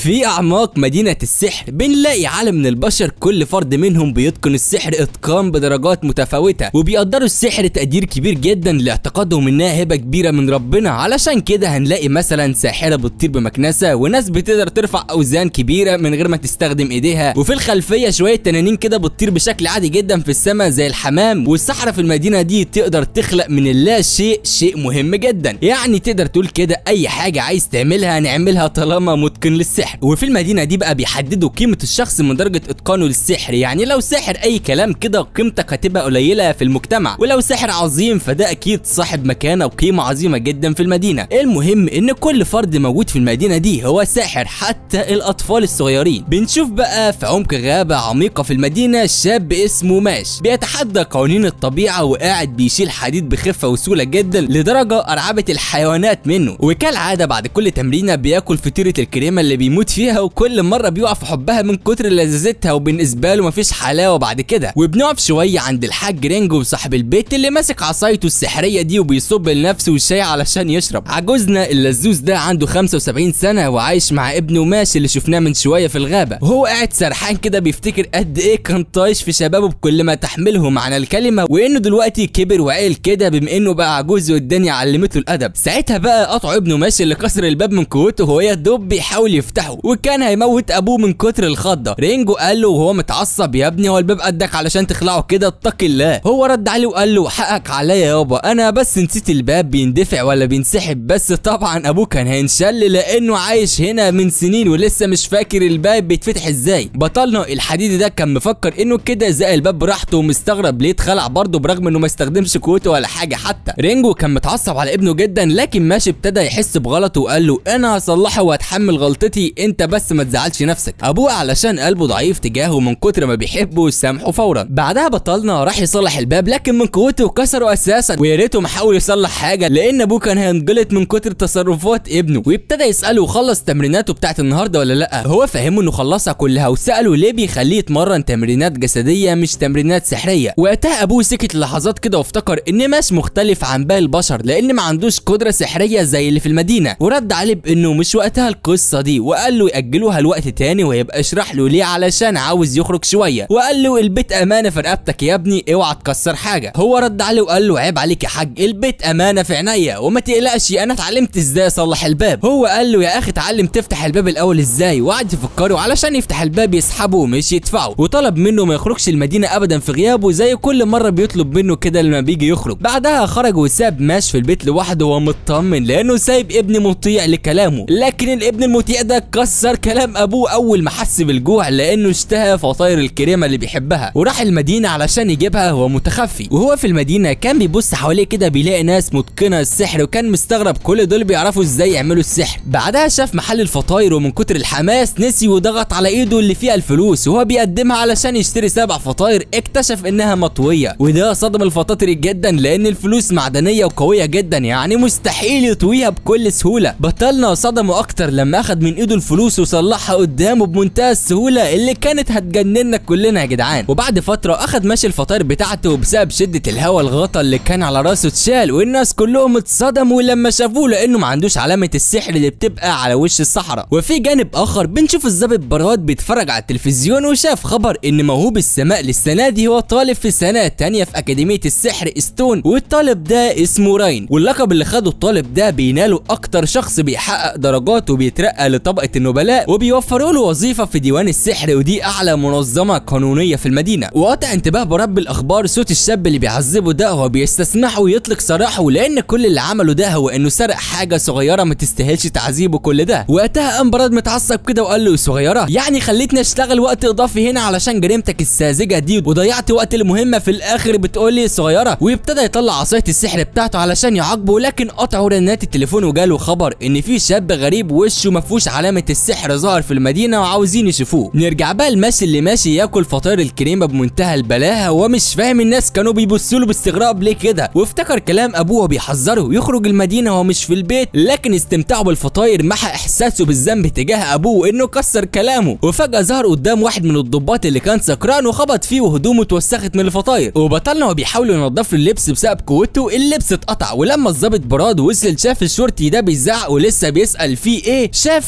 في اعماق مدينه السحر بنلاقي عالم من البشر كل فرد منهم بيتقن السحر اتقان بدرجات متفاوته وبيقدروا السحر تقدير كبير جدا لاعتقادهم انها هبه كبيره من ربنا علشان كده هنلاقي مثلا ساحره بتطير بمكنسه وناس بتقدر ترفع اوزان كبيره من غير ما تستخدم ايديها وفي الخلفيه شويه تنانين كده بتطير بشكل عادي جدا في السماء زي الحمام والسحره في المدينه دي تقدر تخلق من اللا شيء شيء مهم جدا يعني تقدر تقول كده اي حاجه عايز تعملها نعملها طالما متقن للسحر وفي المدينه دي بقى بيحددوا قيمه الشخص من درجه اتقانه للسحر يعني لو ساحر اي كلام كده قيمتك هتبقى قليله في المجتمع ولو ساحر عظيم فده اكيد صاحب مكانه وقيمه عظيمه جدا في المدينه المهم ان كل فرد موجود في المدينه دي هو ساحر حتى الاطفال الصغيرين بنشوف بقى في عمق غابه عميقه في المدينه شاب اسمه ماش بيتحدى قوانين الطبيعه وقاعد بيشيل حديد بخفه وسهوله جدا لدرجه ارعبت الحيوانات منه وكالعاده بعد كل تمرينه بياكل فطيره الكريمه اللي بيموت فيها وكل مره بيقع في حبها من كتر لذاذتها وبالنسبه له مفيش حلاوه بعد كده وبنقف شويه عند الحاج رينجو صاحب البيت اللي ماسك عصايته السحريه دي وبيصب لنفسه الشاي علشان يشرب عجوزنا اللزوز ده عنده 75 سنه وعايش مع ابنه ماشي اللي شفناه من شويه في الغابه وهو قاعد سرحان كده بيفتكر قد ايه كان طايش في شبابه بكل ما تحمله معنى الكلمه وانه دلوقتي كبر وعقل كده بما انه بقى عجوز والدنيا علمته الادب ساعتها بقى قطعوا ابنه ماشي اللي كسر الباب من قوته وهو يا دوب بيحاول يفتحه وكان هيموت ابوه من كتر الخضه رينجو قال له وهو متعصب يا ابني هو الباب قدك علشان تخلعه كده اتق الله هو رد عليه وقال له حقك عليا يابا انا بس نسيت الباب بيندفع ولا بينسحب بس طبعا ابوه كان هينشل لانه عايش هنا من سنين ولسه مش فاكر الباب بيتفتح ازاي بطلنا الحديدي ده كان مفكر انه كده زق الباب براحته ومستغرب ليه اتخلع برضه برغم انه ما استخدمش قوته ولا حاجه حتى رينجو كان متعصب على ابنه جدا لكن ماشي ابتدى يحس بغلطه وقال له انا هصلحه وهتحمل غلطتي انت بس ما تزعلش نفسك ابوه علشان قلبه ضعيف تجاهه من كتر ما بيحبه سامحه فورا بعدها بطلنا راح يصلح الباب لكن من قوته كسره اساسا ويا ريته ما حاول يصلح حاجه لان ابوه كان هينجلط من كتر تصرفات ابنه وابتدى يساله خلص تمريناته بتاعت النهارده ولا لا هو فهمه انه خلصها كلها وساله ليه بيخليه يتمرن تمرينات جسديه مش تمرينات سحريه وقتها ابوه سكت لحظات كده وافتكر ان ماش مختلف عن باقي البشر لان ما عندوش قدره سحريه زي اللي في المدينه ورد عليه بانه مش وقتها القصه دي وقال له ياجلوها لوقت تاني ويبقى اشرح له ليه علشان عاوز يخرج شويه وقال له البيت امانه في رقبتك يا ابني اوعى تكسر حاجه هو رد عليه وقال له عيب عليك يا حاج البيت امانه في عينيا وما تقلقش انا اتعلمت ازاي اصلح الباب هو قال له يا اخي اتعلم تفتح الباب الاول ازاي وقعد يفكره علشان يفتح الباب يسحبه مش يدفعه وطلب منه ما يخرجش المدينه ابدا في غيابه زي كل مره بيطلب منه كده لما بيجي يخرج بعدها خرج وساب ماش في البيت لوحده وهو مطمن لانه سايب ابن مطيع لكلامه لكن الابن المطيع ده كسر كلام ابوه اول ما حس بالجوع لانه اشتهى فطاير الكريمه اللي بيحبها وراح المدينه علشان يجيبها وهو متخفي وهو في المدينه كان بيبص حواليه كده بيلاقي ناس متقنه السحر وكان مستغرب كل دول بيعرفوا ازاي يعملوا السحر بعدها شاف محل الفطاير ومن كتر الحماس نسي وضغط على ايده اللي فيها الفلوس وهو بيقدمها علشان يشتري سبع فطاير اكتشف انها مطويه وده صدم الفطاطري جدا لان الفلوس معدنيه وقويه جدا يعني مستحيل يطويها بكل سهوله بطلنا صدمه اكتر لما اخد من ايده الفلوس وصلحها قدامه بمنتهى السهوله اللي كانت هتجننا كلنا يا جدعان وبعد فتره اخد ماشي الفطاير بتاعته بسبب شده الهواء الغطا اللي كان على راسه اتشال والناس كلهم اتصدموا لما شافوه لانه ما عندوش علامه السحر اللي بتبقى على وش الصحراء وفي جانب اخر بنشوف الظابط براد بيتفرج على التلفزيون وشاف خبر ان موهوب السماء للسنه دي هو طالب في سنه تانية في اكاديميه السحر ستون والطالب ده اسمه راين واللقب اللي خده الطالب ده بيناله اكتر شخص بيحقق درجات وبيترقى لطبقه النبلاء وبيوفروا له وظيفه في ديوان السحر ودي اعلى منظمه قانونيه في المدينه وقطع انتباه برب الاخبار صوت الشاب اللي بيعذبه ده هو بيستسمحه ويطلق سراحه لان كل اللي عمله ده هو انه سرق حاجه صغيره ما تستاهلش تعذيبه كل ده وقتها قام براد متعصب كده وقال له صغيره يعني خليتني اشتغل وقت اضافي هنا علشان جريمتك الساذجه دي وضيعت وقت المهمه في الاخر بتقول لي صغيره وابتدى يطلع عصايه السحر بتاعته علشان يعاقبه لكن قطعوا رنات التليفون وجاله خبر ان في شاب غريب وشه ما فيهوش علامه السحر ظهر في المدينه وعاوزين يشوفوه نرجع بقى الماشي اللي ماشي ياكل فطاير الكريمه بمنتهى البلاهه ومش فاهم الناس كانوا بيبصوا له باستغراب ليه كده وافتكر كلام ابوه بيحذره يخرج المدينه وهو مش في البيت لكن استمتاعه بالفطاير محى احساسه بالذنب تجاه ابوه انه كسر كلامه وفجاه ظهر قدام واحد من الضباط اللي كان سكران وخبط فيه وهدومه اتوسخت من الفطاير وبطلنا وهو بيحاول ينضف له اللبس بسبب قوته اللبس اتقطع ولما الظابط براد وصل شاف الشرطي ده بيزعق ولسه بيسال فيه ايه شاف ماشي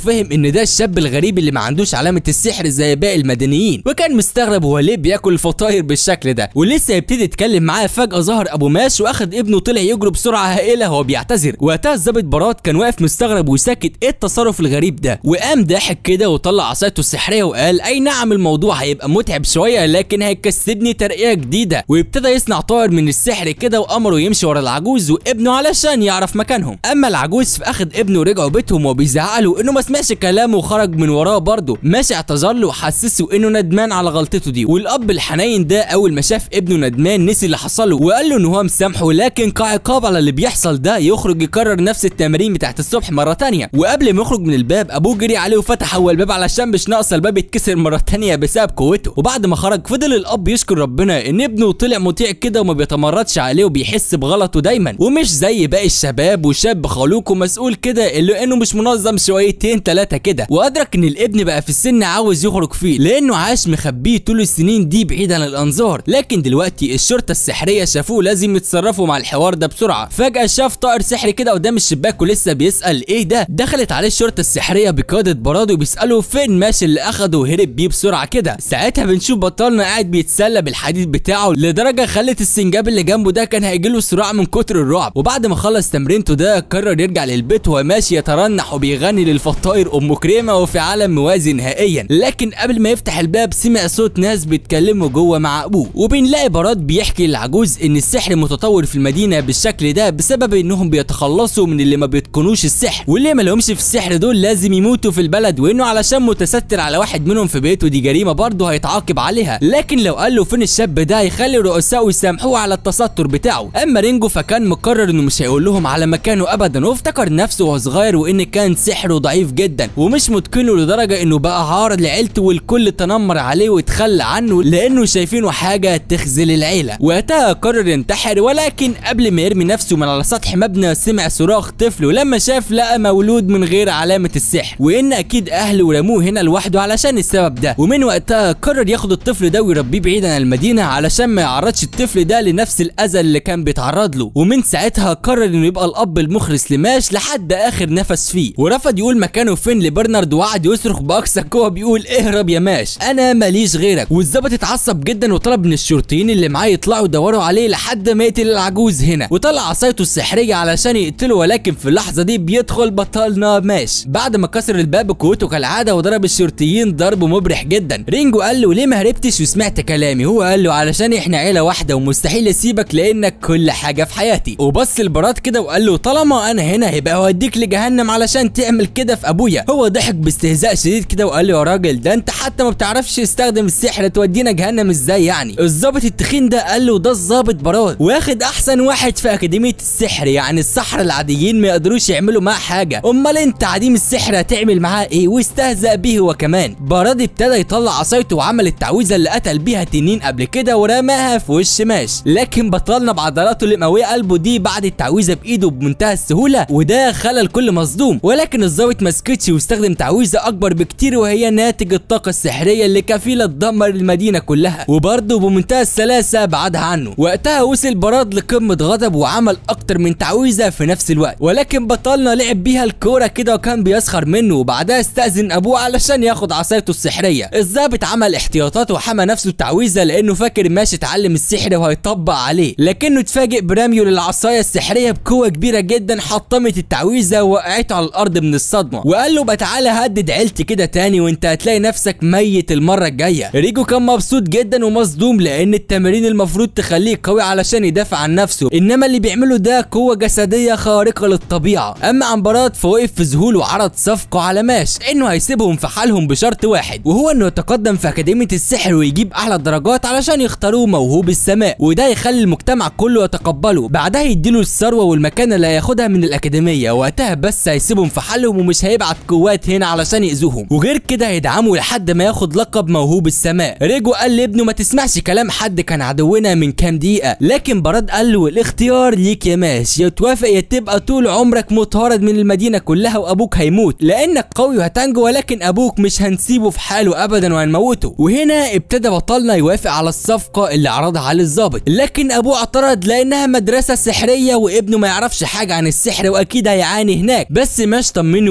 فهم ان ده الشاب الغريب اللي ما عندوش علامه السحر زي باقي المدنيين وكان مستغرب هو ليه بياكل الفطاير بالشكل ده ولسه يبتدي يتكلم معاه فجاه ظهر ابو ماش واخد ابنه طلع يجري بسرعه هائله وهو بيعتذر وقتها الظابط براد كان واقف مستغرب وساكت ايه التصرف الغريب ده وقام ضاحك كده وطلع عصايته السحريه وقال اي نعم الموضوع هيبقى متعب شويه لكن هيكسبني ترقيه جديده وابتدى يصنع طائر من السحر كده وامره يمشي ورا العجوز وابنه علشان يعرف مكانهم اما العجوز فاخد ابنه ورجعوا بيتهم وبيزعلوا انه ما سمعش كلامه وخرج من وراه برضه ماشي اعتذر له وحسسه انه ندمان على غلطته دي والاب الحنين ده اول ما شاف ابنه ندمان نسي اللي حصل له وقال له ان هو مسامحه لكن كعقاب على اللي بيحصل ده يخرج يكرر نفس التمارين بتاعت الصبح مره تانية وقبل ما يخرج من الباب ابوه جري عليه وفتح اول الباب علشان مش ناقصه الباب يتكسر مره تانية بسبب قوته وبعد ما خرج فضل الاب يشكر ربنا ان ابنه طلع مطيع كده وما بيتمردش عليه وبيحس بغلطه دايما ومش زي باقي الشباب وشاب خلوق ومسؤول كده اللي انه مش منظم شويتين ثلاثه كده وادرك ان الابن بقى في السن عاوز يخرج فيه لانه عاش مخبيه طول السنين دي بعيد عن الانظار لكن دلوقتي الشرطه السحريه شافوه لازم يتصرفوا مع الحوار ده بسرعه فجاه شاف طائر سحري كده قدام الشباك ولسه بيسال ايه ده دخلت عليه الشرطه السحريه بقياده براد وبيسالوا فين ماشي اللي اخده وهرب بيه بسرعه كده ساعتها بنشوف بطلنا قاعد بيتسلى بالحديد بتاعه لدرجه خلت السنجاب اللي جنبه ده كان هيجيله صراع من كتر الرعب وبعد ما خلص تمرينته ده قرر يرجع للبيت وهو ماشي يترنح وبيغني للفطاير ام كريمه وفي عالم موازي نهائيا لكن قبل ما يفتح الباب سمع صوت ناس بيتكلموا جوه مع ابوه وبنلاقي براد بيحكي للعجوز ان السحر متطور في المدينه بالشكل ده بسبب انهم بيتخلصوا من اللي ما بيتقنوش السحر واللي ما لهمش في السحر دول لازم يموتوا في البلد وانه علشان متستر على واحد منهم في بيته دي جريمه برضه هيتعاقب عليها لكن لو قال له فين الشاب ده هيخلي رؤسائه يسامحوه على التستر بتاعه اما رينجو فكان مقرر انه مش هيقول لهم على مكانه ابدا وافتكر نفسه وهو صغير وان كان سحره ضعيف جدا ومش متقنه لدرجه انه بقى عارض لعيلته والكل تنمر عليه وتخلى عنه لانه شايفينه حاجه تخذل العيله وقتها قرر ينتحر ولكن قبل ما يرمي نفسه من على سطح مبنى سمع صراخ طفل ولما شاف لقى مولود من غير علامه السحر وان اكيد اهله رموه هنا لوحده علشان السبب ده ومن وقتها قرر ياخد الطفل ده ويربيه بعيد عن المدينه علشان ما يعرضش الطفل ده لنفس الاذى اللي كان بيتعرض له ومن ساعتها قرر انه يبقى الاب المخلص لماش لحد اخر نفس فيه ورفض يقول مكانه فين لبرنارد وقعد يصرخ باقصى قوه بيقول اهرب يا ماش انا ماليش غيرك والظابط اتعصب جدا وطلب من الشرطيين اللي معاه يطلعوا يدوروا عليه لحد ما يقتل العجوز هنا وطلع عصايته السحريه علشان يقتله ولكن في اللحظه دي بيدخل بطلنا ماش بعد ما كسر الباب بقوته كالعاده وضرب الشرطيين ضرب مبرح جدا رينجو قال له ليه ما هربتش وسمعت كلامي هو قال له علشان احنا عيله واحده ومستحيل اسيبك لانك كل حاجه في حياتي وبص لبراد كده وقال له طالما انا هنا هيبقى اوديك لجهنم علشان تعمل كده في ابويا هو ضحك باستهزاء شديد كده وقال له يا راجل ده انت حتى ما بتعرفش تستخدم السحر تودينا جهنم ازاي يعني الظابط التخين ده قال له ده الظابط براد واخد احسن واحد في اكاديميه السحر يعني السحر العاديين ما يقدروش يعملوا معاه حاجه امال انت عديم السحر هتعمل معاه ايه واستهزأ به هو كمان براد ابتدى يطلع عصايته وعمل التعويذه اللي قتل بيها تنين قبل كده ورماها في وش ماش لكن بطلنا بعضلاته اللي مقويه قلبه دي بعد التعويذه بايده بمنتهى السهوله وده خلى الكل مصدوم ولكن الظابط ما سكتش واستخدم تعويذه اكبر بكتير وهي ناتج الطاقه السحريه اللي كفيله تدمر المدينه كلها وبرضه بمنتهى السلاسه بعدها عنه وقتها وصل براد لقمه غضب وعمل اكتر من تعويذه في نفس الوقت ولكن بطلنا لعب بيها الكوره كده وكان بيسخر منه وبعدها استأذن ابوه علشان ياخد عصايته السحريه الظابط عمل احتياطات وحمى نفسه التعويذه لانه فاكر ماشي اتعلم السحر وهيطبق عليه لكنه اتفاجئ برميه للعصايه السحريه بقوه كبيره جدا حطمت التعويذه ووقعته على الارض من الصدمه وقال له بقى تعالى هدد عيلتي كده تاني وانت هتلاقي نفسك ميت المره الجايه ريجو كان مبسوط جدا ومصدوم لان التمارين المفروض تخليه قوي علشان يدافع عن نفسه انما اللي بيعمله ده قوه جسديه خارقه للطبيعه اما عن براد فوقف في ذهول وعرض صفقه على ماش انه هيسيبهم في حالهم بشرط واحد وهو انه يتقدم في اكاديميه السحر ويجيب اعلى الدرجات علشان يختاروه موهوب السماء وده يخلي المجتمع كله يتقبله بعدها يديله الثروه والمكانه اللي هياخدها من الاكاديميه وقتها بس هيسيبهم في حالهم ومش هيبعت قوات هنا علشان يأذوهم وغير كده هيدعمه لحد ما ياخد لقب موهوب السماء ريجو قال لابنه ما تسمعش كلام حد كان عدونا من كام دقيقه لكن براد قال له الاختيار ليك يا ماش يا توافق يا تبقى طول عمرك مطارد من المدينه كلها وابوك هيموت لانك قوي وهتنجو ولكن ابوك مش هنسيبه في حاله ابدا وهنموته وهنا ابتدى بطلنا يوافق على الصفقه اللي عرضها على الظابط لكن ابوه اعترض لانها مدرسه سحريه وابنه ما يعرفش حاجه عن السحر واكيد هيعاني هناك بس ماش طمنه انه هيعمل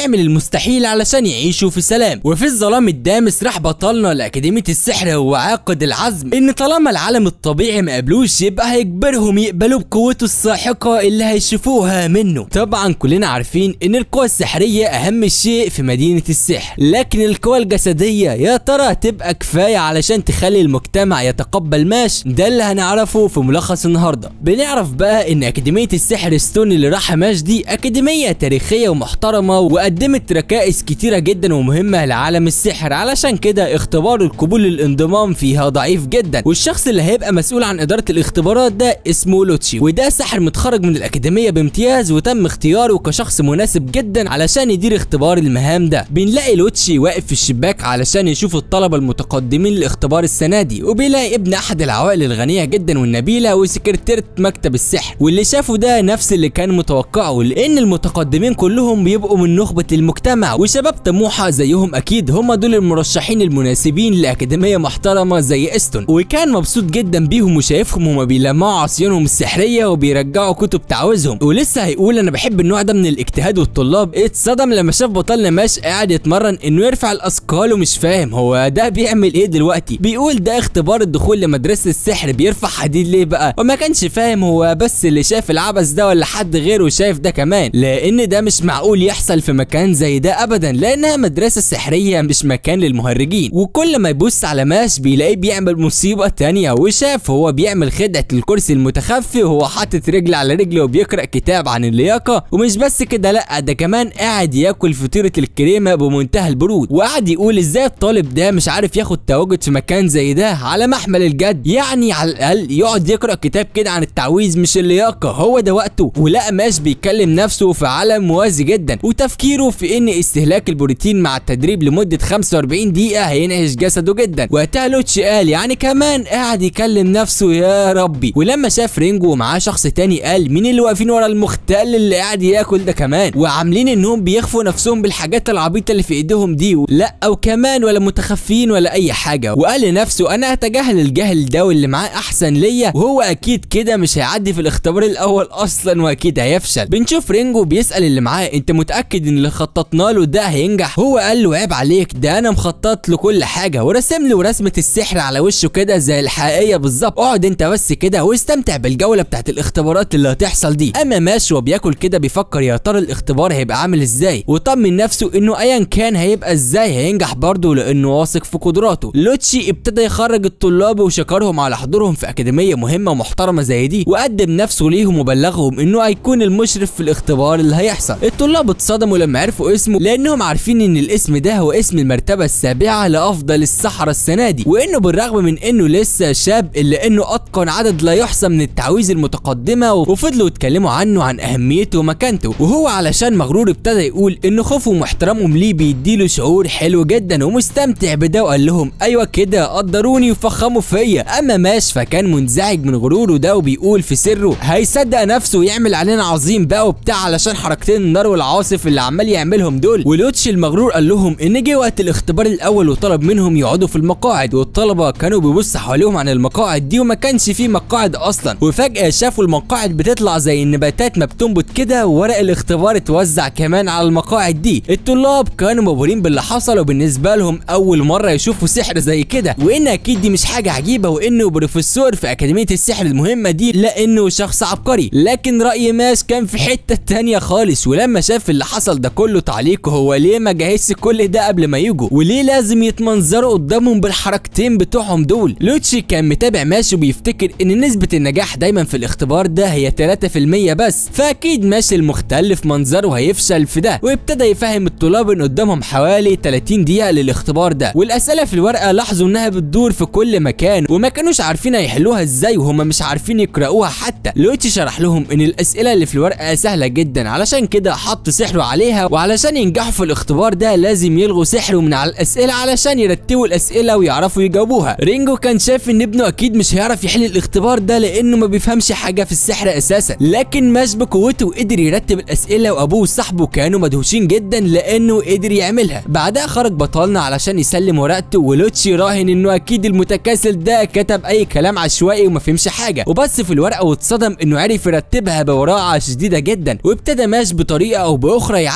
وبيعمل المستحيل علشان يعيشوا في سلام وفي الظلام الدامس راح بطلنا لأكاديمية السحر هو عاقد العزم ان طالما العالم الطبيعي ما قبلوش يبقى هيجبرهم يقبلوا بقوته الساحقة اللي هيشوفوها منه طبعا كلنا عارفين ان القوى السحرية اهم شيء في مدينة السحر لكن القوى الجسدية يا ترى تبقى كفاية علشان تخلي المجتمع يتقبل ماش ده اللي هنعرفه في ملخص النهاردة بنعرف بقى ان اكاديمية السحر ستون اللي راح ماش دي اكاديمية تاريخية ومحترمة وقدمت ركائز كتيرة جدا ومهمة لعالم السحر علشان كده اختبار القبول للانضمام فيها ضعيف جدا والشخص اللي هيبقى مسؤول عن ادارة الاختبارات ده اسمه لوتشي وده ساحر متخرج من الاكاديمية بامتياز وتم اختياره كشخص مناسب جدا علشان يدير اختبار المهام ده بنلاقي لوتشي واقف في الشباك علشان يشوف الطلبة المتقدمين لاختبار السنة دي وبيلاقي ابن احد العوائل الغنية جدا والنبيلة وسكرتيرة مكتب السحر واللي شافه ده نفس اللي كان متوقعه لان المتقدمين كلهم بيبقوا من نخبة المجتمع وشباب طموحة زيهم اكيد هم دول المرشحين المناسبين لاكاديمية محترمة زي استون وكان مبسوط جدا بيهم وشايفهم هما بيلمعوا عصيانهم السحرية وبيرجعوا كتب تعويذهم ولسه هيقول انا بحب النوع ده من الاجتهاد والطلاب اتصدم لما شاف بطلنا ماش قاعد يتمرن انه يرفع الاثقال ومش فاهم هو ده بيعمل ايه دلوقتي بيقول ده اختبار الدخول لمدرسة السحر بيرفع حديد ليه بقى وما كانش فاهم هو بس اللي شاف العبث ده ولا حد غيره شايف ده كمان لان ده مش معقول يحصل في مكان زي ده ابدا لانها مدرسة سحرية مش مكان للمهرجين وكل ما يبص على ماش بيلاقيه بيعمل مصيبة تانية وشاف هو بيعمل خدعة الكرسي المتخفي وهو حاطط رجل على رجل وبيقرأ كتاب عن اللياقة ومش بس كده لا ده كمان قاعد ياكل فطيرة الكريمة بمنتهى البرود وقعد يقول ازاي الطالب ده مش عارف ياخد تواجد في مكان زي ده على محمل الجد يعني على الاقل يقعد يقرأ كتاب كده عن التعويذ مش اللياقة هو ده وقته ولقى ماش بيكلم نفسه في عالم موازي جدا وتفكيره في ان استهلاك البروتين مع التدريب لمدة 45 دقيقة هينعش جسده جدا وقتها لوتشي قال يعني كمان قاعد يكلم نفسه يا ربي ولما شاف رينجو ومعاه شخص تاني قال مين اللي واقفين ورا المختل اللي قاعد ياكل ده كمان وعاملين انهم بيخفوا نفسهم بالحاجات العبيطه اللي في ايديهم دي لا او كمان ولا متخفين ولا اي حاجه وقال لنفسه انا هتجاهل الجهل ده واللي معاه احسن ليا وهو اكيد كده مش هيعدي في الاختبار الاول اصلا واكيد هيفشل بنشوف رينجو بيسال اللي معاه انت متاكد ان اللي خططنا له ده هينجح هو قال له عيب عليك ده انا مخطط له كل حاجه ورسم له رسمه السحر على وشه كده زي الحقيقيه بالظبط اقعد انت بس كده واستمتع بالجوله بتاعت الاختبارات اللي هتحصل دي اما ماشي وبياكل كده بيفكر يا ترى الاختبار هيبقى عامل ازاي وطمن نفسه انه ايا كان هيبقى ازاي هينجح برضه لانه واثق في قدراته لوتشي ابتدى يخرج الطلاب وشكرهم على حضورهم في اكاديميه مهمه ومحترمه زي دي وقدم نفسه ليهم وبلغهم انه هيكون المشرف في الاختبار اللي هيحصل الطلاب اتصدموا لما عرفوا اسمه لانهم عارفين ان الاسم ده هو اسم المرتبه السابعه لافضل السحرة السنه دي وانه بالرغم من انه لسه شاب الا انه اتقن عدد لا يحصى من التعويذ المتقدمه وفضلوا يتكلموا عنه عن اهميته ومكانته وهو علشان مغرور ابتدى يقول ان خوفهم واحترامهم ليه بيديله شعور حلو جدا ومستمتع بده وقال لهم ايوه كده قدروني وفخموا فيا اما ماش فكان منزعج من غروره ده وبيقول في سره هيصدق نفسه ويعمل علينا عظيم بقى وبتاع علشان حركتين النار والعاصف اللي عمال يعملهم دول ولوتش المغرور قال لهم ان جه وقت الاختبار الاول وطلب منهم يقعدوا في المقاعد والطلبه كانوا بيبصوا حواليهم عن المقاعد دي وما كانش في مقاعد اصلا وفجاه شافوا المقاعد بتطلع زي النباتات ما بتنبت كده وورق الاختبار اتوزع كمان على المقاعد دي الطلاب كانوا مبهورين باللي حصل وبالنسبه لهم اول مره يشوفوا سحر زي كده وان اكيد دي مش حاجه عجيبه وانه بروفيسور في اكاديميه السحر المهمه دي لانه شخص عبقري لكن راي ماس كان في حته تانية خالص ولما شاف اللي حصل ده كله تعليقه هو ليه ما جهزش كل ده قبل ما يجوا وليه لازم يتمنظروا قدامهم بالحركتين بتوعهم دول لوتشي كان متابع ماشي وبيفتكر ان نسبه النجاح دايما في الاختبار ده هي 3% بس فاكيد ماشي المختل في منظره هيفشل في ده وابتدى يفهم الطلاب ان قدامهم حوالي 30 دقيقه للاختبار ده والاسئله في الورقه لاحظوا انها بتدور في كل مكان وما كانوش عارفين هيحلوها ازاي وهم مش عارفين يقراوها حتى لوتشي شرح لهم ان الاسئله اللي في الورقه سهله جدا علشان كده حط سحره عليها وعلشان ينجحوا في الاختبار ده لازم يلغوا سحره من على الاسئله علشان يرتبوا الاسئله ويعرفوا يجاوبوها رينجو كان شايف ان ابنه اكيد مش هيعرف يحل الاختبار ده لانه ما بيفهمش حاجه في السحر اساسا لكن ماش بقوته قدر يرتب الاسئله وابوه وصاحبه كانوا مدهوشين جدا لانه قدر يعملها بعدها خرج بطلنا علشان يسلم ورقته ولوتشي راهن انه اكيد المتكاسل ده كتب اي كلام عشوائي وما فهمش حاجه وبص في الورقه واتصدم انه عرف يرتبها ببراعه شديده جدا وابتدى ماش بطريقه او باخرى يعدي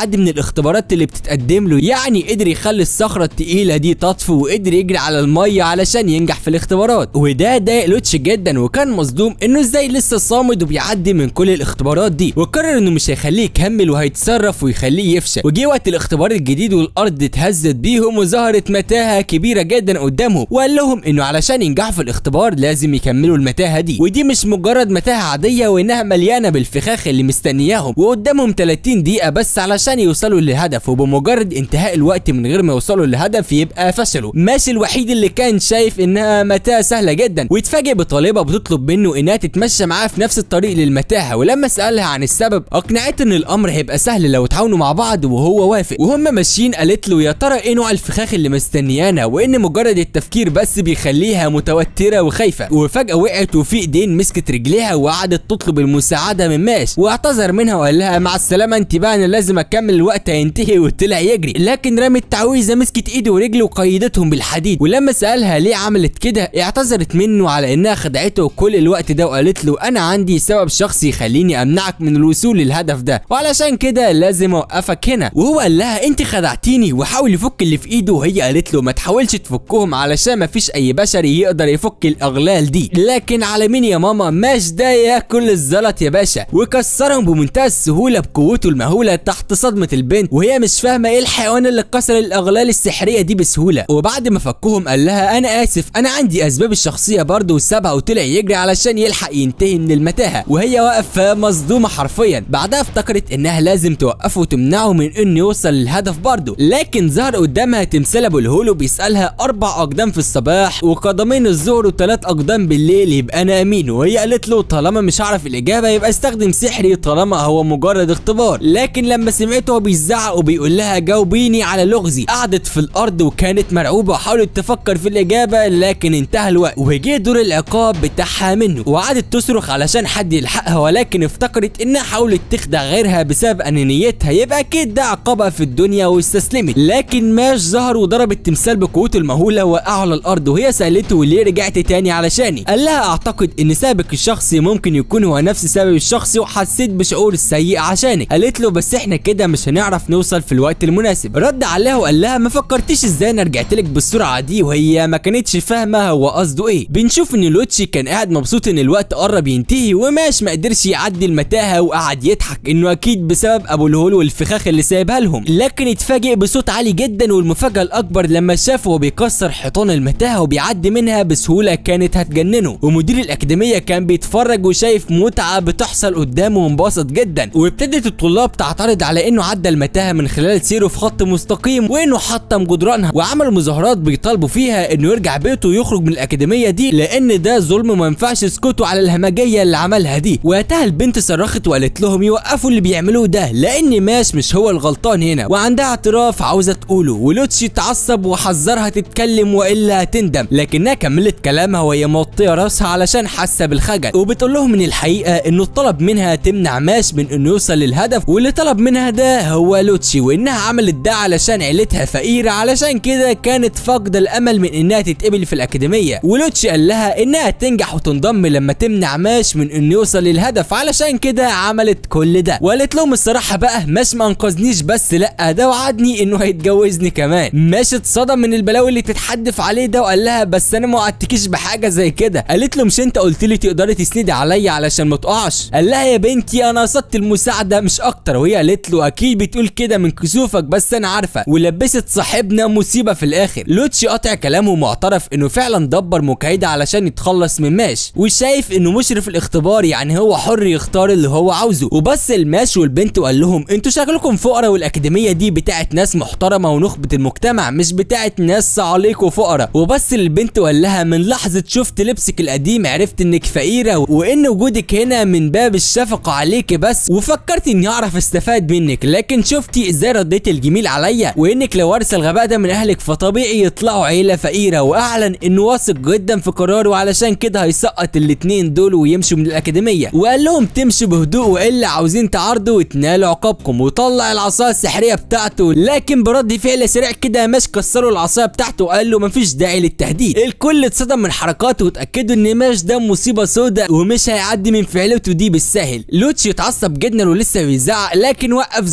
يعدي من الاختبارات اللي بتتقدم له يعني قدر يخلي الصخره التقيله دي تطفو وقدر يجري على الميه علشان ينجح في الاختبارات وده ضايق لوتش جدا وكان مصدوم انه ازاي لسه صامد وبيعدي من كل الاختبارات دي وقرر انه مش هيخليه يكمل وهيتصرف ويخليه يفشل وجه وقت الاختبار الجديد والارض اتهزت بيهم وظهرت متاهه كبيره جدا قدامهم وقال لهم انه علشان ينجحوا في الاختبار لازم يكملوا المتاهه دي ودي مش مجرد متاهه عاديه وانها مليانه بالفخاخ اللي مستنياهم وقدامهم 30 دقيقه بس علشان يوصلوا للهدف وبمجرد انتهاء الوقت من غير ما يوصلوا للهدف يبقى فشلوا ماشي الوحيد اللي كان شايف انها متاهه سهله جدا ويتفاجئ بطالبه بتطلب منه انها تتمشى معاه في نفس الطريق للمتاهه ولما سالها عن السبب اقنعت ان الامر هيبقى سهل لو تعاونوا مع بعض وهو وافق وهم ماشيين قالت له يا ترى ايه نوع الفخاخ اللي مستنيانا وان مجرد التفكير بس بيخليها متوتره وخايفه وفجاه وقعت وفي ايدين مسكت رجليها وقعدت تطلب المساعده من ماش واعتذر منها وقال لها مع السلامه انت بقى انا لازم اكمل الوقت هينتهي وطلع يجري لكن رمت تعويذه مسكت ايده ورجله وقيدتهم بالحديد ولما سالها ليه عملت كده اعتذرت منه على انها خدعته كل الوقت ده وقالت له انا عندي سبب شخصي يخليني امنعك من الوصول للهدف ده وعلشان كده لازم اوقفك هنا وهو قال لها انت خدعتيني وحاول يفك اللي في ايده وهي قالت له ما تحاولش تفكهم علشان ما فيش اي بشري يقدر يفك الاغلال دي لكن على مين يا ماما ماش ده ياكل الزلط يا باشا وكسرهم بمنتهى السهوله بقوته المهوله تحت صدمه البنت وهي مش فاهمه ايه الحيوان اللي كسر الاغلال السحريه دي بسهوله وبعد ما فكهم قال لها انا اسف انا عندي اسباب الشخصيه برضه وسابها وطلع يجري علشان يلحق ينتهي من المتاهه وهي واقفه مصدومه حرفيا بعدها افتكرت انها لازم توقفه وتمنعه من انه يوصل للهدف برضه لكن ظهر قدامها تمثال ابو الهول وبيسالها اربع اقدام في الصباح وقدمين الظهر وثلاث اقدام بالليل يبقى انا امين وهي قالت له طالما مش هعرف الاجابه يبقى استخدم سحري طالما هو مجرد اختبار لكن لما سمعته هو بيزعق وبيقول لها جاوبيني على لغزي قعدت في الارض وكانت مرعوبه وحاولت تفكر في الاجابه لكن انتهى الوقت وجه دور العقاب بتاعها منه وقعدت تصرخ علشان حد يلحقها ولكن افتكرت انها حاولت تخدع غيرها بسبب انانيتها يبقى اكيد ده عقابها في الدنيا واستسلمت لكن ماش ظهر وضرب التمثال بقوته المهوله وقعه على الارض وهي سالته ليه رجعت تاني علشاني قال لها اعتقد ان سببك الشخصي ممكن يكون هو نفس سببي الشخصي وحسيت بشعور السيء عشانك قالت له بس احنا كده مش هنعرف نوصل في الوقت المناسب رد عليها وقال لها ما فكرتيش ازاي انا رجعت لك بالسرعه دي وهي ما كانتش فاهمه هو قصده ايه بنشوف ان لوتشي كان قاعد مبسوط ان الوقت قرب ينتهي وماش ما قدرش يعدي المتاهه وقعد يضحك انه اكيد بسبب ابو الهول والفخاخ اللي سايبها لهم لكن اتفاجئ بصوت عالي جدا والمفاجاه الاكبر لما شافه وهو بيكسر حيطان المتاهه وبيعدي منها بسهوله كانت هتجننه ومدير الاكاديميه كان بيتفرج وشايف متعه بتحصل قدامه وانبسط جدا وابتدت الطلاب تعترض على انه عدى المتاهه من خلال سيره في خط مستقيم وانه حطم جدرانها وعملوا مظاهرات بيطالبوا فيها انه يرجع بيته ويخرج من الاكاديميه دي لان ده ظلم وما ينفعش يسكتوا على الهمجيه اللي عملها دي وقتها البنت صرخت وقالت لهم يوقفوا اللي بيعملوه ده لان ماش مش هو الغلطان هنا وعندها اعتراف عاوزه تقوله ولوتشي اتعصب وحذرها تتكلم والا هتندم لكنها كملت كلامها وهي موطيه راسها علشان حاسه بالخجل وبتقول لهم من الحقيقه انه طلب منها تمنع ماش من انه يوصل للهدف واللي طلب منها ده هو لوتشي وانها عملت ده علشان عيلتها فقيره علشان كده كانت فاقده الامل من انها تتقبل في الاكاديميه ولوتشي قال لها انها تنجح وتنضم لما تمنع ماش من انه يوصل للهدف علشان كده عملت كل ده وقالت لهم الصراحه بقى ماش ما انقذنيش بس لا ده وعدني انه هيتجوزني كمان ماش اتصدم من البلاوي اللي تتحدف عليه ده وقال لها بس انا ما وعدتكيش بحاجه زي كده قالت له مش انت قلت لي تقدري تسندي عليا علشان ما تقعش قال لها يا بنتي انا قصدت المساعده مش اكتر وهي قالت له اكيد بتقول كده من كسوفك بس انا عارفه ولبست صاحبنا مصيبه في الاخر لوتشي قاطع كلامه ومعترف انه فعلا دبر مكايده علشان يتخلص من ماش وشايف انه مشرف الاختبار يعني هو حر يختار اللي هو عاوزه وبص الماش والبنت وقال لهم انتوا شكلكم فقراء والاكاديميه دي بتاعت ناس محترمه ونخبه المجتمع مش بتاعت ناس صعاليك وفقراء وبص للبنت وقال لها من لحظه شفت لبسك القديم عرفت انك فقيره وان وجودك هنا من باب الشفقه عليك بس وفكرت اني اعرف استفاد منك لكن شفتي ازاي رديت الجميل عليا وانك لو ورث الغباء ده من اهلك فطبيعي يطلعوا عيله فقيره واعلن انه واثق جدا في قراره علشان كده هيسقط الاتنين دول ويمشوا من الاكاديميه وقال لهم تمشوا بهدوء والا عاوزين تعارضوا وتنالوا عقابكم وطلع العصايه السحريه بتاعته لكن برد فعل سريع كده ماش كسروا العصايه بتاعته وقال له مفيش داعي للتهديد الكل اتصدم من حركاته واتاكدوا ان ماش ده مصيبه سوداء ومش هيعدي من فعلته دي بالسهل لوتشي اتعصب جدا ولسه بيزعق لكن وقف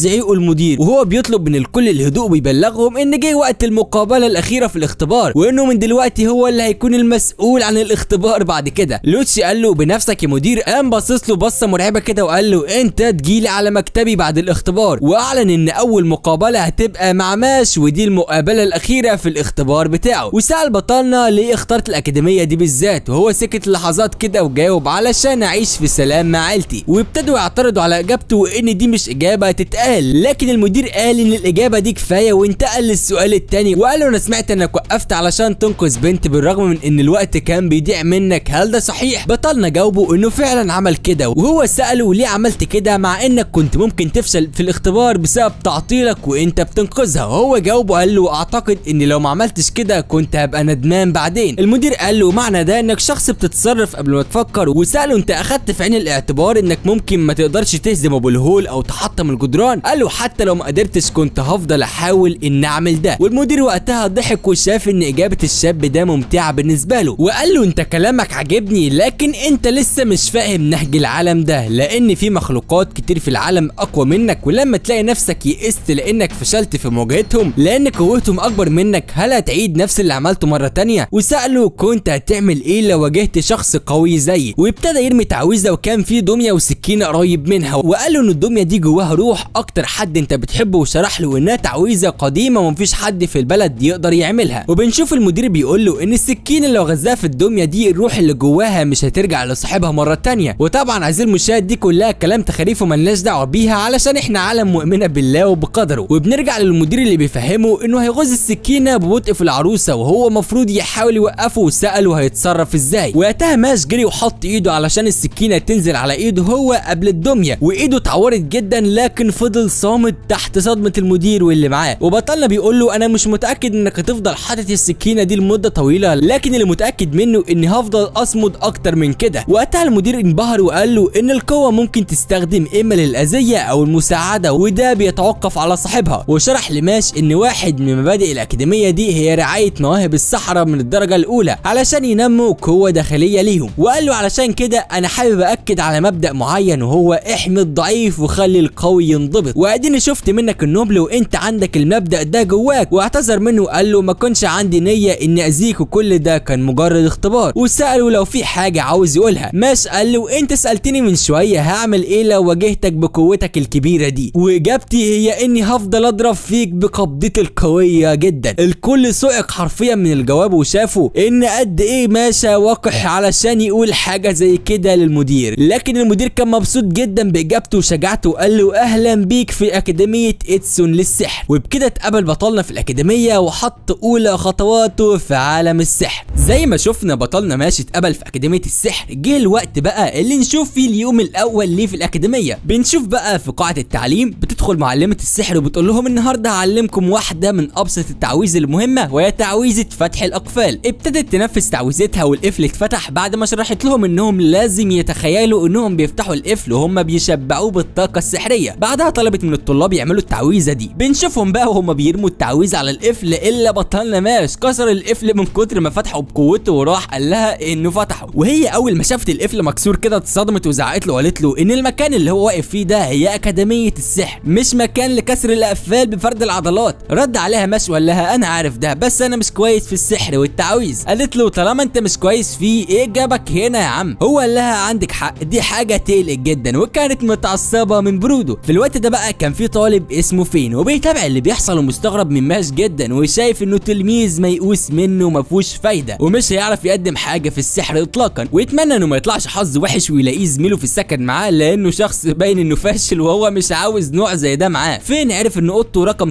زعيقه المدير وهو بيطلب من الكل الهدوء ويبلغهم ان جه وقت المقابله الاخيره في الاختبار وانه من دلوقتي هو اللي هيكون المسؤول عن الاختبار بعد كده لوتشي قال له بنفسك يا مدير قام باصص له بصه مرعبه كده وقال له انت تجيلي على مكتبي بعد الاختبار واعلن ان اول مقابله هتبقى مع ماش ودي المقابله الاخيره في الاختبار بتاعه وسال بطلنا ليه اخترت الاكاديميه دي بالذات وهو سكت لحظات كده وجاوب علشان اعيش في سلام مع عيلتي وابتدوا يعترضوا على اجابته وان دي مش اجابه تتقال لكن المدير قال ان الاجابه دي كفايه وانتقل للسؤال التاني وقال له انا سمعت انك وقفت علشان تنقذ بنت بالرغم من ان الوقت كان بيضيع منك هل ده صحيح بطلنا جاوبه انه فعلا عمل كده وهو ساله ليه عملت كده مع انك كنت ممكن تفشل في الاختبار بسبب تعطيلك وانت بتنقذها وهو جاوبه قال له اعتقد ان لو ما عملتش كده كنت هبقى ندمان بعدين المدير قال له معنى ده انك شخص بتتصرف قبل ما تفكر وساله انت اخدت في عين الاعتبار انك ممكن ما تقدرش تهزم ابو الهول او تحطم الجدران قال له حتى لو ما قدرتش كنت هفضل احاول ان اعمل ده والمدير وقتها ضحك وشاف ان اجابه الشاب ده ممتعه بالنسبه له وقال له انت كلامك عجبني لكن انت لسه مش فاهم نهج العالم ده لان في مخلوقات كتير في العالم اقوى منك ولما تلاقي نفسك يئست لانك فشلت في مواجهتهم لان قوتهم اكبر منك هل هتعيد نفس اللي عملته مره تانية وساله كنت هتعمل ايه لو واجهت شخص قوي زيي وابتدى يرمي تعويذه وكان في دميه وسكينه قريب منها وقال له ان الدميه دي جواها روح اكتر حد انت بتحبه وشرح له انها تعويذه قديمه ومفيش حد في البلد يقدر يعملها وبنشوف المدير بيقول له ان السكينه لو غزاها في الدميه دي الروح اللي جواها مش هترجع لصاحبها مره تانية وطبعا عزيزي المشاهد دي كلها كلام تخاريف وملناش دعوه بيها علشان احنا عالم مؤمنه بالله وبقدره وبنرجع للمدير اللي بيفهمه انه هيغز السكينه ببطء في العروسه وهو مفروض يحاول يوقفه وساله هيتصرف ازاي وقتها ماش جري وحط ايده علشان السكينه تنزل على ايده هو قبل الدميه وايده اتعورت جدا لكن فضل صامت تحت صدمه المدير واللي معاه وبطلنا بيقول له انا مش متاكد انك هتفضل حاطط السكينه دي لمده طويله لكن اللي متاكد منه اني هفضل اصمد اكتر من كده وقتها المدير انبهر وقال له ان القوه ممكن تستخدم اما للاذيه او المساعده وده بيتوقف على صاحبها وشرح لماش ان واحد من مبادئ الاكاديميه دي هي رعايه مواهب السحره من الدرجه الاولى علشان ينموا قوه داخليه ليهم وقال له علشان كده انا حابب اكد على مبدا معين وهو احمي الضعيف وخلي القوي ينضبط واديني شفت منك النبل وانت عندك المبدا ده جواك واعتذر منه وقال له ما كنش عندي نيه اني اذيك وكل ده كان مجرد اختبار وساله لو في حاجه عاوز يقولها ماش قال له انت سالتني من شويه هعمل ايه لو واجهتك بقوتك الكبيره دي واجابتي هي اني هفضل اضرب فيك بقبضتي القويه جدا الكل سئق حرفيا من الجواب وشافوا ان قد ايه ماشا وقح علشان يقول حاجه زي كده للمدير لكن المدير كان مبسوط جدا باجابته وشجاعته وقال له اهلا بيك في اكاديميه اتسون للسحر وبكده اتقبل بطلنا في الاكاديميه وحط اولى خطواته في عالم السحر زي ما شفنا بطلنا ماشي اتقبل في اكاديميه السحر جه الوقت بقى اللي نشوف فيه اليوم الاول ليه في الاكاديميه بنشوف بقى في قاعه التعليم بتدخل معلمه السحر وبتقول لهم النهارده هعلمكم واحده من ابسط التعويذ المهمه وهي تعويذه فتح الاقفال ابتدت تنفذ تعويذتها والقفل اتفتح بعد ما شرحت لهم انهم لازم يتخيلوا انهم بيفتحوا القفل وهم بيشبعوه بالطاقه السحريه بعدها طلبت من الطلاب يعملوا التعويذه دي بنشوفهم بقى وهم بيرموا التعويذه على القفل الا بطلنا ماش كسر القفل من كتر ما فتحه بقوته وراح قال لها انه فتحه وهي اول ما شافت القفل مكسور كده اتصدمت وزعقت له وقالت له ان المكان اللي هو واقف فيه ده هي اكاديميه السحر مش مكان لكسر الاقفال بفرد العضلات رد عليها ماش وقال لها انا عارف ده بس انا مش كويس في السحر والتعويذ قالت له طالما انت مش كويس فيه ايه جابك هنا يا عم هو قال لها عندك حق دي حاجه تقلق جدا وكانت متعصبه من بروده في الوقت ده بقى كان في طالب اسمه فين وبيتابع اللي بيحصل ومستغرب من ماش جدا وشايف انه تلميذ ميؤوس منه وما فيهوش فايده ومش هيعرف يقدم حاجه في السحر اطلاقا ويتمنى انه ما يطلعش حظ وحش ويلاقيه زميله في السكن معاه لانه شخص باين انه فاشل وهو مش عاوز نوع زي ده معاه فين عرف ان اوضته رقم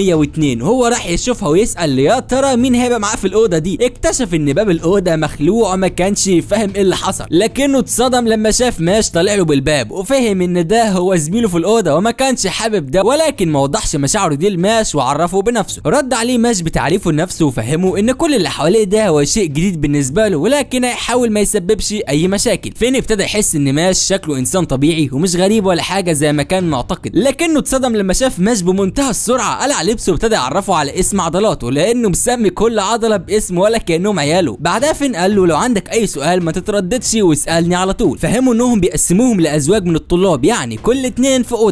302 وهو راح يشوفها ويسال يا ترى مين هيبقى معاه في الاوضه دي اكتشف ان باب الاوضه مخلوع وما كانش فاهم ايه اللي حصل لكنه اتصدم لما شاف ماش طالع له بالباب وفهم ان ده هو زميله في الاوضه وما كانش حابب ده ولكن ما وضحش مشاعره دي لماش وعرفه بنفسه رد عليه ماش بتعريفه لنفسه وفهمه ان كل اللي حواليه ده هو شيء جديد بالنسبه له ولكن هيحاول ما يسببش اي مشاكل فين ابتدى يحس ان ماش شكله انسان طبيعي ومش غريب ولا حاجه زي ما كان معتقد لكنه اتصدم لما شاف ماش بمنتهى السرعه قلع لبسه وابتدى يعرفه على اسم عضلاته لانه مسمي كل عضله باسم ولا كانهم عياله بعدها فين قال له لو عندك اي سؤال ما تترددش واسالني على طول فهموا انهم بيقسموهم لازواج من الطلاب يعني كل اتنين في اوضه والاتنين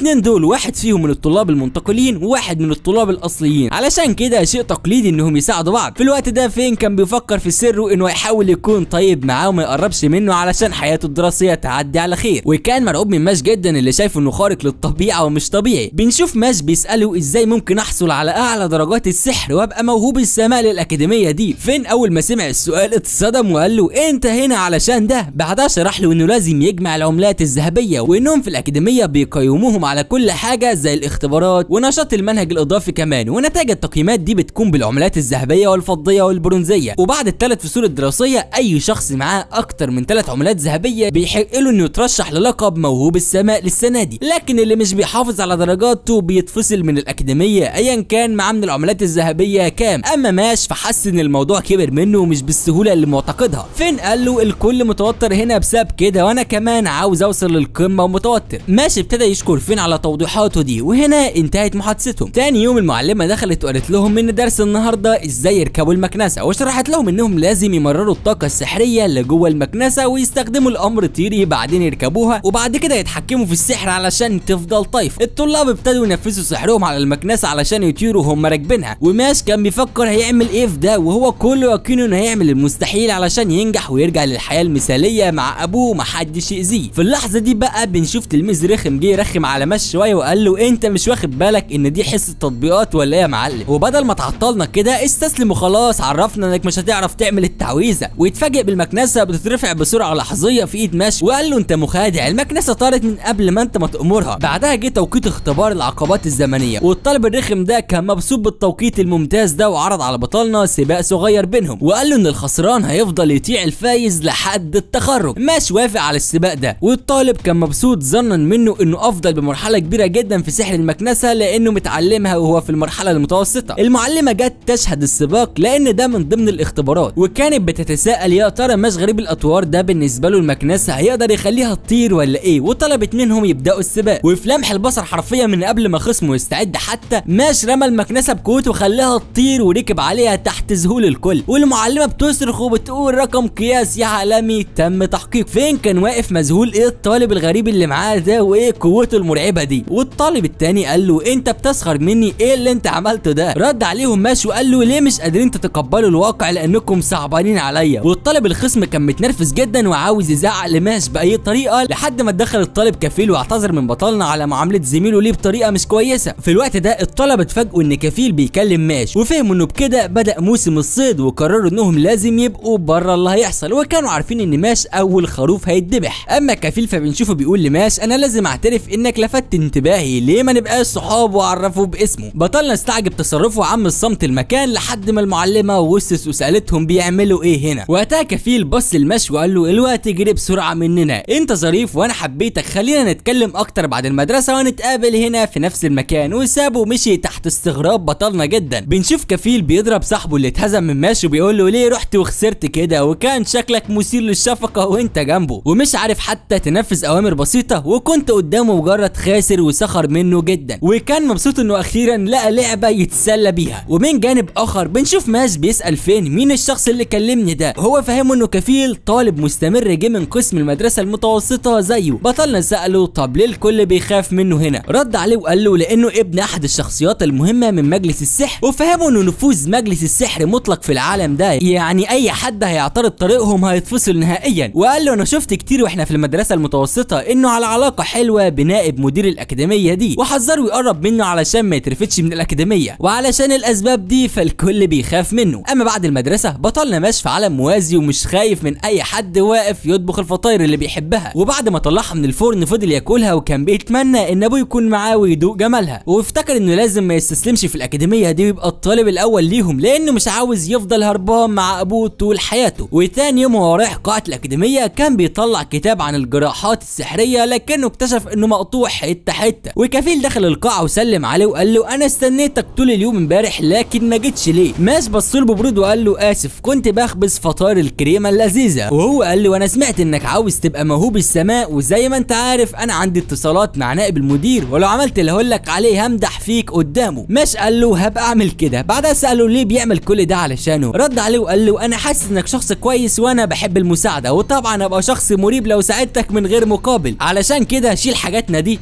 الاتنين دول واحد فيهم من الطلاب المنتقلين وواحد من الطلاب الاصليين علشان كده شيء تقليدي انهم يساعدوا بعض في الوقت ده فين كان بيفكر في سره انه يحاول يكون طيب معاه وما يقربش منه علشان حياته الدراسيه تعدي على خير وكان مرعوب من ماش جدا اللي شايفه انه خارق للطبيعه ومش طبيعي بنشوف ماش بيساله ازاي ممكن احصل على اعلى درجات السحر وابقى موهوب السماء للاكاديميه دي فين اول ما سمع السؤال اتصدم وقال له انت هنا علشان ده بعدها شرح له انه لازم يجمع العملات الذهبيه وانهم في الاكاديميه بيقيموهم على كل حاجه زي الاختبارات ونشاط المنهج الاضافي كمان ونتائج التقييمات دي بتكون بالعملات الذهبيه والفضيه والبرونزيه وبعد الثلاث فصول الدراسيه اي شخص معاه اكتر من ثلاث عملات ذهبيه بيحق له انه يترشح للقب موهوب السماء للسنه دي لكن اللي مش بيحافظ على درجاته بيتفصل من الاكاديميه ايا كان معاه من العملات الذهبيه كام اما ماش فحس ان الموضوع كبر منه ومش بالسهوله اللي معتقدها فين قال له الكل متوتر هنا بسبب كده وانا كمان عاوز اوصل للقمه ومتوتر ماشي ابتدى يشكر فين على توضيحاته دي وهنا انتهت محادثتهم تاني يوم المعلمه دخلت وقالت لهم ان درس النهارده ازاي يركبوا المكنسه وشرحت لهم انهم لازم يمرروا الطاقه السحريه اللي جوه المكنسه ويستخدموا الامر طيري بعدين يركبوها وبعد كده يتحكموا في السحر علشان تفضل طايف الطلاب ابتدوا ينفذوا سحرهم على المكنسه علشان يطيروا وهم راكبينها وماش كان بيفكر هيعمل ايه في ده وهو كله يقينه انه هيعمل المستحيل علشان ينجح ويرجع للحياه المثاليه مع ابوه ومحدش يأذيه في اللحظه دي بقى بنشوف تلميذ رخم جه يرخم على ماش شويه وقال له انت مش واخد بالك ان دي حصه تطبيقات ولا ايه يا معلم وبدل ما تعطلنا كده استسلم وخلاص عرفنا انك مش هتعرف تعمل التعويذه ويتفاجئ بالمكنسه بتترفع بسرعه لحظيه في ايد ماش وقال له انت مخادع المكنسه طارت من قبل ما انت ما تامرها بعدها جه توقيت اختبار العقبات الزمنيه والطالب الرخم ده كان مبسوط بالتوقيت الممتاز ده وعرض على بطلنا سباق صغير بينهم وقال له ان الخسران هيفضل يطيع الفايز لحد التخرج ماش وافق على السباق ده والطالب كان مبسوط ظنا منه انه افضل بمرحله كبيره جدا في سحر المكنسه لانه متعلمها وهو في المرحله المتوسطه المعلمه جت تشهد السباق لان ده من ضمن الاختبارات وكانت بتتساءل يا ترى ماش غريب الاطوار ده بالنسبه له المكنسه هيقدر يخليها تطير ولا ايه وطلبت منهم يبداوا السباق وفي لمح البصر حرفيا من قبل ما خصمه يستعد حتى ماش رمى المكنسه بقوته وخلاها تطير وركب عليها تحت ذهول الكل والمعلمه بتصرخ وبتقول رقم قياسي عالمي تم تحقيق فين كان واقف مذهول ايه الطالب الغريب اللي معاه ده وايه قوته المرعبه دي والطالب التاني قال له انت بتسخر مني ايه اللي انت عملته ده رد عليهم ماشي وقال له ليه مش قادرين تتقبلوا الواقع لانكم صعبانين عليا والطالب الخصم كان متنرفز جدا وعاوز يزعق لماش باي طريقه لحد ما دخل الطالب كفيل واعتذر من بطلنا على معامله زميله ليه بطريقه مش كويسه في الوقت ده الطلبه اتفاجئوا ان كفيل بيكلم ماش وفهموا انه بكده بدا موسم الصيد وقرروا انهم لازم يبقوا بره اللي هيحصل وكانوا عارفين ان ماش اول خروف هيتذبح اما كفيل فبنشوفه بيقول لماش انا لازم اعترف انك لفتت انتباهي ليه ما نبقاش صحاب واعرفه باسمه بطلنا استعجب تصرفه عم الصمت المكان لحد ما المعلمه وسس وسالتهم بيعملوا ايه هنا وقتها كفيل بص لماش وقال له الوقت جري بسرعه مننا انت ظريف وانا حبيتك خلينا نتكلم اكتر بعد المدرسه ونتقابل هنا في نفس المكان وسابه ومشي تحت استغراب بطلنا جدا بنشوف كفيل بيضرب صاحبه اللي اتهزم من ماشي وبيقول له ليه رحت وخسرت كده وكان شكلك مثير للشفقه وانت جنبه ومش عارف حتى تنفذ اوامر بسيطه وكنت قدامه مجرد خاسر وسخر منه جدا وكان مبسوط انه اخيرا لقى لعبه يتسلى بيها ومن جانب اخر بنشوف ماش بيسال فين مين الشخص اللي كلمني ده هو فاهمه انه كفيل طالب مستمر جه من قسم المدرسه المتوسطه زيه بطلنا ساله طب ليه الكل بيخاف منه هنا رد عليه وقال له لانه ابن احد الشخصيات المهمه من مجلس السحر وفهمه انه نفوذ مجلس السحر مطلق في العالم ده يعني اي حد هيعترض طريقهم هيتفصل نهائيا وقال له انا شفت كتير واحنا في المدرسه المتوسطه انه على علاقه حلوه بنائب مدير الاكاديميه دي وحذره يقرب منه علشان ما يترفدش من الاكاديميه وعلشان الاسباب دي فالكل بيخاف منه اما بعد المدرسه بطلنا ماشي في عالم موازي ومش خايف من اي حد واقف يطبخ الفطاير اللي بيحبها وبعد ما طلعها من الفرن فضل ياكلها وكان بيتمنى ان ابوه يكون معاه ويدوق جمالها وافتكر انه لازم ما يستسلمش في الاكاديميه دي ويبقى الطالب الاول ليهم لانه مش عاوز يفضل هربان مع ابوه طول حياته وتاني يوم وهو رايح قاعه الاكاديميه كان بيطلع كتاب عن الجراحات السحريه لكنه اكتشف انه مقطوع حته حته وكفيل دخل القاعه وسلم عليه وقال له انا استنيتك طول اليوم امبارح لكن ما جيتش ليه ماش بص له ببرود وقال له اسف كنت بخبز فطار الكريمه اللذيذه وهو قال له انا سمعت انك عاوز تبقى موهوب السماء وزي ما انت عارف انا عندي اتصالات مع نائب المدير ولو عملت اللي هقول لك عليه همدح فيك قدامه ماش قال له هبقى اعمل كده بعدها ساله ليه بيعمل كل ده علشانه رد عليه وقال له انا حاسس انك شخص كويس وانا بحب المساعده وطبعا ابقى شخص مريب لو ساعدتك من غير مقابل علشان كده شيل حاجاتنا دي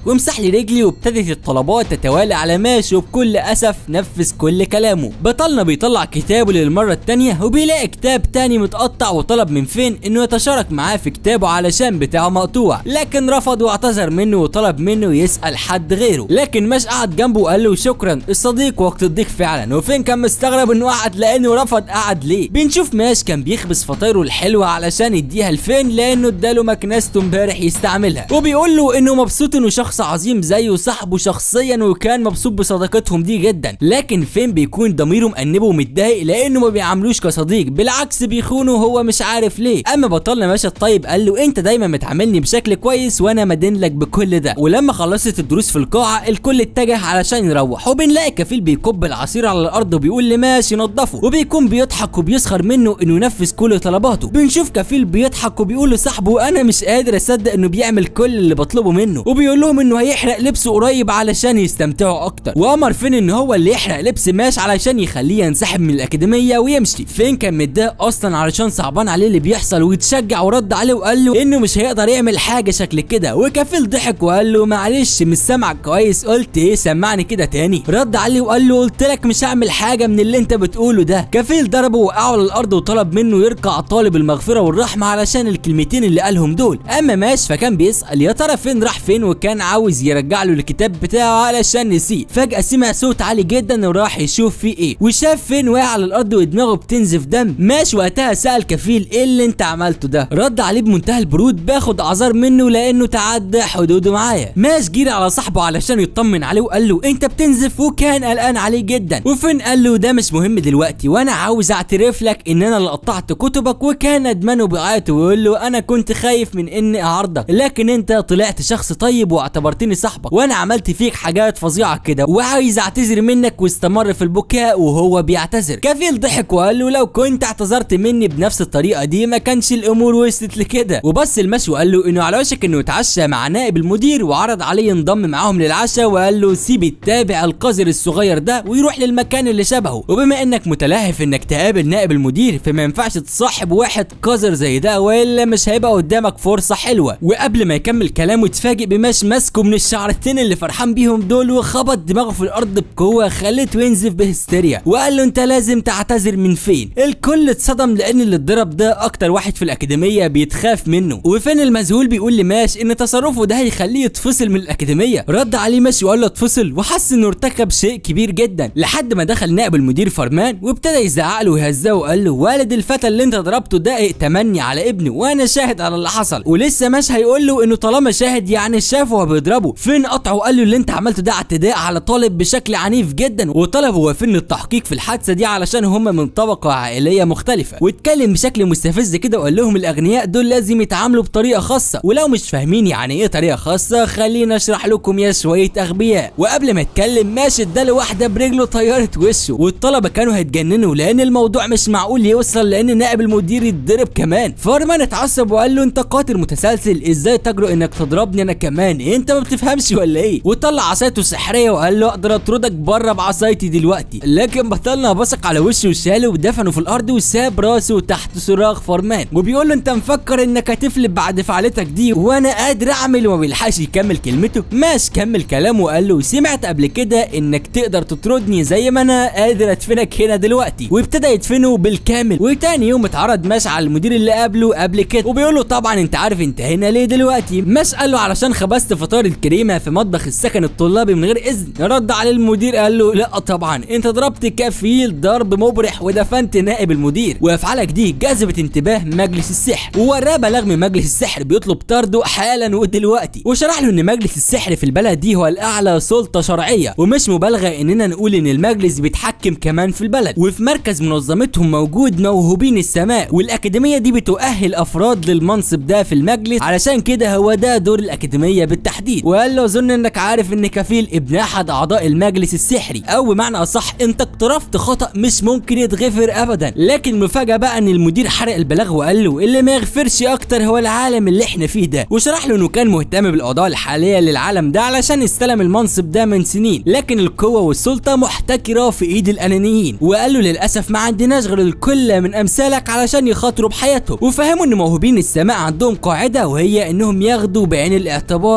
ومسح لي رجلي وابتدت الطلبات تتوالى على ماشي وبكل اسف نفذ كل كلامه بطلنا بيطلع كتابه للمره التانية وبيلاقي كتاب تاني متقطع وطلب من فين انه يتشارك معاه في كتابه علشان بتاعه مقطوع لكن رفض واعتذر منه وطلب منه يسال حد غيره لكن مش قعد جنبه وقال له شكرا الصديق وقت الضيق فعلا وفين كان مستغرب انه قعد لانه رفض قعد ليه بنشوف ماش كان بيخبز فطايره الحلوه علشان يديها لفين لانه اداله مكنسته امبارح يستعملها وبيقول له انه مبسوط انه شخص عظيم زيه صاحبه شخصيا وكان مبسوط بصداقتهم دي جدا لكن فين بيكون ضميره مأنبه ومتضايق لانه ما بيعاملوش كصديق بالعكس بيخونه وهو مش عارف ليه اما بطلنا ماشي الطيب قال له انت دايما بتعاملني بشكل كويس وانا مدين لك بكل ده ولما خلصت الدروس في القاعه الكل اتجه علشان يروح وبنلاقي كفيل بيكب العصير على الارض وبيقول لماشي نضفه وبيكون بيضحك وبيسخر منه انه ينفذ كل طلباته بنشوف كفيل بيضحك وبيقول لصاحبه انا مش قادر اصدق انه بيعمل كل اللي بطلبه منه وبيقول لهم انه هيحرق لبسه قريب علشان يستمتعوا اكتر وامر فين ان هو اللي يحرق لبس ماش علشان يخليه ينسحب من الاكاديميه ويمشي فين كان متضايق اصلا علشان صعبان عليه اللي بيحصل ويتشجع ورد عليه وقال له انه مش هيقدر يعمل حاجه شكل كده وكفيل ضحك وقال له معلش مش سامعك كويس قلت ايه سمعني كده تاني رد عليه وقال له قلت لك مش هعمل حاجه من اللي انت بتقوله ده كفيل ضربه وقعه على الارض وطلب منه يركع طالب المغفره والرحمه علشان الكلمتين اللي قالهم دول اما ماش فكان بيسال يا ترى فين راح فين وكان عاوز يرجع له الكتاب بتاعه علشان نسيه فجاه سمع صوت عالي جدا وراح يشوف فيه ايه وشاف فين واقع على الارض ودماغه بتنزف دم ماش وقتها سال كفيل ايه اللي انت عملته ده رد عليه بمنتهى البرود باخد اعذار منه لانه تعدى حدوده معايا ماش جري على صاحبه علشان يطمن عليه وقال له انت بتنزف وكان قلقان عليه جدا وفين قال له ده مش مهم دلوقتي وانا عاوز اعترف لك ان انا اللي قطعت كتبك وكان ندمان وبيعيط ويقول له انا كنت خايف من اني اعرضك لكن انت طلعت شخص طيب واعتبرتني صاحبك وانا عملت فيك حاجات فظيعه كده وعايز اعتذر منك واستمر في البكاء وهو بيعتذر كفيل ضحك وقال له لو كنت اعتذرت مني بنفس الطريقه دي ما كانش الامور وصلت لكده وبص المشي وقال له انه على وشك انه يتعشى مع نائب المدير وعرض عليه ينضم معاهم للعشاء وقال له سيب التابع القذر الصغير ده ويروح للمكان اللي شبهه وبما انك متلهف انك تقابل نائب المدير فما ينفعش تصاحب واحد قذر زي ده والا مش هيبقى قدامك فرصه حلوه وقبل ما يكمل كلامه اتفاجئ بماش ماسكه من الشعرتين اللي فرحان بيهم دول وخبط دماغه في الارض بقوه خلته ينزف بهستيريا وقال له انت لازم تعتذر من فين الكل اتصدم لان اللي اتضرب ده اكتر واحد في الاكاديميه بيتخاف منه وفين المذهول بيقول لماش ان تصرفه ده هيخليه يتفصل من الاكاديميه رد عليه ماشي وقال له اتفصل وحس انه ارتكب شيء كبير جدا لحد ما دخل نائب المدير فرمان وابتدى يزعق له ويهزقه وقال له والد الفتى اللي انت ضربته ده ائتمني على ابنه وانا شاهد على اللي حصل ولسه ماش هيقول له انه طالما شاهد يعني شافه وهو بيضربه فين قطعه وقال له اللي انت عملته ده اعتداء على طالب بشكل عنيف جدا وطلب هو فين التحقيق في الحادثه دي علشان هم من طبقه عائليه مختلفه واتكلم بشكل مستفز كده وقال لهم الاغنياء دول لازم يتعاملوا بطريقه خاصه ولو مش فاهمين يعني ايه طريقه خاصه خلينا اشرح لكم يا شويه اغبياء وقبل ما يتكلم ماشي اداله واحده برجله طيرت وشه والطلبه كانوا هيتجننوا لان الموضوع مش معقول يوصل لان نائب المدير يتضرب كمان فارمان اتعصب وقال له انت قاتل متسلسل ازاي تجرؤ انك تضربني انا كمان انت ما بتفهمش ولا ايه وطلع عصايته السحريه وقال له اقدر اطردك بره بعصايتي دلوقتي لكن بطلنا بصق على وشه وشاله ودفنه في الارض وساب راسه تحت صراخ فارمان وبيقول له انت مفكر انك هتفلت بعد فعلتك دي وانا قادر اعمل وما بيلحقش يكمل كلمته ماش كمل كلامه وقال له سمعت قبل كده انك تقدر تطردني زي ما انا قادر ادفنك هنا دلوقتي وابتدى يدفنه بالكامل وتاني يوم اتعرض ماش على المدير اللي قابله قبل كده وبيقول له طبعا انت عارف انت هنا ليه دلوقتي ماش قال له علشان خبزت فطار الكريمه في مطبخ السكن الطلابي من غير اذن رد عليه المدير قال له لا طبعا انت ضربت كفيل ضرب مبرح ودفنت نائب المدير وافعالك دي جذبت انتباه مجلس السحر ووراه بلاغ من مجلس السحر بيطلب طرده حالا ودلوقتي وشرح له ان مجلس السحر في البلد دي هو الاعلى سلطه شرعيه ومش مبالغه اننا نقول ان المجلس بيتحكم كمان في البلد وفي مركز منظمتهم موجود موهوبين السماء والاكاديميه دي بتؤهل افراد للمنصب ده في المجلس علشان كده هو ده دور الاكاديميه بالتحديد وقال له اظن انك عارف ان كفيل ابن احد اعضاء المجلس السحري او بمعنى اصح انت اقترفت خطا مش ممكن يتغفر ابدا لكن المفاجاه بقى ان المدير حرق البلاغ وقال له اللي ما يغفرش اكتر هو العالم اللي احنا فيه ده وشرح له انه كان مهتم بالاوضاع الحاليه للعالم ده علشان استلم المنصب ده من سنين لكن القوه والسلطه محتكره في ايد الانانيين وقال له للاسف ما عندناش غير الكل من امثالك علشان يخاطروا بحياتهم وفهموا ان موهوبين السماء عندهم قاعده وهي انهم ياخدوا بعين الاعتبار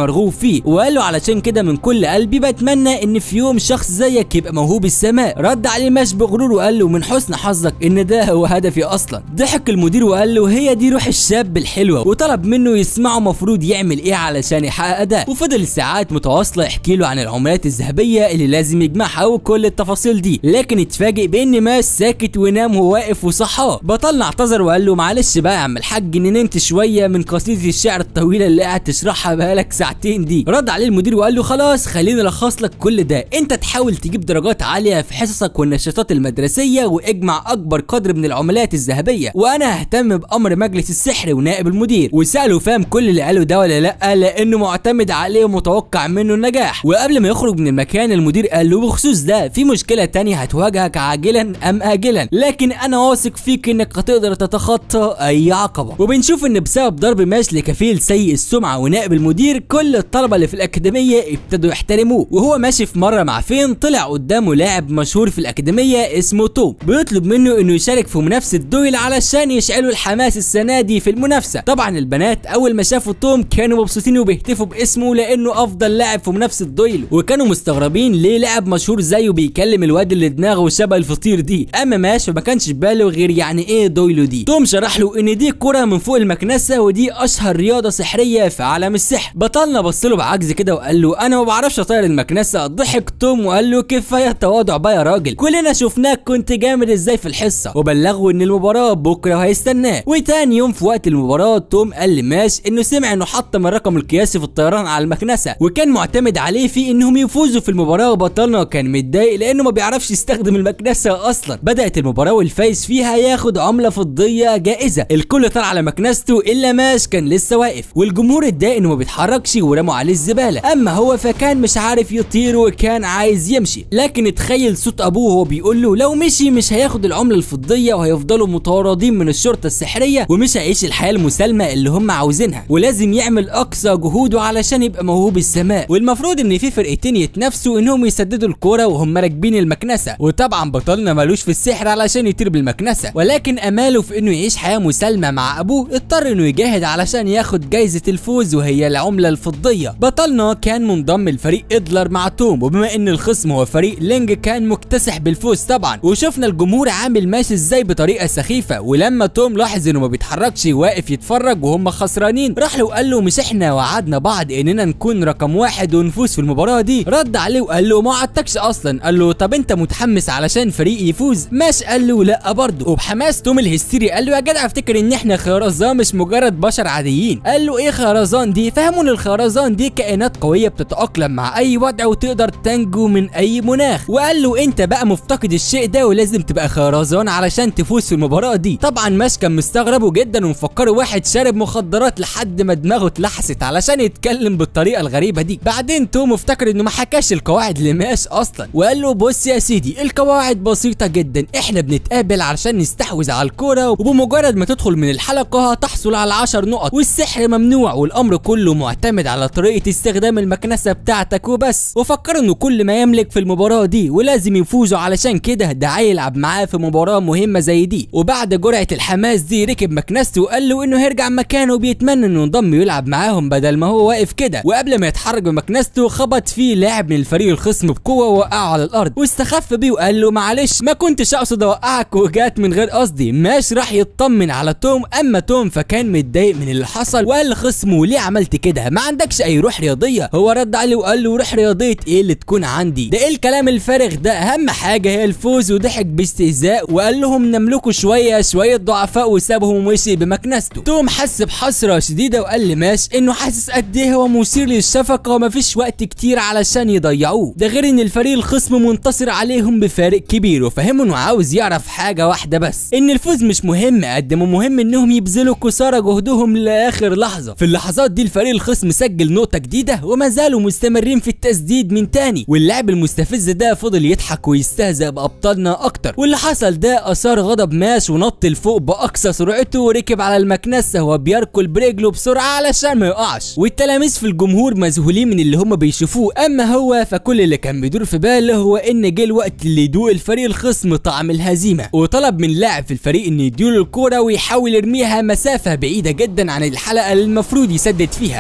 مرغوب فيه وقال له علشان كده من كل قلبي بتمنى ان في يوم شخص زيك يبقى موهوب السماء رد عليه ماش بغرور وقال له من حسن حظك ان ده هو هدفي اصلا ضحك المدير وقال له هي دي روح الشاب الحلوه وطلب منه يسمعه مفروض يعمل ايه علشان يحقق ده وفضل ساعات متواصله يحكي له عن العملات الذهبيه اللي لازم يجمعها وكل التفاصيل دي لكن اتفاجئ بان ماس ساكت ونام وهو واقف وصحاه بطلنا اعتذر وقال له معلش بقى يا عم الحاج اني نمت شويه من قصيده الشعر الطويله اللي قاعد تشرحها بقالك ساعتين دي رد عليه المدير وقال له خلاص خليني الخص لك كل ده انت تحاول تجيب درجات عاليه في حصصك والنشاطات المدرسيه واجمع اكبر قدر من العملات الذهبيه وانا ههتم بامر مجلس السحر ونائب المدير وساله فاهم كل اللي قاله ده ولا لا لانه معتمد عليه ومتوقع منه النجاح وقبل ما يخرج من المكان المدير قال له بخصوص ده في مشكله تانية هتواجهك عاجلا ام اجلا لكن انا واثق فيك انك هتقدر تتخطى اي عقبه وبنشوف ان بسبب ضرب ماش لكفيل سيء السمعه ونائب المدير كل الطلبه اللي في الاكاديميه ابتدوا يحترموه وهو ماشي في مره مع فين طلع قدامه لاعب مشهور في الاكاديميه اسمه توم بيطلب منه انه يشارك في منافسه دويل علشان يشعلوا الحماس السنه دي في المنافسه طبعا البنات اول ما شافوا توم كانوا مبسوطين وبيهتفوا باسمه لانه افضل لاعب في منافسه دويل وكانوا مستغربين ليه لاعب مشهور زيه بيكلم الواد اللي دماغه شبه الفطير دي اما ماش فما كانش في باله غير يعني ايه دويلو دي توم شرح له ان دي كره من فوق المكنسه ودي اشهر رياضه سحريه في عالم السحر بطلنا بص له بعجز كده وقال له انا ما بعرفش اطير المكنسه ضحك توم وقال له كفايه تواضع بقى يا راجل كلنا شفناك كنت جامد ازاي في الحصه وبلغه ان المباراه بكره هيستناه وتاني يوم في وقت المباراه توم قال لماش انه سمع انه حطم الرقم القياسي في الطيران على المكنسه وكان معتمد عليه في انهم يفوزوا في المباراه وبطلنا كان متضايق لانه ما بيعرفش يستخدم المكنسه اصلا بدات المباراه والفايز فيها ياخد عمله فضيه جائزه الكل طلع على مكنسته الا ماش كان لسه واقف والجمهور اتضايق انه ما بيتحركش ورموا عليه الزباله اما هو فكان مش عارف يطير وكان عايز يمشي لكن اتخيل صوت ابوه وهو بيقول له لو مشي مش هياخد العمله الفضيه وهيفضلوا متورطين من الشرطه السحريه ومش هيعيش الحياه المسالمه اللي هم عاوزينها ولازم يعمل اقصى جهوده علشان يبقى موهوب السماء والمفروض ان في فرقتين يتنافسوا انهم يسددوا الكوره وهم راكبين المكنسه وطبعا بطلنا ملوش في السحر علشان يطير بالمكنسه ولكن اماله في انه يعيش حياه مسالمه مع ابوه اضطر انه يجاهد علشان ياخد جايزه الفوز وهي العمله الفضيه بطلنا كان منضم لفريق ادلر مع توم وبما ان الخصم هو فريق لينج كان مكتسح بالفوز طبعا وشفنا الجمهور عامل ماشي ازاي بطريقه سخيفه ولما توم لاحظ انه ما بيتحركش واقف يتفرج وهم خسرانين راح له وقال له مش احنا وعدنا بعض اننا نكون رقم واحد ونفوز في المباراه دي رد عليه وقال له ما وعدتكش اصلا قال له طب انت متحمس علشان فريق يفوز ماش قال له لا برضه وبحماس توم الهستيري قال له يا جدع افتكر ان احنا خرزان مش مجرد بشر عاديين قال له ايه خرزان دي فهموا ان الخرزان دي كائنات قويه بتتاقلم مع اي وضع وتقدر تنجو من اي مناخ وقال له انت بقى مفتقد الشيء ده ولازم تبقى خرزان علشان تفوز في المباراه دي طبعا ماش كان مستغربه جدا ومفكره واحد شارب مخدرات لحد ما دماغه اتلحست علشان يتكلم بالطريقه الغريبه دي بعدين توم افتكر انه ما حكاش القواعد لماش اصلا وقال له بص يا سيدي القواعد بسيطه جدا احنا بنتقابل علشان نستحوذ على الكوره وبمجرد ما تدخل من الحلقه هتحصل على 10 نقط والسحر ممنوع والامر كله معتمد على طريقه استخدام المكنسه بتاعتك وبس وفكر انه كل ما يملك في المباراه دي ولازم يفوزوا علشان كده ده يلعب معاه في مباراه مهمه زي دي وبعد جرعه الحماس دي ركب مكنسته وقال له انه هيرجع مكانه وبيتمنى انه ينضم يلعب معاهم بدل ما هو واقف كده وقبل ما يتحرك بمكنسته خبط فيه لاعب من الفريق الخصم بقوه ووقعه على الارض واستخف بيه وقال له معلش ما كنتش اقصد اوقعك وجات من غير قصدي ماش راح يطمن على توم اما توم فكان متضايق من اللي حصل وقال لخصمه ليه عملت كده ما عندكش اي روح رياضيه هو رد عليه وقال له روح رياضيه ايه اللي تكون عندي ده ايه الكلام الفارغ ده اهم حاجه هي الفوز وضحك باستهزاء وقال لهم نملكوا شويه شويه ضعفاء وسابهم ومشي بمكنسته توم حس بحسره شديده وقال لماش انه حاسس قد ايه هو مثير للشفقه ومفيش وقت كتير علشان يضيعوه ده غير ان الفريق الخصم منتصر عليهم بفارق كبير وفهمه انه عاوز يعرف حاجه واحده بس ان الفوز مش مهم قد ما مهم انهم يبذلوا قصارى جهدهم لاخر لحظه في اللحظات دي الفريق الخصم سجل نقطه جديده وما زالوا مستمرين في التسديد من تاني واللاعب المستفز ده فضل يضحك ويستهزأ بابطالنا اكتر واللي حصل ده اثار غضب ماش ونط لفوق باقصى سرعته وركب على المكنسه وهو بيركل برجله بسرعه علشان ما يقعش والتلاميذ في الجمهور مذهولين من اللي هم بيشوفوه اما هو فكل اللي كان بيدور في باله هو ان جه الوقت اللي يدوق الفريق الخصم طعم الهزيمه وطلب من لاعب في الفريق انه يديله الكوره ويحاول يرميها مسافه بعيده جدا عن الحلقه اللي المفروض يسدد فيها والجمهور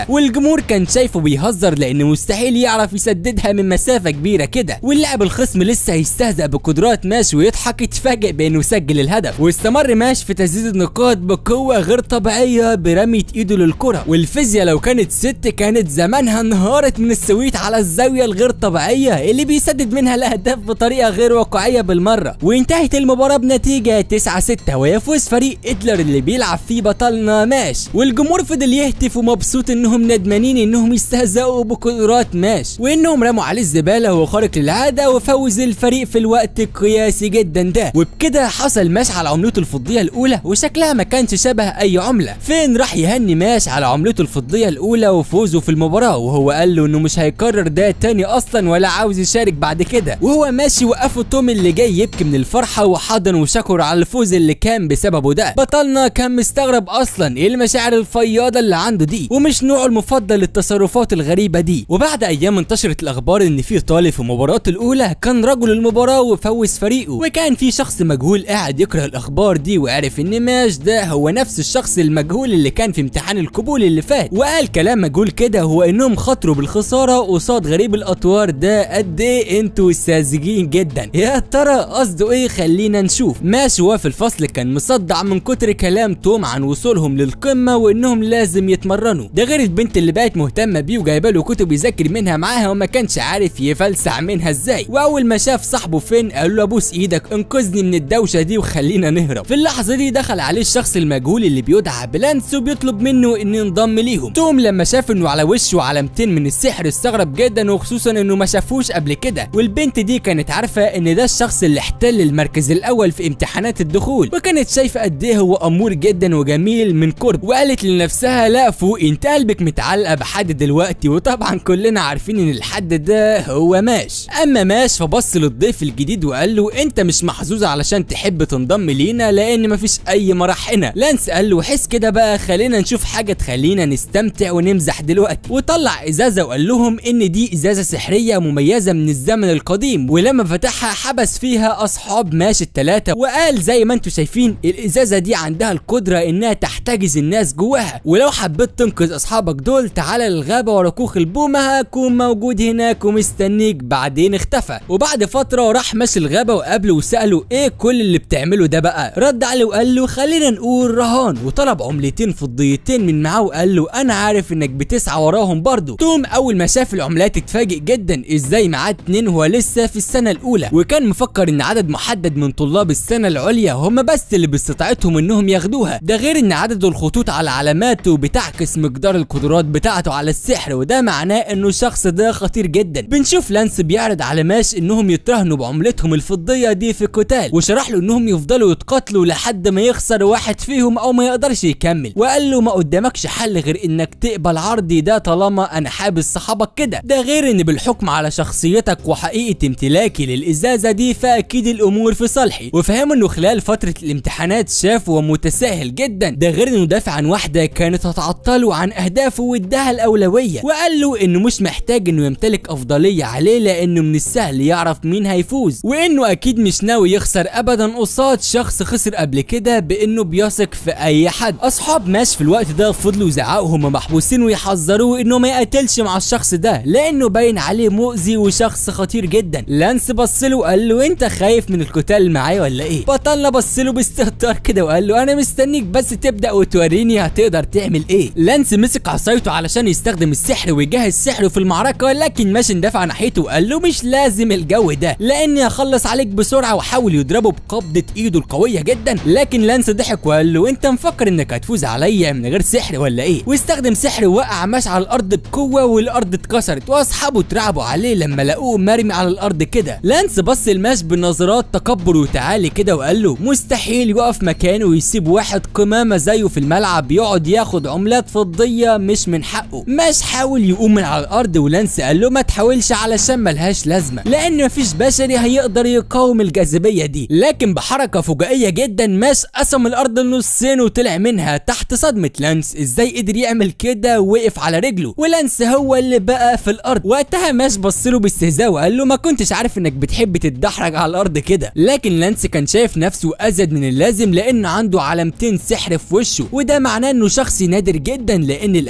والجمهور كان شايفه بيهزر لان مستحيل يعرف يسددها من مسافه كبيره كده واللاعب الخصم لسه هيستهزأ بقدرات ماش ويضحك يتفاجئ بانه سجل الهدف واستمر ماش في تسديد النقاط بقوه غير طبيعيه برميه ايده للكره والفيزياء لو كانت ست كانت زمانها انهارت من السويت على الزاويه الغير طبيعيه اللي بيسدد منها الاهداف بطريقه غير واقعيه بالمره وانتهت المباراه بنتيجه 9 6 ويفوز فريق ادلر اللي بيلعب فيه بطلنا ماش والجمهور فضل يهتف ومبسوط انهم ندمانين انهم يستهزئوا بقدرات ماش وانهم رموا عليه الزباله وهو خارق للعاده وفوز الفريق في الوقت القياسي جدا ده وبكده حصل ماش على عملته الفضيه الاولى وشكلها ما كانش شبه اي عمله فين راح يهني ماش على عملته الفضيه الاولى وفوزه في المباراه وهو قال له انه مش هيكرر ده تاني اصلا ولا عاوز يشارك بعد كده وهو ماشي وقفه توم اللي جاي يبكي من الفرحه وحضن وشكر على الفوز اللي كان بسببه ده بطلنا كان مستغرب اصلا ايه المشاعر الفياضه اللي عنده دي ومش نوعه المفضل للتصرفات الغريبه دي وبعد ايام انتشرت الاخبار ان في طالب في مباراته الاولى كان رجل المباراه وفوز فريقه وكان في شخص مجهول قاعد يقرا الاخبار دي وعرف ان ماش ده هو نفس الشخص المجهول اللي كان في امتحان القبول اللي فات وقال كلام مجهول كده هو انهم خاطروا بالخساره قصاد غريب الاطوار ده قد ايه انتوا ساذجين جدا يا ترى قصده ايه خلينا نشوف ماش هو في الفصل كان مصدع من كتر كلام توم عن وصولهم للقمه وانهم لازم يتمرنوا ده غير البنت اللي بقت مهتمه بيه وجايبه له كتب يذاكر منها معاها وما كانش عارف يفلسع منها ازاي واول ما شاف صاحبه فين قال له ابوس ايدك انقذني من الدوشه دي وخلينا نهرب في اللحظه دي دخل عليه الشخص المجهول اللي بيدعى بلانس وبيطلب منه انه ينضم ليهم توم لما شاف انه على وشه علامتين من السحر استغرب جدا وخصوصا انه ما شافوش قبل كده والبنت دي كانت عارفه ان ده الشخص اللي احتل المركز الاول في امتحانات الدخول وكانت شايفه قد ايه هو امور جدا وجميل من قرب وقالت لنفسها لا فوق انت قلبك متعلقه بحد دلوقتي وطبعا كلنا عارفين ان الحد ده هو ماش اما ماش فبص للضيف الجديد وقال له انت مش محظوظ علشان تحب تنضم لينا لان مفيش اي مرح هنا لانس قال له حس كده بقى خلينا نشوف حاجه تخلينا نستمتع ونمزح دلوقتي وطلع ازازه وقال لهم ان دي ازازه سحريه مميزه من الزمن القديم ولما فتحها حبس فيها اصحاب ماشي الثلاثه وقال زي ما انتم شايفين الازازه دي عندها القدره انها تحتجز الناس جواها ولو حبيت تنقذ اصحابك دول تعالى للغابه ورا كوخ البومه هكون موجود هناك ومستنيك بعدين اختفى وبعد فتره راح ماشي الغابه وقابله وساله ايه كل اللي بتعمله ده بقى رد عليه وقال له خلينا نقول رهان وطلب عملتين فضيتين من معاه وقال له انا عارف انك بتسعى وراهم برضه توم اول ما شاف العملات اتفاجئ جدا ازاي معاه اتنين وهو لسه في السنه الاولى وكان مفكر ان عدد محدد من طلاب السنه العليا هم بس اللي باستطاعتهم انهم ياخدوها ده غير ان عدد الخطوط على علاماته بتعكس مقدار القدرات بتاعته على السحر وده معناه انه الشخص ده خطير جدا بنشوف لانس بيعرض على ماش انهم يترهنوا بعملتهم الفضيه دي في قتال وشرح له انهم يفضلوا يتقاتلوا لحد ما يخسر واحد فيهم او ما يقدرش يكمل وقال له ما قدامكش حل غير انك تقبل عرضي ده طالما انا حابس صحابك كده ده غير ان بالحكم على شخصيتك وحقيقه امتلاكي للازازه دي فاكيد الامور في صالحي وفهم انه خلال فتره الامتحانات شاف ومتساهل جدا ده غير انه دافع عن واحده كانت هتعطله عن اهدافه واداها الاولويه وقال له انه مش محتاج انه يمتلك افضليه عليه لانه من السهل يعرف مين هيفوز وانه اكيد مش ناوي يخسر ابدا قصاد شخص خسر قبل كده بانه بيثق في اي حد اصحاب ماش في الوقت ده فضلوا يزعقوا هم محبوسين ويحذروه انه ما يقاتلش مع الشخص ده لانه باين عليه مؤذي وشخص خطير جدا لانس بص له وقال له انت خايف من القتال معايا ولا ايه بطلنا بص له باستهتار كده وقال له انا مستنيك بس تبدا وتوريني هتقدر تعمل ايه لانس مسك عصايته علشان يستخدم السحر ويجهز سحره في المعركه لكن ماش اندفع ناحيته وقال له مش لازم الجو ده لاني هخلص عليك بسرعه وحاول يضربه بقبضه ايده القويه جدا لكن لانس ضحك وقال له انت مفكر انك هتفوز عليا من غير سحر ولا ايه واستخدم سحر وقع ماش على الارض بقوه والارض اتكسرت واصحابه اترعبوا عليه لما لقوه مرمي على الارض كده لانس بص الماش بنظرات تكبر وتعالي كده وقال له مستحيل يقف مكانه ويسيب واحد قمامه زيه في الملعب يقعد ياخد عملات فضيه مش من حقه ماش حاول يقوم من على الارض ولانس قال له ما تحاولش علشان ملهاش لازمه لان مفيش بشري هيقدر يقاوم الجاذبيه دي لكن بحركه فجائيه جدا ماش قسم الارض نصين وطلع منها تحت صدمه لانس ازاي قدر يعمل كده ووقف على رجله ولانس هو اللي بقى في الارض وقتها ماش بص له باستهزاء وقال له ما كنتش عارف انك بتحب تتدحرج على الارض كده لكن لانس كان شايف نفسه ازيد من اللازم لان عنده علامتين سحر في وشه وده معناه انه شخص نادر جدا لان الاغلبيه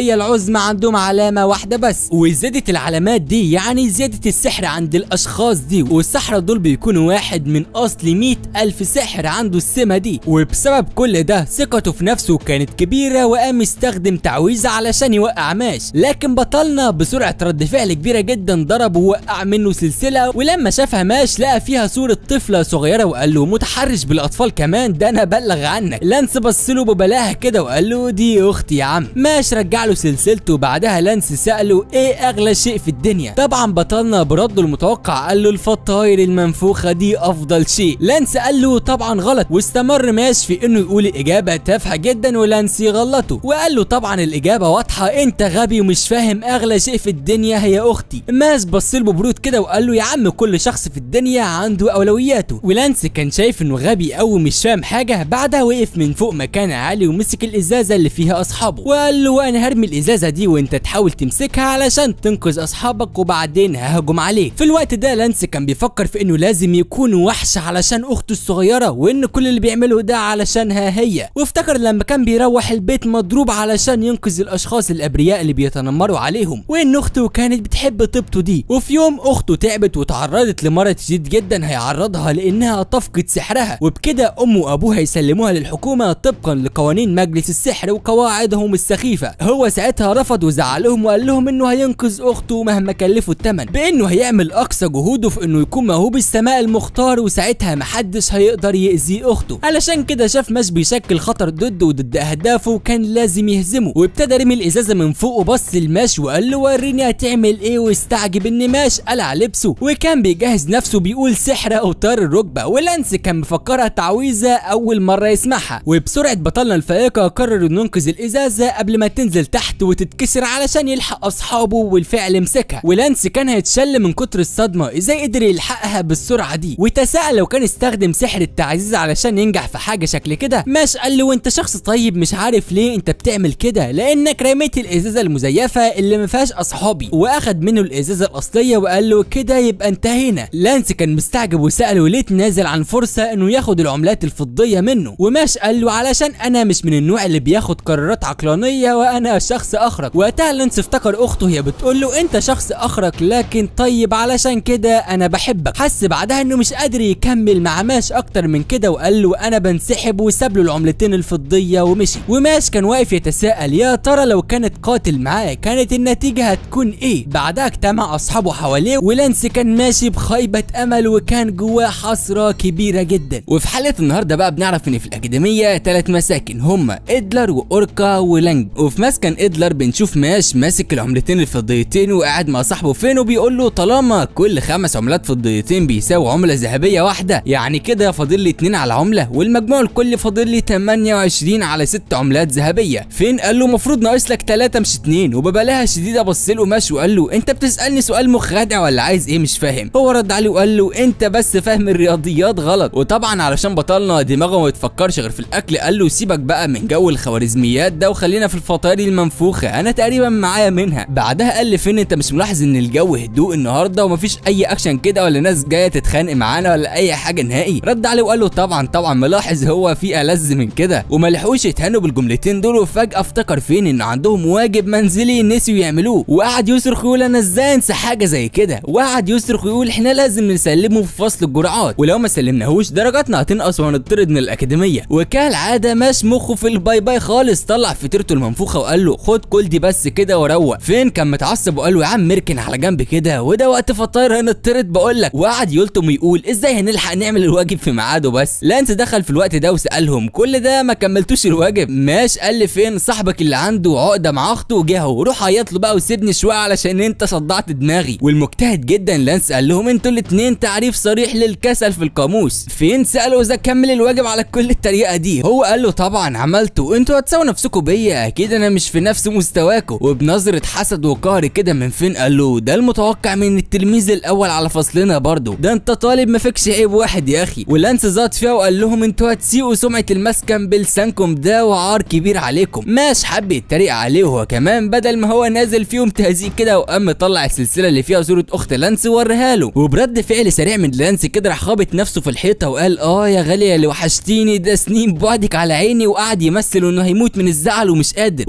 الصينيه العظمى عندهم علامه واحده بس وزياده العلامات دي يعني زياده السحر عند الاشخاص دي والسحرة دول بيكونوا واحد من اصل 100 الف ساحر عنده السمه دي وبسبب كل ده ثقته في نفسه كانت كبيره وقام يستخدم تعويذه علشان يوقع ماش لكن بطلنا بسرعه رد فعل كبيره جدا ضرب ووقع منه سلسله ولما شافها ماش لقى فيها صوره طفله صغيره وقال له متحرش بالاطفال كمان ده انا بلغ عنك لانس بص له ببلاهه كده وقال له دي اختي يا عم ماش رجع له سلسلته وبعدها لانس ساله ايه اغلى شيء في الدنيا طبعا بطلنا برده المتوقع قال له الفطاير المنفوخه دي افضل شيء لانس قال له طبعا غلط واستمر ماش في انه يقول اجابه تافهه جدا ولانس يغلطه وقال له طبعا الاجابه واضحه انت غبي ومش فاهم اغلى شيء في الدنيا هي اختي ماش بص له ببرود كده وقال له يا عم كل شخص في الدنيا عنده اولوياته ولانس كان شايف انه غبي او مش فاهم حاجه بعدها وقف من فوق مكان عالي ومسك الازازه اللي فيها اصحابه وقال له وانا هرمي الازازه دي وانت تحاول تمسكها علشان تنقذ اصحابك وبعدين ههجم عليك في الوقت ده لانس كان بيفكر في انه لازم يكون وحش علشان اخته الصغيره وان كل اللي بيعمله ده علشانها هي وافتكر لما كان بيروح البيت مضروب علشان ينقذ الاشخاص الابرياء اللي بيتنمروا عليهم وان اخته كانت بتحب طيبته دي وفي يوم اخته تعبت وتعرضت لمرض شديد جدا هيعرضها لانها تفقد سحرها وبكده امه وابوها يسلموها للحكومه طبقا لقوانين مجلس السحر وقواعدهم السخيفه هو ساعتها رفض وزعلهم وقال لهم انه هينقذ اخته مهما كلفه الثمن بانه هيعمل اقصى جهوده في انه يكون موهوب السماء المختار وساعتها محدش هيقدر يأذي اخته علشان كده شاف ماش بيشكل خطر ضده وضد اهدافه وكان لازم يهزمه وابتدى رمي الازازه من فوق وبص لماش وقال له وريني هتعمل ايه واستعجب ان ماش قلع لبسه وكان بيجهز نفسه بيقول سحر اوتار الركبه ولانس كان مفكرها تعويذه اول مره يسمعها وبسرعه بطلنا الفائقه قرر انه ينقذ الازازه قبل ما تنزل تحت وتتكسر علشان يلحق اصحابه والفعل مسكها ولانس كان هيتشل من كتر الصدمه ازاي قدر يلحقها بالسرعه دي وتساءل لو كان استخدم سحر التعزيز علشان ينجح في حاجه شكل كده ماش قال له انت شخص طيب مش عارف ليه انت بتعمل كده لانك رميت الازازه المزيفه اللي ما فيهاش اصحابي واخد منه الازازه الاصليه وقال له كده يبقى انتهينا لانس كان مستعجب وساله ليه تنازل عن فرصه انه ياخد العملات الفضيه منه وماش قال له علشان انا مش من النوع اللي بياخد قرارات عقلانيه وانا شخص اخرق وقتها لانس افتكر اخته هي بتقول له انت شخص اخرق لكن طيب علشان كده انا بحبك حس بعدها انه مش قادر يكمل مع ماش اكتر من كده وقال له انا بنسحب وساب له العملتين الفضيه ومشي وماش كان واقف يتساءل يا ترى لو كانت قاتل معاه كانت النتيجه هتكون ايه بعدها اجتمع اصحابه حواليه ولانس كان ماشي بخيبه امل وكان جواه حسره كبيره جدا وفي حلقه النهارده بقى بنعرف ان في الاكاديميه ثلاث مساكن هما ادلر واوركا ولانج وفي مسكن ادلر بنشوف ماش ماسك العملتين الفضيتين وقاعد مع صاحبه فين وبيقول له طالما كل خمس عملات فضيتين بيساوي عمله ذهبيه واحده يعني كده فاضل لي اتنين على عمله والمجموع الكلي فاضل لي 28 على ست عملات ذهبيه فين قال له المفروض ناقص لك ثلاثه مش اتنين وببلاها شديده بص له ماش وقال له انت بتسالني سؤال مخادع ولا عايز ايه مش فاهم هو رد عليه وقال له انت بس فاهم الرياضيات غلط وطبعا علشان بطلنا دماغه ما بتفكرش غير في الاكل قال له سيبك بقى من جو الخوارزميات ده وخلينا في الفطاير المنفوخه انا تقريبا معايا منها بعدها قال لي فين انت مش ملاحظ ان الجو هدوء النهارده ومفيش اي اكشن كده ولا ناس جايه تتخانق معانا ولا اي حاجه نهائي رد عليه وقال له طبعا طبعا ملاحظ هو في ألذ من كده وما لحقوش يتهنوا بالجملتين دول وفجاه افتكر فين ان عندهم واجب منزلي نسيوا يعملوه وقعد يصرخ يقول انا ازاي انسى حاجه زي كده وقعد يصرخ ويقول احنا لازم نسلمه في فصل الجرعات ولو ما سلمناهوش درجاتنا هتنقص وهنطرد من الاكاديميه وكالعاده ماش مخه في الباي باي خالص طلع فطيرته المنفوخه وقال له خد كل دي بس كده وروق فين كان متعصب وقال له يا عم اركن على جنب كده وده وقت فطاير هنطرد بقول لك وقعد يلطم ويقول ازاي هنلحق نعمل الواجب في ميعاده بس لانس دخل في الوقت ده وسالهم كل ده ما كملتوش الواجب ماش قال لي فين صاحبك اللي عنده عقده مع اخته وجه اهو روح عيط له بقى وسيبني شويه علشان انت صدعت دماغي والمجتهد جدا لانس قال لهم انتوا الاتنين تعريف صريح للكسل في القاموس فين سالوا اذا كمل الواجب على كل الطريقه دي هو قال له طبعا عملته انتوا هتساووا نفسكم بيا اكيد انا مش في نفس مستواكم وبنظره حسد وقهر كده من فين قال له ده المتوقع من التلميذ الاول على فصلنا برضه ده انت طالب ما فيكش عيب واحد يا اخي ولانس زاد فيها وقال لهم انتوا هتسيئوا سمعه المسكن بلسانكم ده وعار كبير عليكم ماش حب يتريق عليه وهو كمان بدل ما هو نازل فيهم تهزيق كده وقام مطلع السلسله اللي فيها صوره اخت لانس ووريها له وبرد فعل سريع من لانس كده راح خابط نفسه في الحيطه وقال اه يا غاليه اللي وحشتيني ده سنين بعدك على عيني وقعد يمثل انه هيموت من الزعل ومش قادر وطبعا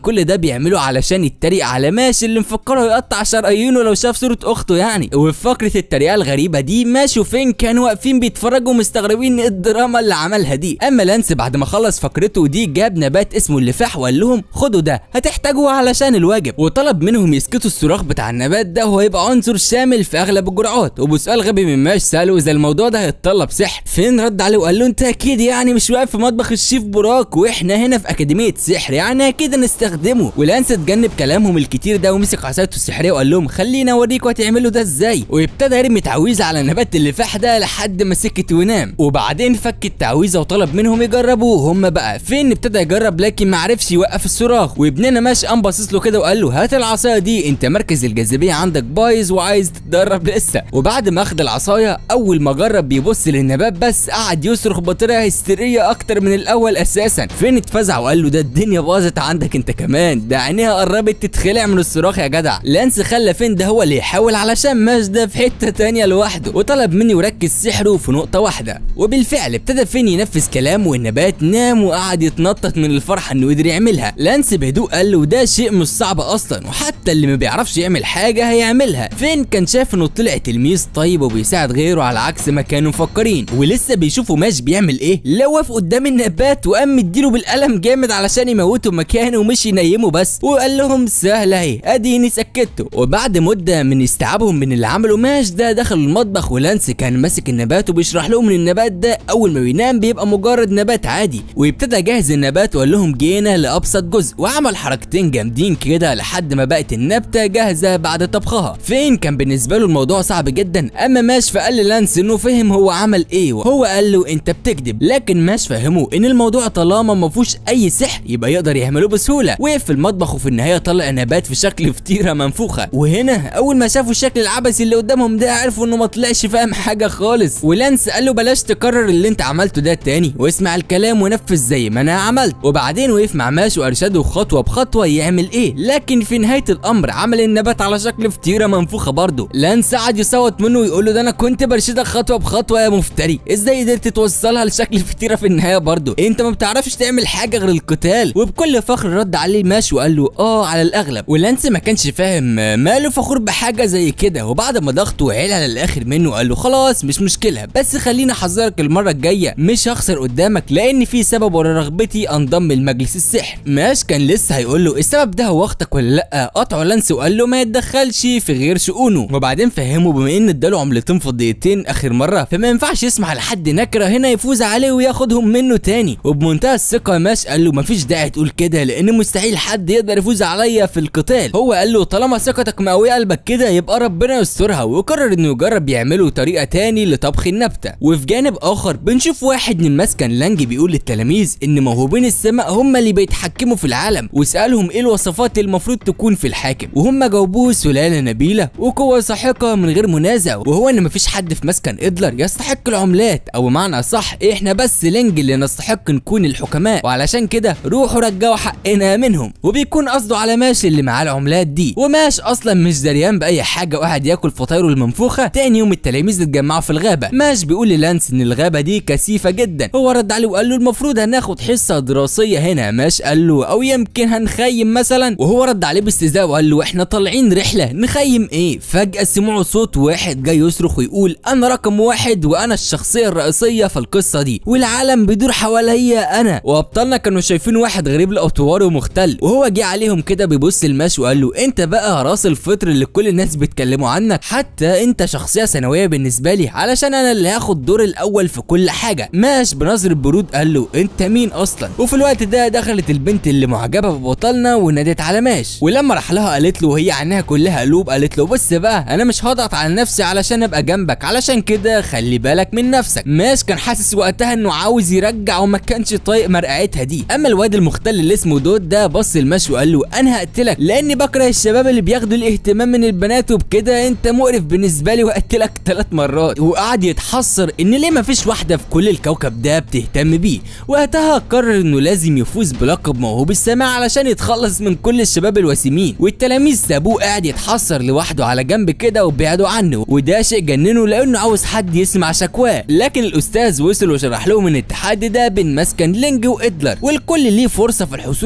كل ده بيعمله علشان يتريق على ماشي اللي مفكره يقطع شرايينه لو شاف صوره اخته يعني وفي فقره التريقه الغريبه دي ماشي وفين كانوا واقفين بيتفرجوا مستغربين ايه الدراما اللي عملها دي اما لانس بعد ما خلص فقرته دي جاب نبات اسمه اللفاح وقال لهم خدوا ده هتحتاجوه علشان الواجب وطلب منهم يسكتوا الصراخ بتاع النبات ده وهو يبقى عنصر شامل في اغلب الجرعات وبسؤال غبي من ماش ساله اذا الموضوع ده هيتطلب سحر فين رد عليه وقال له انت اكيد يعني مش واقف في مطبخ الشيف براك واحنا هنا في اكاديميه سحر يعني اكيد نستخدمه ولانس اتجنب كلامهم الكتير ده ومسك عصايته السحريه وقال لهم خليني اوريكم هتعملوا ده ازاي وابتدى يرمي تعويذه على نبات اللفاح ده لحد ما سكت ونام وبعدين فك التعويذه وطلب منهم يجربوه هم بقى فين ابتدى يجرب لكن ما عرفش يوقف الصراخ وابننا ماشي قام باصص له كده وقال له هات العصايه دي انت مركز الجاذبيه عندك بايظ وعايز تتدرب لسه وبعد ما اخد العصايه اول ما جرب بيبص للنبات بس قعد يصرخ بطريقه هستيريه اكتر من الاول اساسا فين اتفزع وقال له ده الدنيا باظت عندك انت كمان ده عينيها قربت تتخلع من الصراخ يا جدع لانس خلى فين ده هو اللي يحاول علشان ماش ده في حته تانية لوحده وطلب مني يركز سحره في نقطه واحده وبالفعل ابتدى فين ينفذ كلامه والنبات نام وقعد يتنطط من الفرحه انه قدر يعملها لانس بهدوء قال له ده شيء مش صعب اصلا وحتى اللي ما بيعرفش يعمل حاجه هيعملها فين كان شاف انه طلع تلميذ طيب وبيساعد غيره على عكس ما كانوا مفكرين ولسه بيشوفوا ماش بيعمل ايه لو وقف قدام النبات وقام مديله بالقلم جامد علشان يموته مكانه ومش ينيمه بس وقال لهم سهله اهي اديني سكته وبعد مده من استيعابهم من اللي عمله ماش ده دخل المطبخ ولانس كان ماسك النبات وبيشرح لهم ان النبات ده اول ما بينام بيبقى مجرد نبات عادي وابتدى يجهز النبات وقال لهم جينا لابسط جزء وعمل حركتين جامدين كده لحد ما بقت النبته جاهزه بعد طبخها فين كان بالنسبه له الموضوع صعب جدا اما ماش فقال للانس انه فهم هو عمل ايه وهو قال له انت بتكذب لكن ماش فهمه ان الموضوع طالما ما فيهوش اي سحر يبقى يقدر يعمله بسهوله وقف في المطبخ وفي النهايه طلع نبات في شكل فطيره منفوخه وهنا اول ما شافوا الشكل العبثي اللي قدامهم ده عرفوا انه ما طلعش فاهم حاجه خالص ولانس قال له بلاش تكرر اللي انت عملته ده تاني واسمع الكلام ونفذ زي ما انا عملت وبعدين وقف مع ماش وارشده خطوه بخطوه يعمل ايه لكن في نهايه الامر عمل النبات على شكل فطيره منفوخه برضه لانس قعد يصوت منه ويقول له ده انا كنت برشدك خطوه بخطوه يا مفتري ازاي قدرت توصلها لشكل فطيره في النهايه برضه انت ما بتعرفش تعمل حاجه غير القتال وبكل فخر رد عليه ماش وقال له اه على الاغلب ولانس ما كانش فاهم ماله فخور بحاجه زي كده وبعد ما ضغطه وعيل على الاخر منه قال له خلاص مش مشكله بس خليني احذرك المره الجايه مش هخسر قدامك لان في سبب ورا رغبتي انضم لمجلس السحر ماش كان لسه هيقول له السبب ده هو اختك ولا لا قطعه لانس وقال له ما يتدخلش في غير شؤونه وبعدين فهمه بما ان اداله عملتين فضيتين اخر مره فما ينفعش يسمح لحد نكره هنا يفوز عليه وياخدهم منه تاني وبمنتهى الثقه ماش قال له مفيش داعي تقول كده لان مستحيل حد يقدر يفوز عليا في القتال هو قال له طالما ثقتك مقويه قلبك كده يبقى ربنا يسترها وقرر انه يجرب يعمله طريقه تاني لطبخ النبته وفي جانب اخر بنشوف واحد من مسكن لانج بيقول للتلاميذ ان موهوبين السماء هم اللي بيتحكموا في العالم وسالهم ايه الوصفات اللي المفروض تكون في الحاكم وهم جاوبوه سلاله نبيله وقوه ساحقه من غير منازع وهو ان مفيش حد في مسكن ادلر يستحق العملات او معنى صح احنا بس لينج اللي نستحق نكون الحكماء وعلشان كده روحوا رجعوا حقنا منهم وبيكون قصده على ماشي اللي معاه العملات دي وماش اصلا مش دريان باي حاجه وقاعد ياكل فطايره المنفوخه تاني يوم التلاميذ اتجمعوا في الغابه ماش بيقول للانس ان الغابه دي كثيفه جدا هو رد عليه وقال له المفروض هناخد حصه دراسيه هنا ماش قال له او يمكن هنخيم مثلا وهو رد عليه باستهزاء وقال له احنا طالعين رحله نخيم ايه فجاه سمعوا صوت واحد جاي يصرخ ويقول انا رقم واحد وانا الشخصيه الرئيسيه في القصه دي والعالم بيدور حواليا انا وابطالنا كانوا شايفين واحد غريب الاطوار ومختل وهو جه عليهم كده بيبص لماش وقال له انت بقى راس الفطر اللي كل الناس بيتكلموا عنك حتى انت شخصيه ثانويه بالنسبه لي علشان انا اللي هاخد الدور الاول في كل حاجه ماش بنظر برود قال له انت مين اصلا وفي الوقت ده دخلت البنت اللي معجبه ببطلنا ونادت على ماش ولما راح لها قالت له وهي عينها كلها قلوب قالت له بص بقى انا مش هضغط على نفسي علشان ابقى جنبك علشان كده خلي بالك من نفسك ماش كان حاسس وقتها انه عاوز يرجع وما كانش طايق مرقعتها دي اما الواد المختل اللي اسمه دود ده بص لماش وقال له انا هقتلك لاني بكره الشباب اللي بياخدوا الاهتمام من البنات وبكده انت مقرف بالنسبه لي وقتلك ثلاث مرات وقعد يتحسر ان ليه مفيش واحده في كل الكوكب ده بتهتم بيه وقتها قرر انه لازم يفوز بلقب موهوب السماء علشان يتخلص من كل الشباب الوسيمين والتلاميذ سابوه قاعد يتحسر لوحده على جنب كده وبعدوا عنه وده شيء جننه لانه عاوز حد يسمع شكواه لكن الاستاذ وصل وشرح لهم ان التحدي ده بين مسكن لينج وادلر والكل ليه فرصه في الحصول على العمله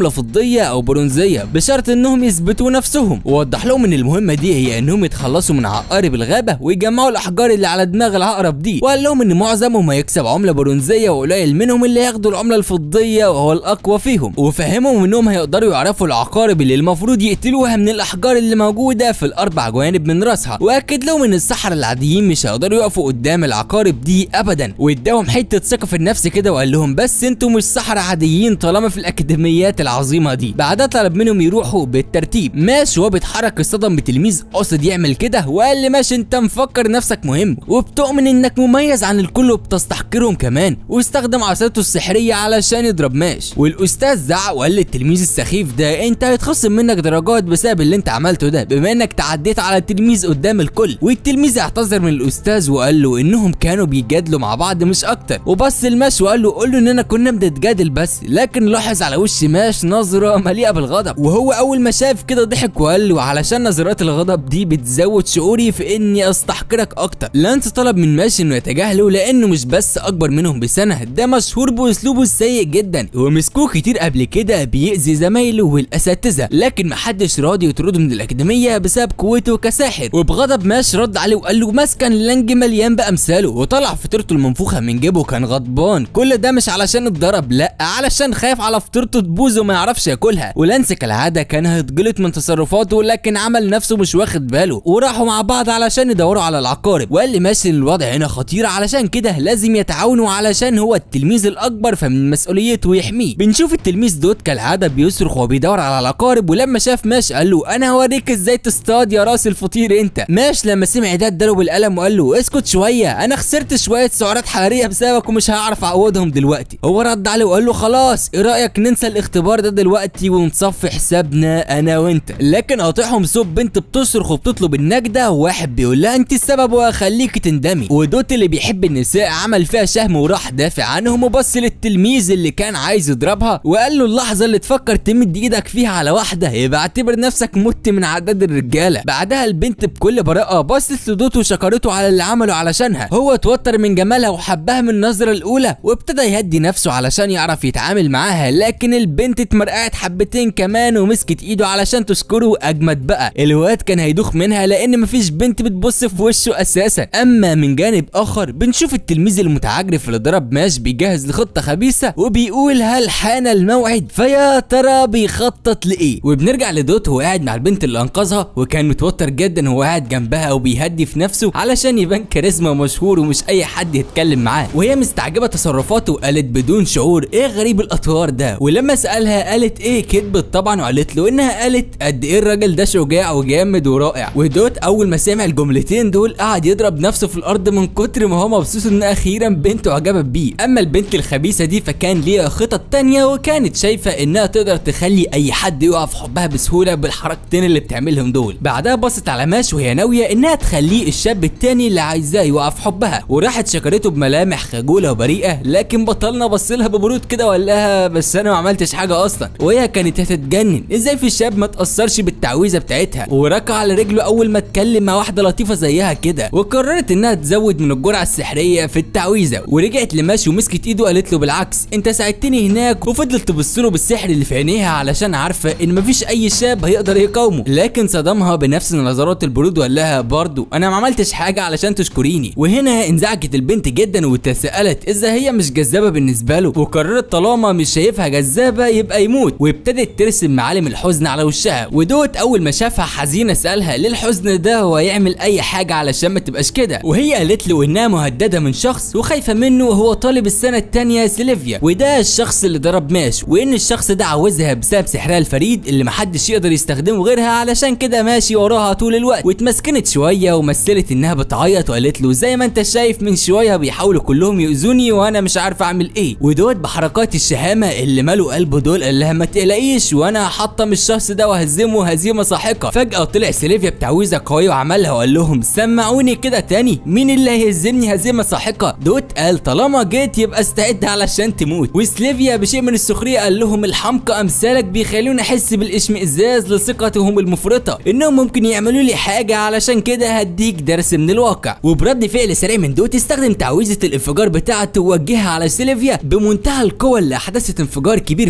عمله فضيه او برونزيه بشرط انهم يثبتوا نفسهم ووضح لهم ان المهمه دي هي انهم يتخلصوا من عقارب الغابه ويجمعوا الاحجار اللي على دماغ العقرب دي وقال لهم ان معظمهم هيكسب عمله برونزيه وقليل منهم اللي ياخدوا العمله الفضيه وهو الاقوى فيهم وفهمهم انهم هيقدروا يعرفوا العقارب اللي المفروض يقتلوها من الاحجار اللي موجوده في الاربع جوانب من راسها واكد لهم ان السحرة العاديين مش هيقدروا يقفوا قدام العقارب دي ابدا واداهم حته ثقه في النفس كده وقال لهم بس انتوا مش سحرة عاديين طالما في الاكاديميات العظيمه دي بعدها طلب منهم يروحوا بالترتيب ماشي وهو بيتحرك اصطدم بتلميذ قصد يعمل كده وقال لي ماشي انت مفكر نفسك مهم وبتؤمن انك مميز عن الكل وبتستحقرهم كمان واستخدم عصاته السحريه علشان يضرب ماش والاستاذ زعق وقال للتلميذ السخيف ده انت هيتخصم منك درجات بسبب اللي انت عملته ده بما انك تعديت على التلميذ قدام الكل والتلميذ اعتذر من الاستاذ وقال له انهم كانوا بيجادلوا مع بعض مش اكتر وبص الماش وقال له قول له اننا كنا بنتجادل بس لكن لاحظ على وش ماش نظره مليئه بالغضب وهو اول ما شاف كده ضحك وقال له علشان نظرات الغضب دي بتزود شعوري في اني استحقرك اكتر لانس طلب من ماش انه يتجاهله لانه مش بس اكبر منهم بسنه ده مشهور باسلوبه السيء جدا ومسكوه كتير قبل كده بيأذي زمايله والاساتذه لكن محدش راضي يطرده من الاكاديميه بسبب قوته كساحر وبغضب ماش رد عليه وقال له مسكن لانج مليان بامثاله وطلع فطيرته المنفوخه من جيبه كان غضبان كل ده مش علشان اتضرب لا علشان خايف على فطيرته تبوظ وما يعرفش ياكلها ولانس كالعاده كان هيتجلط من تصرفاته لكن عمل نفسه مش واخد باله وراحوا مع بعض علشان يدوروا على العقارب وقال لي ماشي الوضع هنا خطير علشان كده لازم يتعاونوا علشان هو التلميذ الاكبر فمن مسؤوليته يحميه بنشوف التلميذ دوت كالعاده بيصرخ وهو بيدور على العقارب ولما شاف ماش قال له انا هوريك ازاي تصطاد يا راس الفطير انت ماش لما سمع ده اداله بالقلم وقال له اسكت شويه انا خسرت شويه سعرات حراريه بسببك ومش هعرف اعوضهم دلوقتي هو رد عليه وقال له خلاص ايه رايك ننسى الاختبار ده دلوقتي ونصفي حسابنا انا وانت لكن قاطعهم صوت بنت بتصرخ وبتطلب النجده وواحد بيقول لها انت السبب وهخليك تندمي ودوت اللي بيحب النساء عمل فيها شهم وراح دافع عنهم وبص للتلميذ اللي كان عايز يضربها وقال له اللحظه اللي تفكر تمد ايدك فيها على واحده يبقى اعتبر نفسك مت من عدد الرجاله بعدها البنت بكل براءه بصت لدوت وشكرته على اللي عمله علشانها هو اتوتر من جمالها وحبها من النظره الاولى وابتدى يهدي نفسه علشان يعرف يتعامل معاها لكن البنت اتمرقعت حبتين كمان ومسكت ايده علشان تشكره اجمد بقى الواد كان هيدوخ منها لان مفيش بنت بتبص في وشه اساسا اما من جانب اخر بنشوف التلميذ المتعجرف اللي ضرب ماش بيجهز لخطه خبيثه وبيقول هل حان الموعد فيا ترى بيخطط لايه وبنرجع لدوت وهو قاعد مع البنت اللي انقذها وكان متوتر جدا وهو قاعد جنبها وبيهدي في نفسه علشان يبان كاريزما ومشهور ومش اي حد يتكلم معاه وهي مستعجبه تصرفاته وقالت بدون شعور ايه غريب الاطوار ده ولما سالها قالت ايه كدبت طبعا وقالت له انها قالت قد ايه الراجل ده شجاع وجامد ورائع ودوت اول ما سمع الجملتين دول قعد يضرب نفسه في الارض من كتر ما هو مبسوط ان اخيرا بنته عجبت بيه اما البنت الخبيثه دي فكان ليها خطط تانية وكانت شايفه انها تقدر تخلي اي حد يقع في حبها بسهوله بالحركتين اللي بتعملهم دول بعدها بصت على ماش وهي ناويه انها تخليه الشاب التاني اللي عايزاه يقع في حبها وراحت شكرته بملامح خجوله وبريئه لكن بطلنا بص لها ببرود كده وقال لها بس انا ما عملتش حاجه اصلا وهي كانت هتتجنن ازاي في الشاب ما تاثرش بالتعويذه بتاعتها وركع على رجله اول ما اتكلم مع واحده لطيفه زيها كده وقررت انها تزود من الجرعه السحريه في التعويذه ورجعت لماشي ومسكت ايده وقالت له بالعكس انت ساعدتني هناك وفضلت تبص له بالسحر اللي في عينيها علشان عارفه ان مفيش اي شاب هيقدر يقاومه لكن صدمها بنفس نظرات البرود وقال لها برضه انا ما عملتش حاجه علشان تشكريني وهنا انزعجت البنت جدا وتساءلت ازاي هي مش جذابه بالنسبه له وقررت طالما مش شايفها جذابه يبقى يموت وابتدت ترسم معالم الحزن على وشها ودوت اول ما شافها حزينه سالها ليه الحزن ده هو يعمل اي حاجه علشان ما تبقاش كده وهي قالت له انها مهدده من شخص وخايفه منه وهو طالب السنه الثانيه سيليفيا وده الشخص اللي ضرب ماش وان الشخص ده عاوزها بسبب سحرها الفريد اللي محدش يقدر يستخدمه غيرها علشان كده ماشي وراها طول الوقت واتمسكنت شويه ومثلت انها بتعيط وقالت له زي ما انت شايف من شويه بيحاولوا كلهم يؤذوني وانا مش عارفه اعمل ايه ودوت بحركات الشهامه اللي مالوا قلبه دول قال لها ما تقلقيش وانا هحطم الشخص ده وهزمه هزيمه ساحقه فجاه طلع سيليفيا بتعويذه قويه وعملها وقال لهم سمعوني كده تاني مين اللي هيهزمني هزيمه ساحقه دوت قال طالما جيت يبقى استعد علشان تموت وسليفيا بشيء من السخريه قال لهم الحمقى امثالك بيخلوني احس بالاشمئزاز لثقتهم المفرطه انهم ممكن يعملوا لي حاجه علشان كده هديك درس من الواقع وبرد فعل سريع من دوت استخدم تعويذه الانفجار بتاعته ووجهها على سيلفيا بمنتهى القوه اللي احدثت انفجار كبير في المكان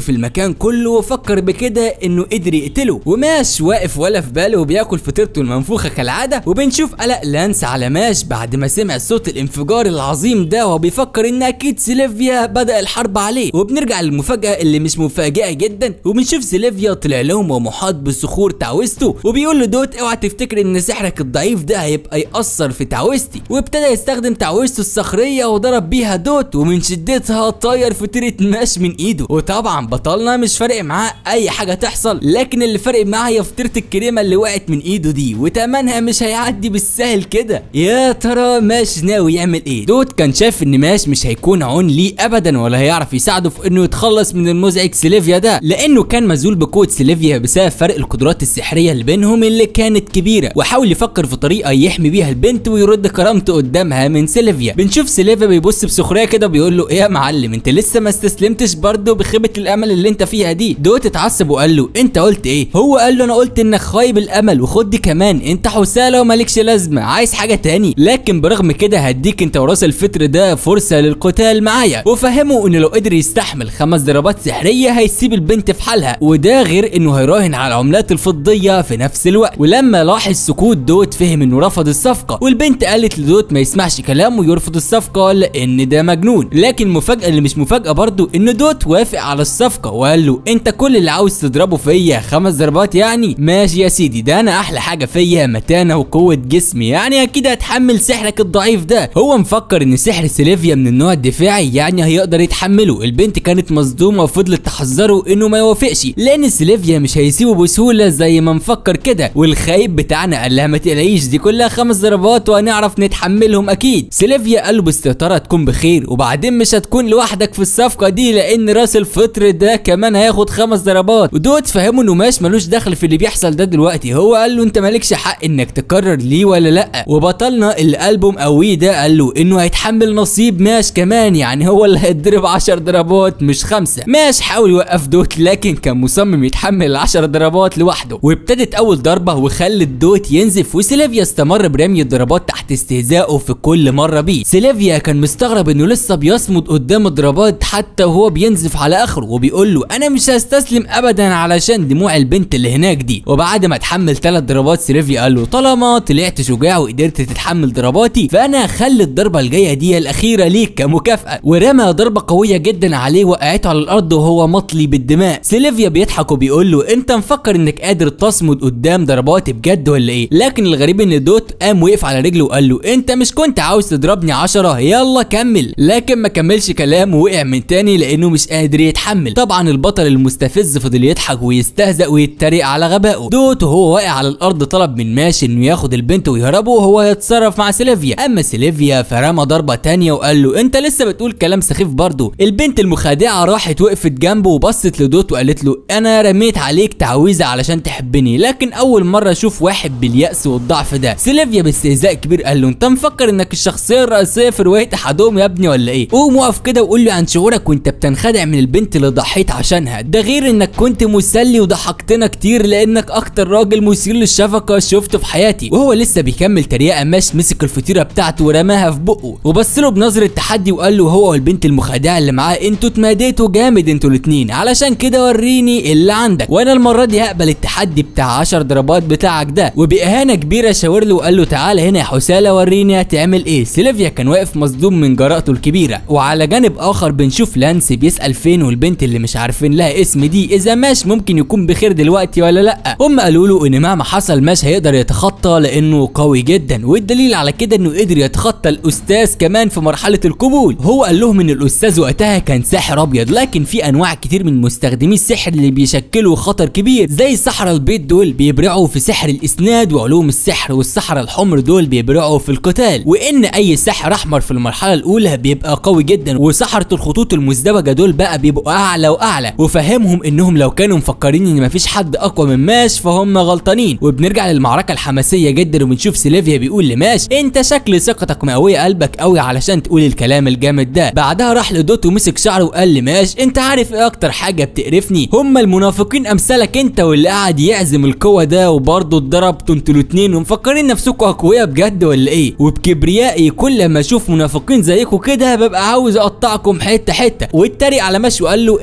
المكان كله وفكر بكده انه قدر يقتله وماش واقف ولا في باله وبياكل فطيرته المنفوخه كالعاده وبنشوف قلق لانس على ماش بعد ما سمع صوت الانفجار العظيم ده وبيفكر ان اكيد سيليفيا بدا الحرب عليه وبنرجع للمفاجاه اللي مش مفاجئه جدا وبنشوف سيليفيا طلع لهم ومحاط بصخور تعويذته وبيقول له دوت اوعى تفتكر ان سحرك الضعيف ده هيبقى ياثر في تعويذتي وابتدى يستخدم تعويذته الصخريه وضرب بيها دوت ومن شدتها طاير فطيره ماش من ايده وطبعا بطلنا مش فارق معاه اي حاجه تحصل لكن اللي فارق معاه هي فطيره الكريمه اللي وقعت من ايده دي وتمنها مش هيعدي بالسهل كده يا ترى ماش ناوي يعمل ايه دوت كان شايف ان ماش مش هيكون عون ليه ابدا ولا هيعرف يساعده في انه يتخلص من المزعج سيليفيا ده لانه كان مذهول بقوه سيليفيا بسبب فرق القدرات السحريه اللي بينهم اللي كانت كبيره وحاول يفكر في طريقه يحمي بيها البنت ويرد كرامته قدامها من سيليفيا بنشوف سيليفيا بيبص بسخريه كده بيقول له ايه يا معلم انت لسه ما استسلمتش برضه بخيبه الامل اللي انت فيها دي دوت اتعصب وقال له انت قلت ايه هو قال له انا قلت انك خايب الامل وخد دي كمان انت حساله ومالكش لازمه عايز حاجه تاني لكن برغم كده هديك انت وراس الفطر ده فرصه للقتال معايا وفهمه ان لو قدر يستحمل خمس ضربات سحريه هيسيب البنت في حالها وده غير انه هيراهن على العملات الفضيه في نفس الوقت ولما لاحظ سكوت دوت فهم انه رفض الصفقه والبنت قالت لدوت ما يسمعش كلامه ويرفض الصفقه لان ده مجنون لكن المفاجاه اللي مش مفاجاه برضه ان دوت وافق على الصفقه وقال له انت كل اللي عاوز تضربه فيا خمس ضربات يعني ماشي يا سيدي ده انا احلى حاجه فيا متانه وقوه جسمي يعني اكيد هتحمل سحرك الضعيف ده هو مفكر ان سحر سيليفيا من النوع الدفاعي يعني هيقدر يتحمله البنت كانت مصدومه وفضلت تحذره انه ما يوافقش لان سيليفيا مش هيسيبه بسهوله زي ما مفكر كده والخايب بتاعنا قال لها ما تقلقيش دي كلها خمس ضربات وهنعرف نتحملهم اكيد سيليفيا قال له باستهتار تكون بخير وبعدين مش هتكون لوحدك في الصفقه دي لان راس الفطر ده كمان هياخد خمس ضربات ودوت فهمه انه ماش ملوش دخل في اللي بيحصل ده دلوقتي هو قال له انت مالكش حق انك تقرر ليه ولا لا وبطلنا اللي قلبه مقويه ده قال له انه هيتحمل نصيب ماش كمان يعني هو اللي هيتضرب 10 ضربات مش خمسه ماش حاول يوقف دوت لكن كان مصمم يتحمل ال 10 ضربات لوحده وابتدت اول ضربه وخلت دوت ينزف وسيليفيا استمر برمي الضربات تحت استهزائه في كل مره بيه سيليفيا كان مستغرب انه لسه بيصمد قدام الضربات حتى وهو بينزف على اخره وبيقول له انا مش هستسلم ابدا علشان دموع البنت اللي هناك دي وبعد ما اتحمل ثلاث ضربات سيليفيا قال له طالما طلعت شجاع وقدرت تتحمل ضرباتي فانا هخلي الضربه الجايه دي الاخيره ليك كمكافاه ورمى ضربه قويه جدا عليه وقعته على الارض وهو مطلي بالدماء سيليفيا بيضحك وبيقول له انت مفكر انك قادر تصمد قدام ضرباتي بجد ولا ايه لكن الغريب ان دوت قام وقف على رجله وقال له انت مش كنت عاوز تضربني عشرة يلا كمل لكن ما كملش كلام ووقع من تاني لانه مش قادر يتحمل طبعا البطل المستفز فضل يضحك ويستهزأ ويتريق على غبائه دوت وهو واقع على الارض طلب من ماشي انه ياخد البنت ويهربه وهو يتصرف مع سيليفيا اما سيليفيا فرمى ضربه تانية وقال له انت لسه بتقول كلام سخيف برضه البنت المخادعه راحت وقفت جنبه وبصت لدوت وقالت له انا رميت عليك تعويذه علشان تحبني لكن اول مره اشوف واحد باليأس والضعف ده سيليفيا باستهزاء كبير قال له انت مفكر انك الشخصيه الرئيسيه في روايه احدهم يا ابني ولا ايه قوم وقف كده وقول لي عن شعورك وانت بتنخدع من البنت اللي ضحيت عشانها ده غير انك كنت مسلي وضحكتنا كتير لانك اكتر راجل مثير للشفقه شفته في حياتي وهو لسه بيكمل تريقه ماش مسك الفطيره بتاعته ورماها في بقه وبص له بنظره تحدي وقال له هو والبنت المخادعه اللي معاه انتوا اتماديتوا جامد انتوا الاتنين علشان كده وريني اللي عندك وانا المره دي هقبل التحدي بتاع 10 ضربات بتاعك ده وباهانه كبيره شاور له وقال له تعالى هنا يا حساله وريني هتعمل ايه سيلفيا كان واقف مصدوم من جرأته الكبيره وعلى جانب اخر بنشوف لانس بيسال فين والبنت اللي مش عارفين لها اسم دي اذا ماش ممكن يكون بخير دلوقتي ولا لا هم قالوا له ان مهما حصل ماش هيقدر يتخطى لانه قوي جدا والدليل على كده انه قدر يتخطى الاستاذ كمان في مرحله القبول هو قال لهم ان الاستاذ وقتها كان ساحر ابيض لكن في انواع كتير من مستخدمي السحر اللي بيشكلوا خطر كبير زي السحرة البيض دول بيبرعوا في سحر الاسناد وعلوم السحر والسحرة الحمر دول بيبرعوا في القتال وان اي سحر احمر في المرحله الاولى بيبقى قوي جدا وسحرة الخطوط المزدوجه دول بقى بيبقوا اعلى واعلى وفهمهم انهم لو كانوا مفكرين ان مفيش حد اقوى من ماش فهم غلطانين وبنرجع للمعركه الحماسيه جدا وبنشوف سيليفيا بيقول لماش انت شكل ثقتك مقويه قلبك قوي علشان تقول الكلام الجامد ده بعدها راح لدوت ومسك شعره وقال لماش انت عارف ايه اكتر حاجه بتقرفني هم المنافقين امثالك انت واللي قاعد يعزم القوه ده وبرضه اتضربتوا انتوا الاتنين ومفكرين نفسكم اقوياء بجد ولا ايه وبكبريائي كل ما اشوف منافقين زيكم كده ببقى عاوز اقطعكم حته حته واتريق على ماشي وقال له انت اما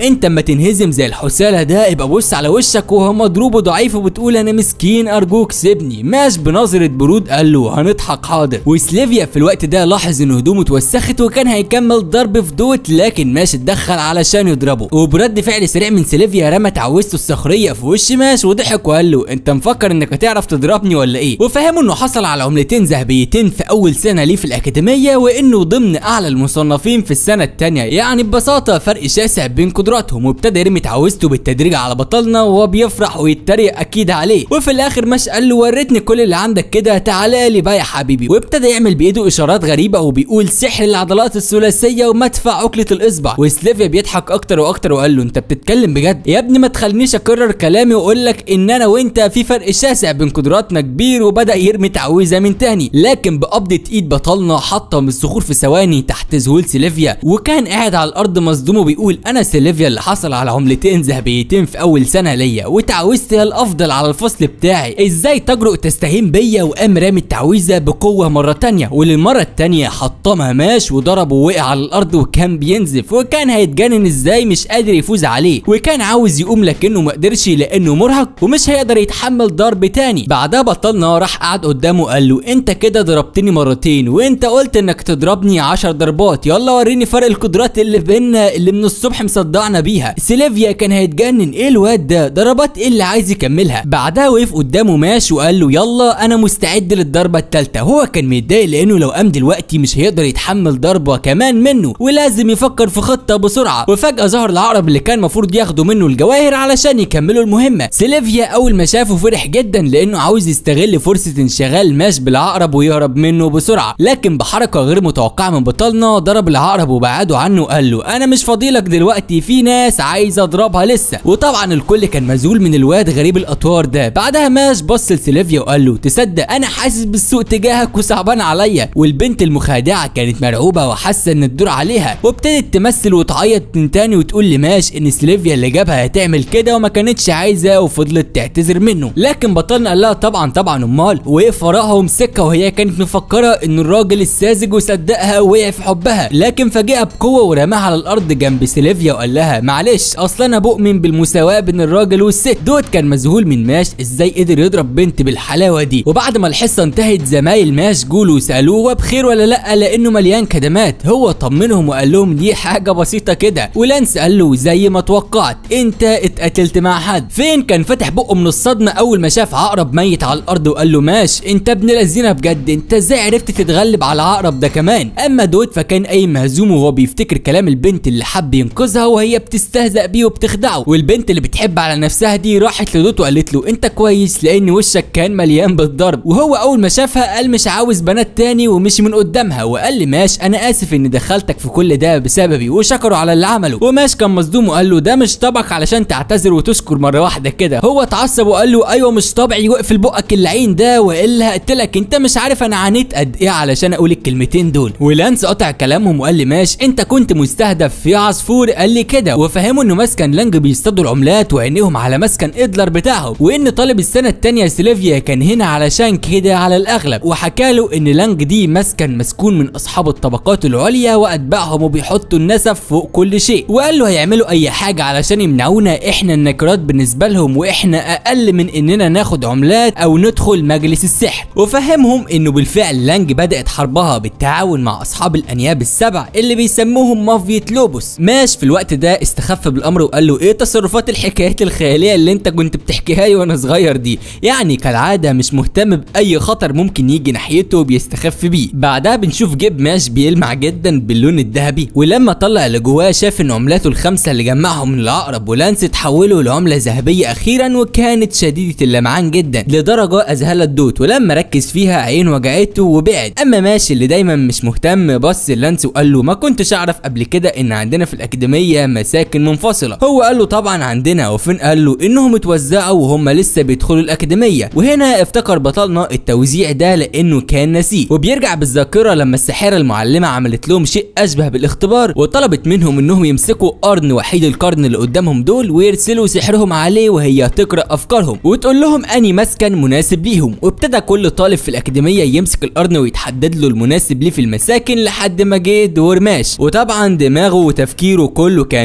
تنهزم زي الحسالة ده يبقى بص على وشك وهو مضروب وضعيف وبتقول انا مسكين ارجوك سيبني ماش بنظرة برود قال له هنضحك حاضر وسليفيا في الوقت ده لاحظ ان هدومه اتوسخت وكان هيكمل ضرب في دوت لكن ماش اتدخل علشان يضربه وبرد فعل سريع من سليفيا رمى تعويذته الصخرية في وش ماش وضحك وقال له انت مفكر انك هتعرف تضربني ولا ايه وفهمه انه حصل على عملتين ذهبيتين في اول سنة ليه في الاكاديمية وانه ضمن اعلى المصنفين في السنة التانية يعني ببساطة فرق شاسع بين قدراتهم وابتدى يرمي تعويذته بالتدريج على بطلنا وهو بيفرح ويتريق اكيد عليه وفي الاخر ماش قال له وريتني كل اللي عندك كده تعالى لي بقى يا حبيبي وابتدى يعمل بايده اشارات غريبه وبيقول سحر العضلات الثلاثيه ومدفع عقله الاصبع وسليفيا بيضحك اكتر واكتر وقال له انت بتتكلم بجد يا ابني ما تخلينيش اكرر كلامي واقول لك ان انا وانت في فرق شاسع بين قدراتنا كبير وبدا يرمي تعويذه من تاني لكن بقبضه ايد بطلنا حطه من الصخور في ثواني تحت ذهول سيليفيا وكان قاعد على الارض مصدوم وبيقول انا سيليفيا اللي حصل على عملتين ذهبيتين في اول سنه ليا وتعويذتي هي الافضل على الفصل بتاعي ازاي تجرؤ تستهين بيا وقام رامي التعويذه بقوه مره تانية وللمره التانية حطمها ماش وضربه ووقع على الارض وكان بينزف وكان هيتجنن ازاي مش قادر يفوز عليه وكان عاوز يقوم لكنه ما قدرش لانه مرهق ومش هيقدر يتحمل ضرب تاني بعدها بطلنا راح قعد قدامه قال له انت كده ضربتني مرتين وانت قلت انك تضربني 10 ضربات يلا وريني فرق القدرات اللي بينا اللي من الصبح مصدعنا بيها سيليفيا كان هيتجنن ايه الواد ده ضربات ايه اللي عايز يكملها بعدها وقف قدامه ماش وقال له يلا انا مستعد للضربه الثالثه هو كان متضايق لانه لو قام دلوقتي مش هيقدر يتحمل ضربه كمان منه ولازم يفكر في خطه بسرعه وفجاه ظهر العقرب اللي كان المفروض ياخدوا منه الجواهر علشان يكملوا المهمه سيليفيا اول ما شافه فرح جدا لانه عاوز يستغل فرصه انشغال ماش بالعقرب ويهرب منه بسرعه لكن بحركه غير متوقعه من بطلنا ضرب العقرب وبعده عنه وقال له انا مش فاضيلك دلوقتي في ناس عايزه اضربها لسه وطبعا الكل كان مذهول من الواد غريب الاطوار ده بعدها ماش بص لسيليفيا وقال له تصدق انا حاسس بالسوء تجاهك وصعبان عليا والبنت المخادعه كانت مرعوبه وحاسه ان الدور عليها وابتدت تمثل وتعيط من تاني وتقول لماش ان سيليفيا اللي جابها هتعمل كده وما كانتش عايزه وفضلت تعتذر منه لكن بطلنا قال لها طبعا طبعا امال وقف وراها ومسكها وهي كانت مفكره ان الراجل الساذج وصدقها ووقع في حبها لكن فاجئها بقوه ورماها على الارض جنب سيليفيا وقال لها معلش اصل انا بؤمن بالمساواه بين الراجل والست دوت كان مذهول من ماش ازاي قدر يضرب بنت بالحلاوه دي وبعد ما الحصه انتهت زمايل ماش جولوا وسالوه هو بخير ولا لا لانه مليان كدمات هو طمنهم وقال لهم دي حاجه بسيطه كده ولانس قال له زي ما توقعت انت اتقتلت مع حد فين كان فاتح بقه من الصدمه اول ما شاف عقرب ميت على الارض وقال له ماش انت ابن لذينه بجد انت ازاي عرفت تتغلب على العقرب ده كمان اما دوت فكان قايم مهزوم وهو بيفتكر كلام البنت اللي حب ينقذها وهي بتستهزأ بيه وبتخدعه والبنت اللي بتحب على نفسها دي راحت لدوت وقالت له انت كويس لان وشك كان مليان بالضرب وهو اول ما شافها قال مش عاوز بنات تاني ومشي من قدامها وقال لي ماش انا اسف اني دخلتك في كل ده بسببي وشكره على اللي عمله وماش كان مصدوم وقال له ده مش طبعك علشان تعتذر وتشكر مره واحده كده هو اتعصب وقال له ايوه مش طبعي واقفل بقك اللعين ده والا هقتلك انت مش عارف انا عانيت قد ايه علشان اقول الكلمتين دول ولانس قطع كلامهم وقال لي ماش انت كنت مستهدف في عصفور قال لي كده وفهمه انه مسكن لانج بيصطادوا العملات وعينيهم على مسكن ادلر بتاعهم وان طالب السنه الثانيه سيليفيا كان هنا علشان كده على الاغلب وحكى له ان لانج دي مسكن مسكون من اصحاب الطبقات العليا واتباعهم وبيحطوا النسب فوق كل شيء وقال له هيعملوا اي حاجه علشان يمنعونا احنا النكرات بالنسبه لهم واحنا اقل من اننا ناخد عملات او ندخل مجلس السحر وفهمهم انه بالفعل لانج بدات حربها بالتعاون مع اصحاب الانياب السبع اللي بيسموهم مافيا لوبوس ماش في الوقت ده استخف بالامر وقال له ايه تصرفات الحكايات الخياليه اللي انت كنت بتحكيها لي وانا صغير دي يعني كالعاده مش مهتم باي خطر ممكن يجي ناحيته وبيستخف بيه بعدها بنشوف جيب ماش بيلمع جدا باللون الذهبي ولما طلع اللي جواه شاف ان عملاته الخمسه اللي جمعهم من العقرب ولانس اتحولوا لعمله ذهبيه اخيرا وكانت شديده اللمعان جدا لدرجه اذهلت دوت ولما ركز فيها عين وجعته وبعد اما ماشي اللي دايما مش مهتم بص لانس وقال له ما كنتش اعرف قبل كده ان عندنا في الاكاديميه مساكن منفصله هو قال له طبعا عندنا وفين قال له انهم اتوزعوا وهم لسه بيدخلوا الاكاديميه وهنا افتكر بطلنا التوزيع ده لانه كان نسيه وبيرجع بالذاكره لما الساحره المعلمه عملت لهم شيء اشبه بالاختبار وطلبت منهم انهم يمسكوا قرن وحيد القرن اللي قدامهم دول ويرسلوا سحرهم عليه وهي تقرا افكارهم وتقول لهم اني مسكن مناسب ليهم وابتدى كل طالب في الاكاديميه يمسك القرن ويتحدد له المناسب ليه في المساكن لحد ما جه دور ماش وطبعا دماغه وتفكيره كله كان في فطاير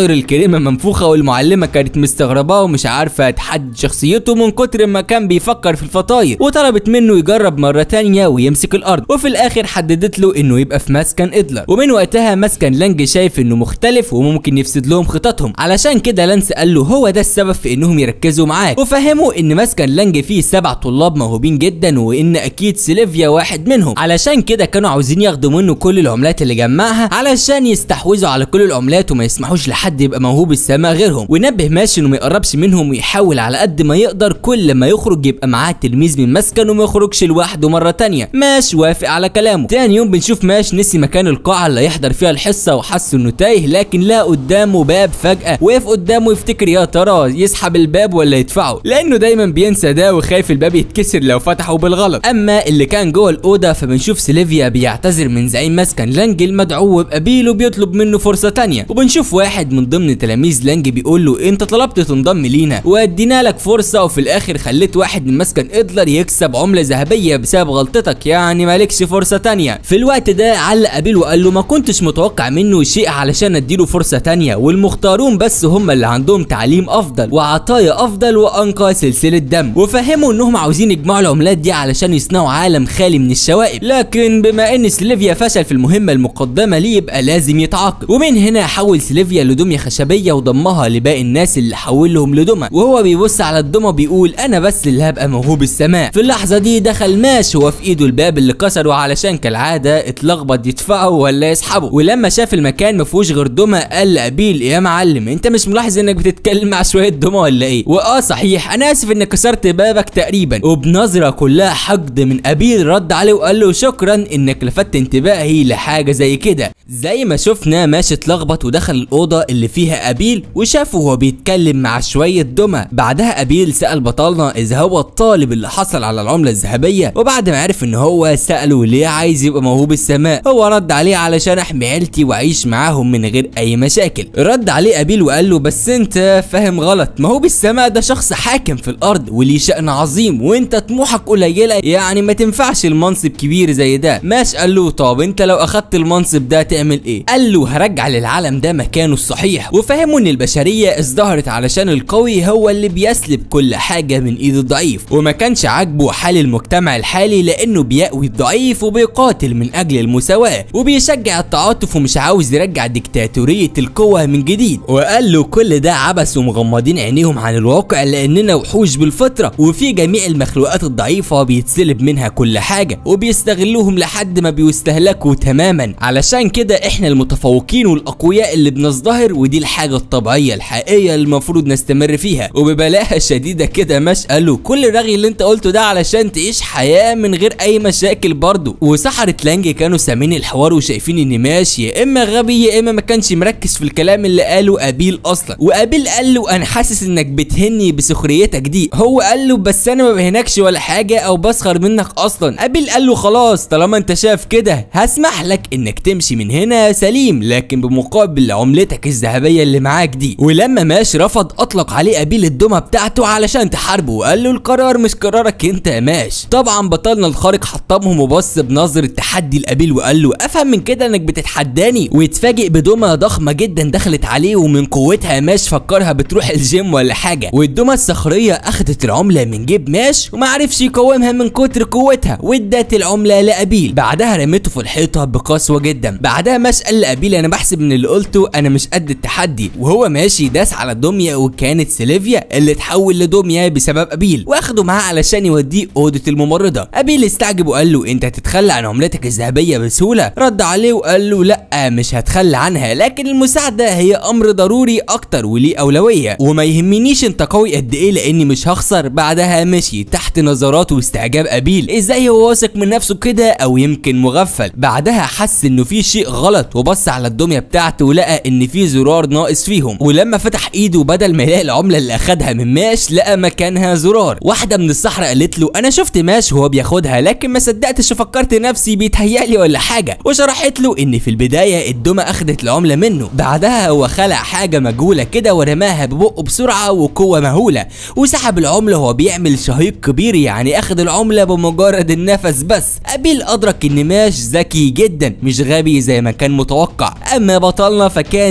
نظر الكريمه منفوخه والمعلمه كانت مستغرباه ومش عارفه تحدد شخصيته من كتر ما كان بيفكر في الفطاير وطلبت منه يجرب مره تانية ويمسك الارض وفي الاخر حددت له انه يبقى في مسكن ادلر ومن وقتها مسكن لانج شايف انه مختلف وممكن يفسد لهم خططهم علشان كده لانس قال له هو ده السبب في انهم يركزوا معاك وفهموا ان مسكن لانج فيه سبع طلاب موهوبين جدا وان اكيد سيليفيا واحد منهم علشان كده كانوا عاوزين ياخدوا منه كل العملات اللي جمعها علشان يستحوذوا على كل العملات وما يسمحوش لحد يبقى موهوب السماء غيرهم ونبه ماشي انه ما يقربش منهم ويحاول على قد ما يقدر كل ما يخرج يبقى معاه تلميذ من مسكن وما يخرجش لوحده مره تانية ماش وافق على كلامه تاني يوم بنشوف ماش نسي مكان القاعه اللي يحضر فيها الحصه وحس انه تايه لكن لا قدامه باب فجاه وقف قدامه يفتكر يا ترى يسحب الباب ولا يدفعه لانه دايما بينسى ده وخايف الباب يتكسر لو فتحه بالغلط اما اللي كان جوه الاوضه فبنشوف سيليفيا بيعتذر من زعيم مسكن لانج المدعو بقبيل وبيطلب منه فرصه تانية وبنشوف واحد من ضمن تلاميذ لانج بيقول له انت طلبت تنضم لينا وادينا لك فرصه وفي الاخر خليت واحد من مسكن ادلر يكسب عمله ذهبيه بسبب غلطتك يعني مالكش فرصه تانية في الوقت ده علق قبيل وقال له ما كنتش متوقع منه شيء علشان اديله فرصه تانية والمختارون بس هم اللي عندهم تعليم افضل وعطايا افضل وانقى سلسله دم وفهموا انهم عاوزين يجمعوا العملات دي علشان يصنعوا عالم خالي من الشوائب لكن بما ان سليفيا فشل في المهمه المقدمه ليه يبقى لازم يتعاقب ومن هنا حول سليفيا لدميه خشبيه وضمها لباقي الناس اللي حولهم لدمى وهو بيبص على الدمى بيقول انا بس اللي هبقى موهوب السماء في اللحظه دي دخل ماش هو في ايده الباب اللي كسره علشان كالعاده اتلخبط يدفعه ولا يسحبه ولما شاف المكان ما فيهوش غير دمى قال لقبيل يا معلم انت مش ملاحظ انك بتتكلم مع شويه دمى ولا ايه واه صحيح انا اسف انك كسرت بابك تقريبا وبنظره كلها حقد من قبيل رد عليه وقال له شكرا انك لفتت انتباهي لحاجه زي كده زي ما شفنا ماشي اتلخبط ودخل الاوضه اللي فيها قبيل وشافه وهو بيتكلم مع شويه دمى بعدها قبيل سال بطلنا اذا هو الطالب اللي حصل على العمله الذهبيه وبعد ما عرف ان هو ساله ليه عايز يبقى موهوب السماء هو رد عليه علشان احمي عيلتي واعيش معاهم من غير اي مشاكل رد عليه قبيل وقال له بس انت فاهم غلط موهوب السماء ده شخص حاكم في الارض وليه شأن عظيم وانت طموحك قليله يعني ما تنفعش المنصب كبير زي ده ماش قال له طب انت لو اخدت المنصب ده تعمل ايه قال له هرجع للعالم ده مكانه الصحيح وفهموا ان البشريه ازدهرت علشان القوي هو اللي بيسلب كل حاجه من ايد الضعيف وما كانش عاجبه حال المجتمع الحالي لانه بيقوي الضعيف وبيقاتل من اجل المساواه وبيشجع التعاطف ومش عاوز يرجع ديكتاتوريه القوه من جديد وقال له كل ده عبث ومغمضين عينيهم عن الواقع لاننا وحوش بالفطره وفي جميع المخلوقات الضعيفه بيتسلب منها كل حاجه وبيستغلوهم لحد ما بيستهلكوا تماما علشان كده احنا المتفوقين والاقوياء اللي بنزدهر ودي الحاجه الطبيعيه الحقيقيه اللي المفروض نستمر فيها وببلاهه شديده كده ماش قال له كل الرغي اللي انت قلته ده علشان تعيش حياه من غير اي مشاكل برضه وسحرة لانج كانوا سامعين الحوار وشايفين ان ماشي يا اما غبي يا اما ما كانش مركز في الكلام اللي قاله قابيل اصلا وقابيل قال له انا حاسس انك بتهني بسخريتك دي هو قال له بس انا ما بهنكش ولا حاجه او بسخر منك اصلا قابيل قال له خلاص طالما انت شايف كده هسمح لك انك تمشي من هنا سليم لكن بمقابل عملتك الذهبيه اللي معاك دي ولما ماش رفض اطلق عليه قابيل الدمى بتاعته علشان تحاربه وقال له القرار مش قرارك انت يا ماش طبعا بطلنا الخارق حطمهم وبص بنظره تحدي لقابيل وقال له افهم من كده انك بتتحداني ويتفاجئ بدمى ضخمه جدا دخلت عليه ومن قوتها ماش فكرها بتروح الجيم ولا حاجه والدمى الصخريه اخدت العمله من جيب ماش وما عرفش يقاومها من كتر قوتها وادت العمله لقابيل بعدها رميته في الحيطه بقسوه جدا بعدها ماش قال لقابيل انا بحسب من اللي قلته انا مش قد التحدي وهو ماشي داس على دميه وكانت سيليفيا اللي اتحول لدميه بسبب قابيل واخده معاه علشان يوديه اوضه الممرضه قابيل استعجب وقال له انت هتتخلى عن عملتك الذهبيه بسهوله رد عليه وقال له لا مش هتخلى عنها لكن المساعده هي امر ضروري اكتر وليه اولويه وما يهمنيش انت قوي قد ايه لاني مش هخسر بعدها مشي تحت نظرات واستعجاب قابيل ازاي هو واثق من نفسه كده او يمكن مغفل بعدها حس انه في شيء غلط وبص على الدميه بتاعته ولقى ان في زرار ناقص فيهم ولما فتح ايده بدل ما يلاقي العمله اللي اخدها من ماش لقى مكانها زرار واحده من الصحراء قالت له انا شفت ماش وهو بياخدها لكن ما صدقتش وفكرت نفسي بيتهيألي ولا حاجه وشرحت له ان في البدايه الدمى اخدت العمله منه بعدها هو خلق حاجه مجهوله كده ورماها ببقه بسرعه وقوه مهوله وسحب العمله وهو بيعمل شهيق كبير يعني اخد العمله بمجرد النفس بس قابيل ادرك ان ماش ذكي جدا مش غبي زي ما كان متوقع اما بطلنا فكان ساند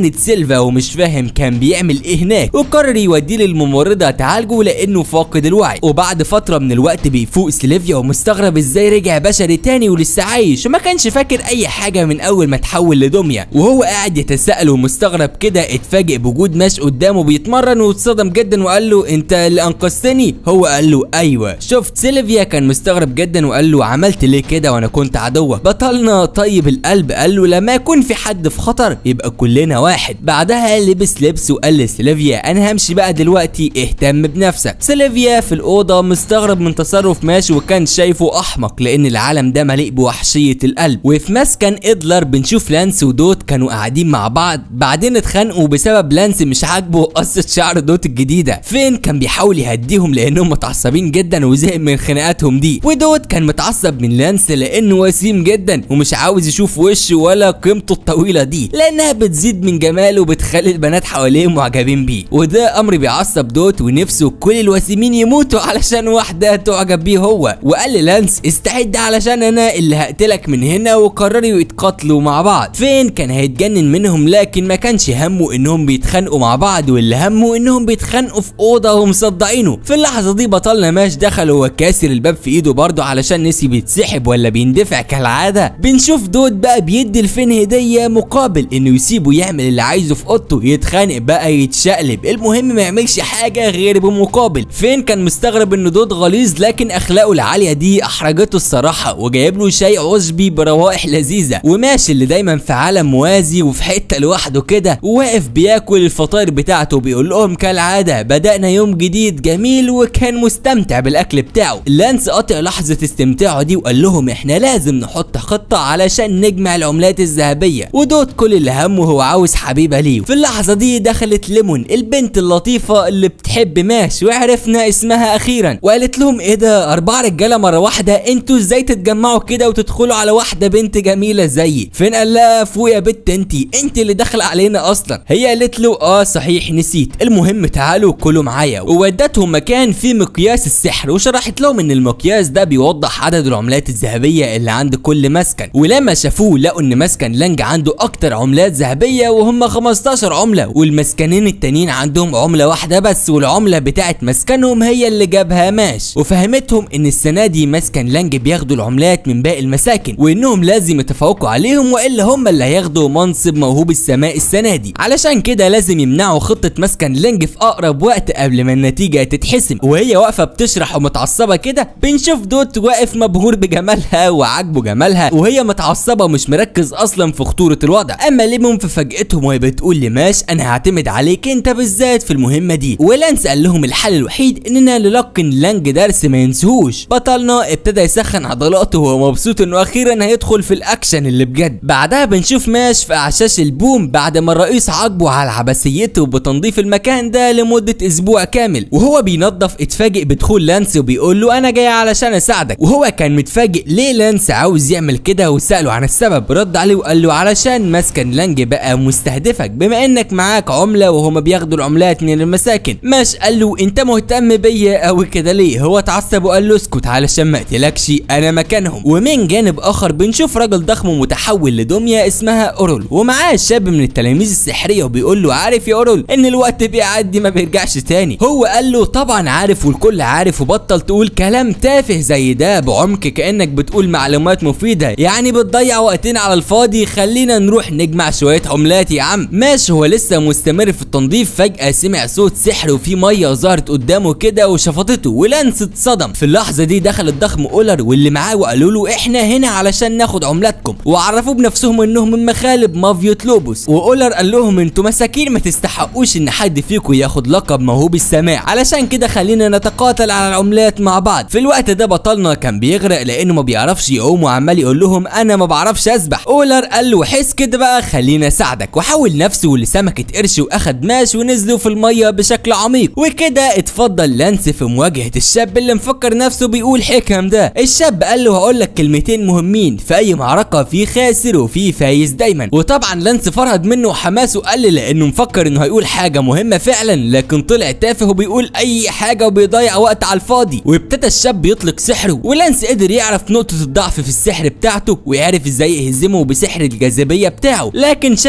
مدينة سيلفا ومش فاهم كان بيعمل ايه هناك وقرر يوديه للممرضة تعالجه لانه فاقد الوعي وبعد فترة من الوقت بيفوق سيلفيا ومستغرب ازاي رجع بشري تاني ولسه عايش وما كانش فاكر اي حاجة من اول ما تحول لدمية وهو قاعد يتساءل ومستغرب كده اتفاجئ بوجود ماش قدامه بيتمرن واتصدم جدا وقال له انت اللي انقذتني هو قال له ايوه شفت سيلفيا كان مستغرب جدا وقال له عملت ليه كده وانا كنت عدوك بطلنا طيب القلب قال له لما يكون في حد في خطر يبقى كلنا واحد بعدها لبس لبس وقال لسيلفيا انا همشي بقى دلوقتي اهتم بنفسك سيلفيا في الاوضه مستغرب من تصرف ماشي وكان شايفه احمق لان العالم ده مليء بوحشيه القلب وفي مسكن ادلر بنشوف لانس ودوت كانوا قاعدين مع بعض بعدين اتخانقوا بسبب لانس مش عاجبه قصه شعر دوت الجديده فين كان بيحاول يهديهم لانهم متعصبين جدا وزهق من خناقاتهم دي ودوت كان متعصب من لانس لانه وسيم جدا ومش عاوز يشوف وشه ولا قيمته الطويله دي لانها بتزيد من جماله وبتخلي البنات حواليه معجبين بيه وده امر بيعصب دوت ونفسه كل الوسيمين يموتوا علشان واحده تعجب بيه هو وقال للانس استعد علشان انا اللي هقتلك من هنا وقرروا يتقاتلوا مع بعض فين كان هيتجنن منهم لكن ما كانش همه انهم بيتخانقوا مع بعض واللي همه انهم بيتخانقوا في اوضه ومصدعينه في اللحظه دي بطلنا ماش دخل وهو كاسر الباب في ايده برضه علشان نسي بيتسحب ولا بيندفع كالعاده بنشوف دوت بقى بيدي الفين هديه مقابل انه يسيبه يعمل اللي عايزه في اوضته يتخانق بقى يتشقلب المهم ما يعملش حاجه غير بمقابل فين كان مستغرب ان دوت غليظ لكن اخلاقه العاليه دي احرجته الصراحه وجايب له شاي عشبي بروائح لذيذه وماشي اللي دايما في عالم موازي وفي حته لوحده كده وواقف بياكل الفطاير بتاعته بيقول لهم كالعاده بدانا يوم جديد جميل وكان مستمتع بالاكل بتاعه لانس قاطع لحظه استمتاعه دي وقال لهم احنا لازم نحط خطه علشان نجمع العملات الذهبيه ودوت كل اللي همه هو عاوز حبيبه ليه في اللحظه دي دخلت ليمون البنت اللطيفه اللي بتحب ماش وعرفنا اسمها اخيرا وقالت لهم ايه ده اربعه رجاله مره واحده انتوا ازاي تتجمعوا كده وتدخلوا على واحده بنت جميله زيي فين قال لها فوق يا بت انت انت اللي داخله علينا اصلا هي قالت له اه صحيح نسيت المهم تعالوا كلوا معايا وودتهم مكان فيه مقياس السحر وشرحت لهم ان المقياس ده بيوضح عدد العملات الذهبيه اللي عند كل مسكن ولما شافوه لقوا ان مسكن لانج عنده اكتر عملات ذهبيه وهم 15 عمله والمسكنين التانيين عندهم عمله واحده بس والعمله بتاعت مسكنهم هي اللي جابها ماش وفهمتهم ان السنه دي مسكن لانج بياخدوا العملات من باقي المساكن وانهم لازم يتفوقوا عليهم والا هم اللي هياخدوا منصب موهوب السماء السنه دي علشان كده لازم يمنعوا خطه مسكن لانج في اقرب وقت قبل ما النتيجه تتحسم وهي واقفه بتشرح ومتعصبه كده بنشوف دوت واقف مبهور بجمالها وعاجبه جمالها وهي متعصبه ومش مركز اصلا في خطوره الوضع اما ليمون في فاجئتهم وهي بتقول لماش انا هعتمد عليك انت بالذات في المهمه دي ولانس قال لهم الحل الوحيد اننا نلقن لانج درس ما ينسهوش بطلنا ابتدى يسخن عضلاته وهو مبسوط انه اخيرا هيدخل في الاكشن اللي بجد بعدها بنشوف ماش في اعشاش البوم بعد ما الرئيس عاقبه على عبثيته بتنظيف المكان ده لمده اسبوع كامل وهو بينظف اتفاجئ بدخول لانس وبيقول له انا جاي علشان اساعدك وهو كان متفاجئ ليه لانس عاوز يعمل كده وساله عن السبب رد عليه وقال له علشان مسكن لانج بقى مستهدفك بما انك معاك عمله وهما بياخدوا العملات من المساكن ماش قال له انت مهتم بيا قوي كده ليه هو اتعصب وقال له اسكت علشان ما اقتلكش انا مكانهم ومن جانب اخر بنشوف راجل ضخم متحول لدميه اسمها اورول ومعاه شاب من التلاميذ السحريه وبيقول له عارف يا اورول ان الوقت بيعدي ما بيرجعش تاني هو قال له طبعا عارف والكل عارف وبطل تقول كلام تافه زي ده بعمق كانك بتقول معلومات مفيده يعني بتضيع وقتنا على الفاضي خلينا نروح نجمع شويه عملات يا عم ماشي هو لسه مستمر في التنظيف فجاه سمع صوت سحر وفي ميه ظهرت قدامه كده وشفطته ولانس اتصدم في اللحظه دي دخل الضخم اولر واللي معاه وقالوا له احنا هنا علشان ناخد عملاتكم وعرفوه بنفسهم انهم من مخالب مافيوت لوبوس واولر قال لهم انتوا مساكين ما تستحقوش ان حد فيكم ياخد لقب موهوب السماع علشان كده خلينا نتقاتل على العملات مع بعض في الوقت ده بطلنا كان بيغرق لانه ما بيعرفش يعوم وعمال يقول لهم انا ما بعرفش اسبح اولر قال له حس كده بقى خلينا اساعدك وحول نفسه لسمكه قرش واخد ماش ونزلوا في الميه بشكل عميق وكده اتفضل لانس في مواجهه الشاب اللي مفكر نفسه بيقول حكم ده الشاب قال له هقول لك كلمتين مهمين في اي معركه في خاسر وفي فايز دايما وطبعا لانس فرهد منه وحماسه قل لانه مفكر انه هيقول حاجه مهمه فعلا لكن طلع تافه وبيقول اي حاجه وبيضيع وقت على الفاضي وابتدى الشاب يطلق سحره ولانس قدر يعرف نقطه الضعف في السحر بتاعته ويعرف ازاي يهزمه بسحر الجاذبيه بتاعه لكن شاف البوم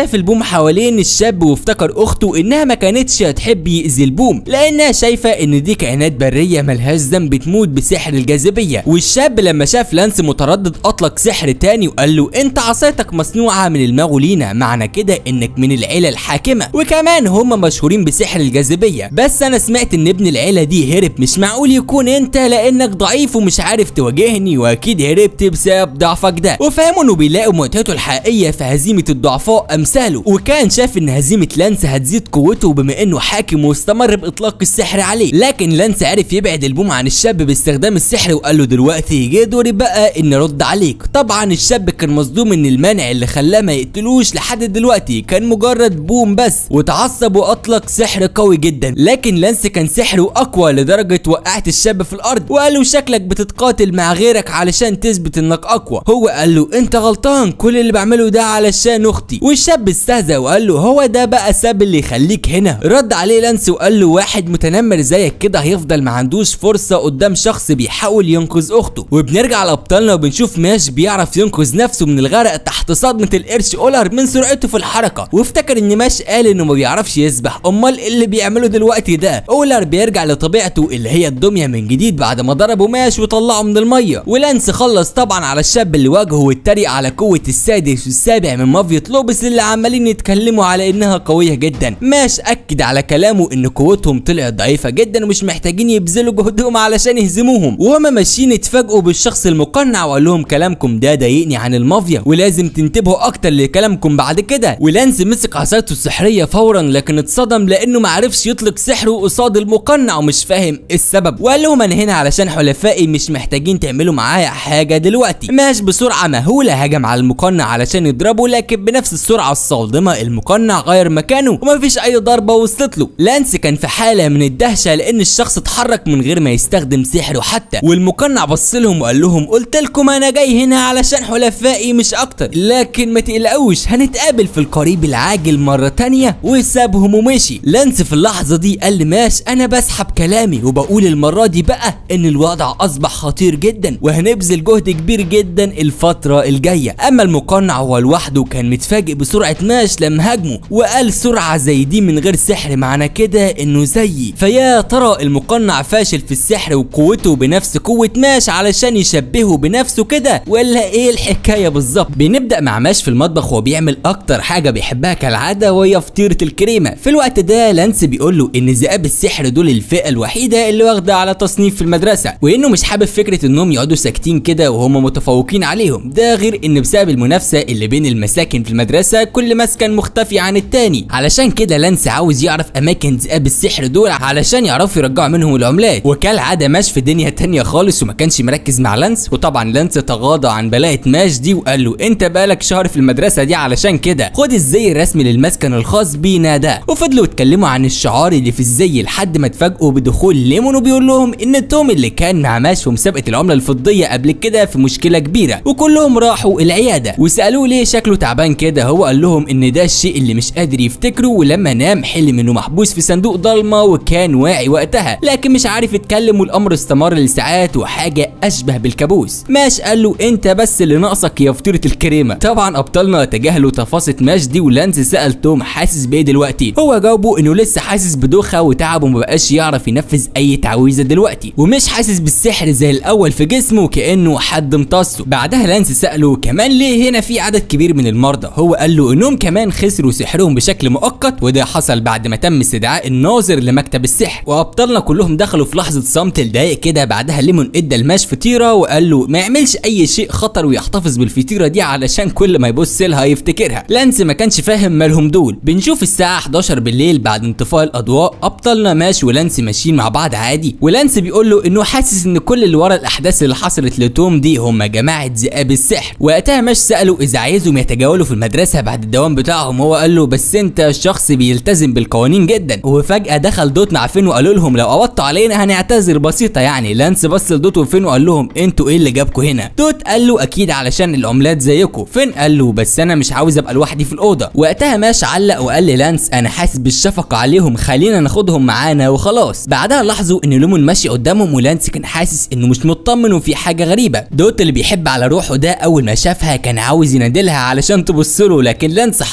حوالين الشاب وافتكر اخته انها ما كانتش هتحب يأذي البوم لانها شايفه ان دي كائنات بريه ملهاش ذنب تموت بسحر الجاذبيه والشاب لما شاف لانس متردد اطلق سحر تاني وقال له انت عصايتك مصنوعه من المغولينا معنى كده انك من العيله الحاكمه وكمان هم مشهورين بسحر الجاذبيه بس انا سمعت ان ابن العيله دي هرب مش معقول يكون انت لانك ضعيف ومش عارف تواجهني واكيد هربت بسبب ضعفك ده وفهموا انه بيلاقوا متعته الحقيقيه في هزيمه الضعفاء امثاله وكان شاف ان هزيمه لانس هتزيد قوته بما انه حاكم واستمر باطلاق السحر عليه لكن لانس عرف يبعد البوم عن الشاب باستخدام السحر وقال له دلوقتي جه دوري بقى ان ارد عليك طبعا الشاب كان مصدوم ان المانع اللي خلاه ما يقتلوش لحد دلوقتي كان مجرد بوم بس وتعصب واطلق سحر قوي جدا لكن لانس كان سحره اقوى لدرجه وقعت الشاب في الارض وقال له شكلك بتتقاتل مع غيرك علشان تثبت انك اقوى هو قال له انت غلطان كل اللي بعمله ده علشان اختي والشاب استهزأ وقال له هو ده بقى السبب اللي يخليك هنا رد عليه لانس وقال له واحد متنمر زيك كده هيفضل ما عندوش فرصه قدام شخص بيحاول ينقذ اخته وبنرجع لابطالنا وبنشوف ماش بيعرف ينقذ نفسه من الغرق تحت صدمه القرش اولر من سرعته في الحركه وافتكر ان ماش قال انه ما بيعرفش يسبح امال إيه اللي بيعمله دلوقتي ده اولر بيرجع لطبيعته اللي هي الدميه من جديد بعد ما ضربوا ماش وطلعه من الميه ولانس خلص طبعا على الشاب اللي واجهه واتريق على قوه السادس والسابع من مافيا لوبس اللي عمالين يتكلموا على انها قويه جدا ماش اكد على كلامه ان قوتهم طلعت ضعيفه جدا ومش محتاجين يبذلوا جهدهم علشان يهزموهم وهما ماشيين اتفاجئوا بالشخص المقنع وقال لهم كلامكم ده ضايقني عن المافيا ولازم تنتبهوا اكتر لكلامكم بعد كده ولانس مسك عصايته السحريه فورا لكن اتصدم لانه ما عرفش يطلق سحره قصاد المقنع ومش فاهم ايه السبب وقال لهم انا هنا علشان حلفائي مش محتاجين تعملوا معايا حاجه دلوقتي ماش بسرعه مهوله هجم على المقنع علشان يضربه لكن بنفس السرعه الصادمه المقنع غير مكانه ومفيش اي ضربه وصلت له لانس كان في حاله من الدهشه لان الشخص اتحرك من غير ما يستخدم سحره حتى والمقنع بص لهم وقال لهم قلت لكم انا جاي هنا علشان حلفائي مش اكتر لكن ما تقلقوش هنتقابل في القريب العاجل مره تانية وسابهم ومشي لانس في اللحظه دي قال لماش انا بسحب كلامي وبقول المره دي بقى ان الوضع اصبح خطير جدا وهنبذل جهد كبير جدا الفتره الجايه اما المقنع هو لوحده كان متفاجئ بسرعه ماش لما هاجمه وقال سرعه زي دي من غير سحر معنى كده انه زيي فيا ترى المقنع فاشل في السحر وقوته بنفس قوه ماش علشان يشبهه بنفسه كده ولا ايه الحكايه بالظبط بنبدا مع ماش في المطبخ وهو بيعمل اكتر حاجه بيحبها كالعاده وهي فطيره الكريمه في الوقت ده لانس بيقول له ان ذئاب السحر دول الفئه الوحيده اللي واخده على تصنيف في المدرسه وانه مش حابب فكره انهم يقعدوا ساكتين كده وهم متفوقين عليهم ده غير ان بسبب المنافسه اللي بين المساكن في المدرسه كل مسكن مختفي عن التاني علشان كده لانس عاوز يعرف اماكن ذئاب السحر دول علشان يعرفوا يرجعوا منهم العملات وكالعاده ماش في دنيا تانية خالص وما كانش مركز مع لانس وطبعا لانس تغاضى عن بلاءة ماش دي وقال له انت بقالك شهر في المدرسه دي علشان كده خد الزي الرسمي للمسكن الخاص بينا ده وفضلوا يتكلموا عن الشعار اللي في الزي لحد ما اتفاجئوا بدخول ليمون وبيقول لهم ان توم اللي كان مع ماش في مسابقه العمله الفضيه قبل كده في مشكله كبيره وكلهم راحوا العياده وسالوه ليه شكله تعبان كده هو قال لهم ان ده الشيء اللي مش قادر يفتكره ولما نام حلم انه محبوس في صندوق ضلمه وكان واعي وقتها لكن مش عارف يتكلم والامر استمر لساعات وحاجه اشبه بالكابوس ماش قال له انت بس اللي ناقصك يا فطيره الكريمه طبعا ابطالنا تجاهلوا تفاصيل ماش دي ولانس سال توم حاسس بايه دلوقتي هو جاوبه انه لسه حاسس بدوخه وتعب وما بقاش يعرف ينفذ اي تعويذه دلوقتي ومش حاسس بالسحر زي الاول في جسمه كانه حد امتصه بعدها لانس ساله كمان ليه هنا في عدد كبير من المرضى هو قال له انهم كمان خسروا سحرهم بشكل مؤقت وده حصل بعد ما تم استدعاء الناظر لمكتب السحر وابطالنا كلهم دخلوا في لحظه صمت لدقايق كده بعدها ليمون ادى الماش فطيره وقال له ما يعملش اي شيء خطر ويحتفظ بالفطيره دي علشان كل ما يبص لها يفتكرها لانس ما كانش فاهم مالهم دول بنشوف الساعه 11 بالليل بعد انطفاء الاضواء ابطالنا ماش ولانس ماشيين مع بعض عادي ولانس بيقول له انه حاسس ان كل اللي ورا الاحداث اللي حصلت لتوم دي هم جماعه ذئاب السحر وقتها ماش ساله اذا عايزهم يتجولوا في المدرسه بعد الدوام بتاعهم هو قال له بس انت شخص بيلتزم بالقوانين جدا وفجاه دخل دوت مع فين وقالوا لهم لو قبضتوا علينا هنعتذر بسيطه يعني لانس بص لدوت وفين وقال لهم انتوا ايه اللي جابكم هنا دوت قال له اكيد علشان العملات زيكم فين قال له بس انا مش عاوز ابقى لوحدي في الاوضه وقتها ماش علق وقال للانس انا حاسس بالشفقه عليهم خلينا ناخدهم معانا وخلاص بعدها لاحظوا ان لومون ماشي قدامهم ولانس كان حاسس انه مش مطمن وفي حاجه غريبه دوت اللي بيحب على روحه ده اول ما شافها كان عاوز ينادلها علشان تبص له لكن لانس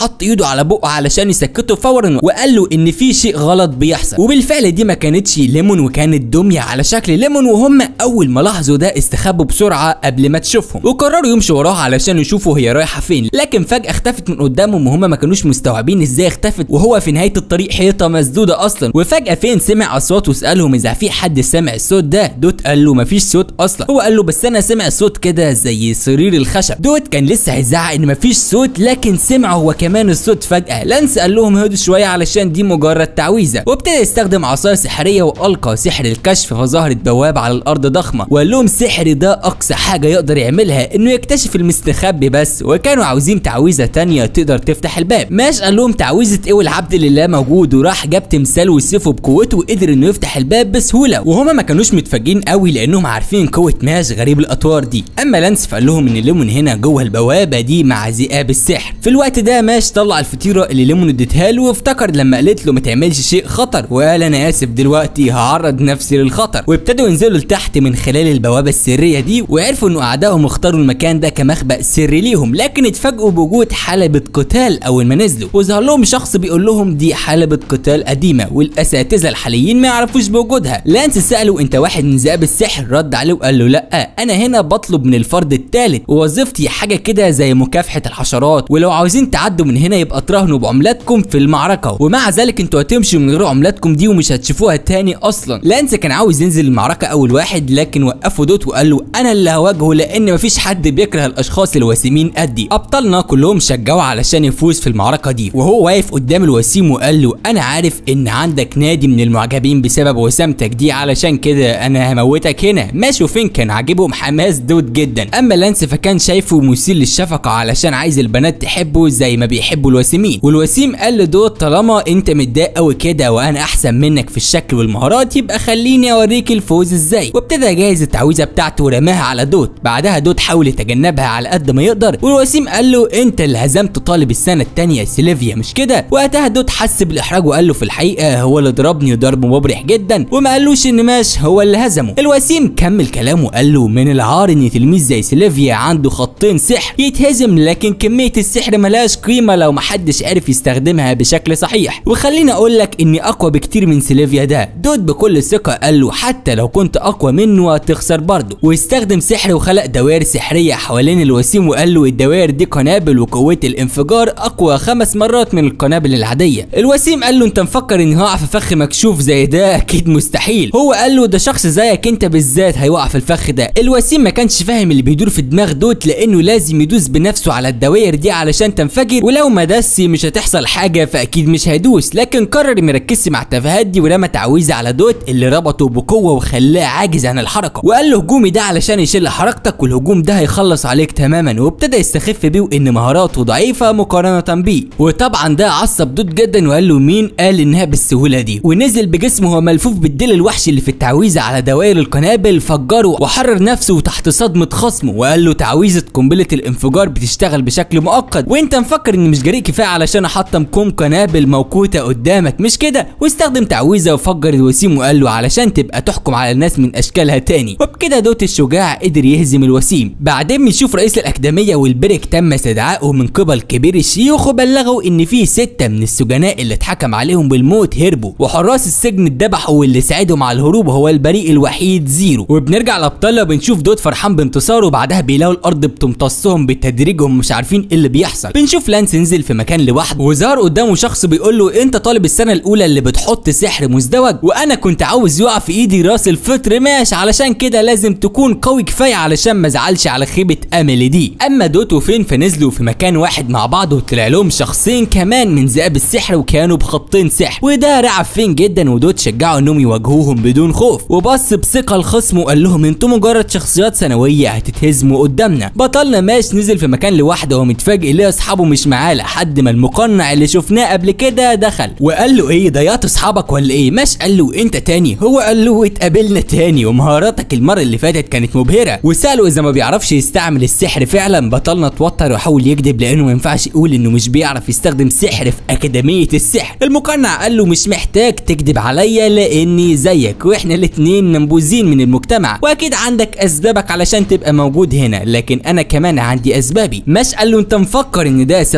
حط ايده على بقه علشان يسكته فورا وقال له ان في شيء غلط بيحصل وبالفعل دي ما كانتش ليمون وكانت دميه على شكل ليمون وهم اول ما لاحظوا ده استخبوا بسرعه قبل ما تشوفهم وقرروا يمشوا وراها علشان يشوفوا هي رايحه فين لكن فجاه اختفت من قدامهم وهم ما كانوش مستوعبين ازاي اختفت وهو في نهايه الطريق حيطه مسدوده اصلا وفجاه فين سمع اصوات وسالهم اذا في حد سمع الصوت ده دوت قال له مفيش صوت اصلا هو قال له بس انا سمع صوت كده زي صرير الخشب دوت كان لسه هيزعق ان مفيش صوت لكن سمع هو كمان الصوت فجاه لانس قال لهم هدوا شويه علشان دي مجرد تعويذه وابتدى يستخدم عصايه سحريه والقى سحر الكشف فظهرت بوابه على الارض ضخمه وقال لهم سحر ده اقصى حاجه يقدر يعملها انه يكتشف المستخبي بس وكانوا عاوزين تعويذه تانية تقدر تفتح الباب ماش قال لهم تعويذه ايه والعبد لله موجود وراح جاب تمثال وسيفه بقوته وقدر انه يفتح الباب بسهوله وهما ما كانوش متفاجئين قوي لانهم عارفين قوه ماش غريب الاطوار دي اما لانس فقال لهم ان ليمون هنا جوه البوابه دي مع ذئاب السحر في الوقت ده ماش طلع الفطيره اللي ليمون اديتها له وافتكر لما قالت له ما تعملش شيء خطر وقال انا اسف دلوقتي هعرض نفسي للخطر وابتدوا ينزلوا لتحت من خلال البوابه السريه دي وعرفوا انه اعدائهم اختاروا المكان ده كمخبأ سري ليهم لكن اتفاجئوا بوجود حلبة قتال اول ما نزلوا وظهر لهم شخص بيقول لهم دي حلبة قتال قديمة والاساتذة الحاليين ما يعرفوش بوجودها لانس سأله انت واحد من ذئاب السحر رد عليه وقال له لا انا هنا بطلب من الفرد الثالث ووظيفتي حاجة كده زي مكافحة الحشرات ولو عاوزين تعدوا من هنا يبقى تراهنوا بعملاتكم في المعركة ومع ذلك انتوا هتمشوا من غير عملاتكم دي ومش هتشوفوها تاني اصلا لانس كان عاوز ينزل المعركة اول واحد لكن وقفوا دوت وقال له انا اللي هواجهه لان مفيش حد بيكره الاشخاص الوسيمين قدي ابطالنا كلهم شجعوا علشان يفوز في المعركة دي وهو واقف قدام الوسيم وقال له انا عارف ان عندك نادي من المعجبين بسبب وسامتك دي علشان كده انا هموتك هنا ماشي وفين كان عاجبهم حماس دوت جدا اما لانس فكان شايفه مثير للشفقة علشان عايز البنات تحبه زي ما بيحبوا الوسيمين والوسيم قال لدوت طالما انت متضايق قوي كده وانا احسن منك في الشكل والمهارات يبقى خليني اوريك الفوز ازاي وابتدى يجهز التعويذه بتاعته ورماها على دوت بعدها دوت حاول يتجنبها على قد ما يقدر والوسيم قال له انت اللي هزمت طالب السنه الثانيه سيلفيا مش كده وقتها دوت حس بالاحراج وقال له في الحقيقه هو اللي ضربني ضرب مبرح جدا وما قالوش ان ماش هو اللي هزمه الوسيم كمل كلامه وقال له من العار ان تلميذ زي سيلفيا عنده خطين سحر يتهزم لكن كميه السحر ملهاش قيمه لو محدش عرف يستخدمها بشكل صحيح وخليني اقول لك اني اقوى بكتير من سيلفيا ده دوت بكل ثقه قال له حتى لو كنت اقوى منه هتخسر برضه واستخدم سحر وخلق دوائر سحريه حوالين الوسيم وقال له الدوائر دي قنابل وقوه الانفجار اقوى خمس مرات من القنابل العاديه الوسيم قال له انت مفكر اني هقع في فخ مكشوف زي ده اكيد مستحيل هو قال له ده شخص زيك انت بالذات هيوقع في الفخ ده الوسيم ما كانش فاهم اللي بيدور في دماغ دوت لانه لازم يدوس بنفسه على الدوائر دي علشان تنفجر ولو ما دس مش هتحصل حاجه فاكيد مش هيدوس لكن قرر ما يركزش مع التفاهات دي ورمى تعويذه على دوت اللي ربطه بقوه وخلاه عاجز عن الحركه وقال له هجومي ده علشان يشيل حركتك والهجوم ده هيخلص عليك تماما وابتدى يستخف بيه وان مهاراته ضعيفه مقارنه بيه وطبعا ده عصب دوت جدا وقال له مين قال انها بالسهوله دي ونزل بجسمه وهو ملفوف بالديل الوحشي اللي في التعويذه على دوائر القنابل فجره وحرر نفسه تحت صدمه خصمه وقال له تعويذه قنبله الانفجار بتشتغل بشكل مؤقت وانت مفكر اني مش جريء كفايه علشان احطم كوم قنابل موقوته قدامك مش كده واستخدم تعويذه وفجر الوسيم وقال له علشان تبقى تحكم على الناس من اشكالها تاني وبكده دوت الشجاع قدر يهزم الوسيم بعدين بنشوف رئيس الاكاديميه والبرك تم استدعائه من قبل كبير الشيوخ وبلغوا ان في سته من السجناء اللي اتحكم عليهم بالموت هربوا وحراس السجن اتذبحوا واللي ساعدهم على الهروب هو البريء الوحيد زيرو وبنرجع لابطالنا وبنشوف دوت فرحان بانتصاره وبعدها بيلاقوا الارض بتمتصهم بالتدريج وهم مش عارفين ايه اللي بيحصل بنشوف لانس ينزل في مكان لوحده وظهر قدامه شخص بيقول له انت طالب السنه الاولى اللي بتحط سحر مزدوج وانا كنت عاوز يقع في ايدي راس الفطر ماشي علشان كده لازم تكون قوي كفايه علشان ما ازعلش على خيبه امل دي اما دوت وفين فنزلوا في مكان واحد مع بعض وطلع لهم شخصين كمان من ذئاب السحر وكانوا بخطين سحر وده رعب فين جدا ودوت شجعوا انهم يواجهوهم بدون خوف وبص بثقه الخصم وقال لهم انتوا مجرد شخصيات ثانويه هتتهزموا قدامنا بطلنا ماش نزل في مكان لوحده ومتفاجئ ليه اصحابه مش معاه لحد ما المقنع اللي شفناه قبل كده دخل وقال له ايه ضيعت اصحابك ولا ايه ماش قال له انت تاني هو قال له اتقابلنا تاني ومهاراتك المره اللي فاتت كانت مبهره وساله اذا ما بيعرفش يستعمل السحر فعلا بطلنا اتوتر وحاول يكذب لانه ما ينفعش يقول انه مش بيعرف يستخدم سحر في اكاديميه السحر المقنع قال له مش محتاج تكذب عليا لاني زيك واحنا الاتنين منبوذين من المجتمع واكيد عندك اسبابك علشان تبقى موجود هنا لكن انا كمان عندي اسبابي مش قال له انت مفكر ان ده سبب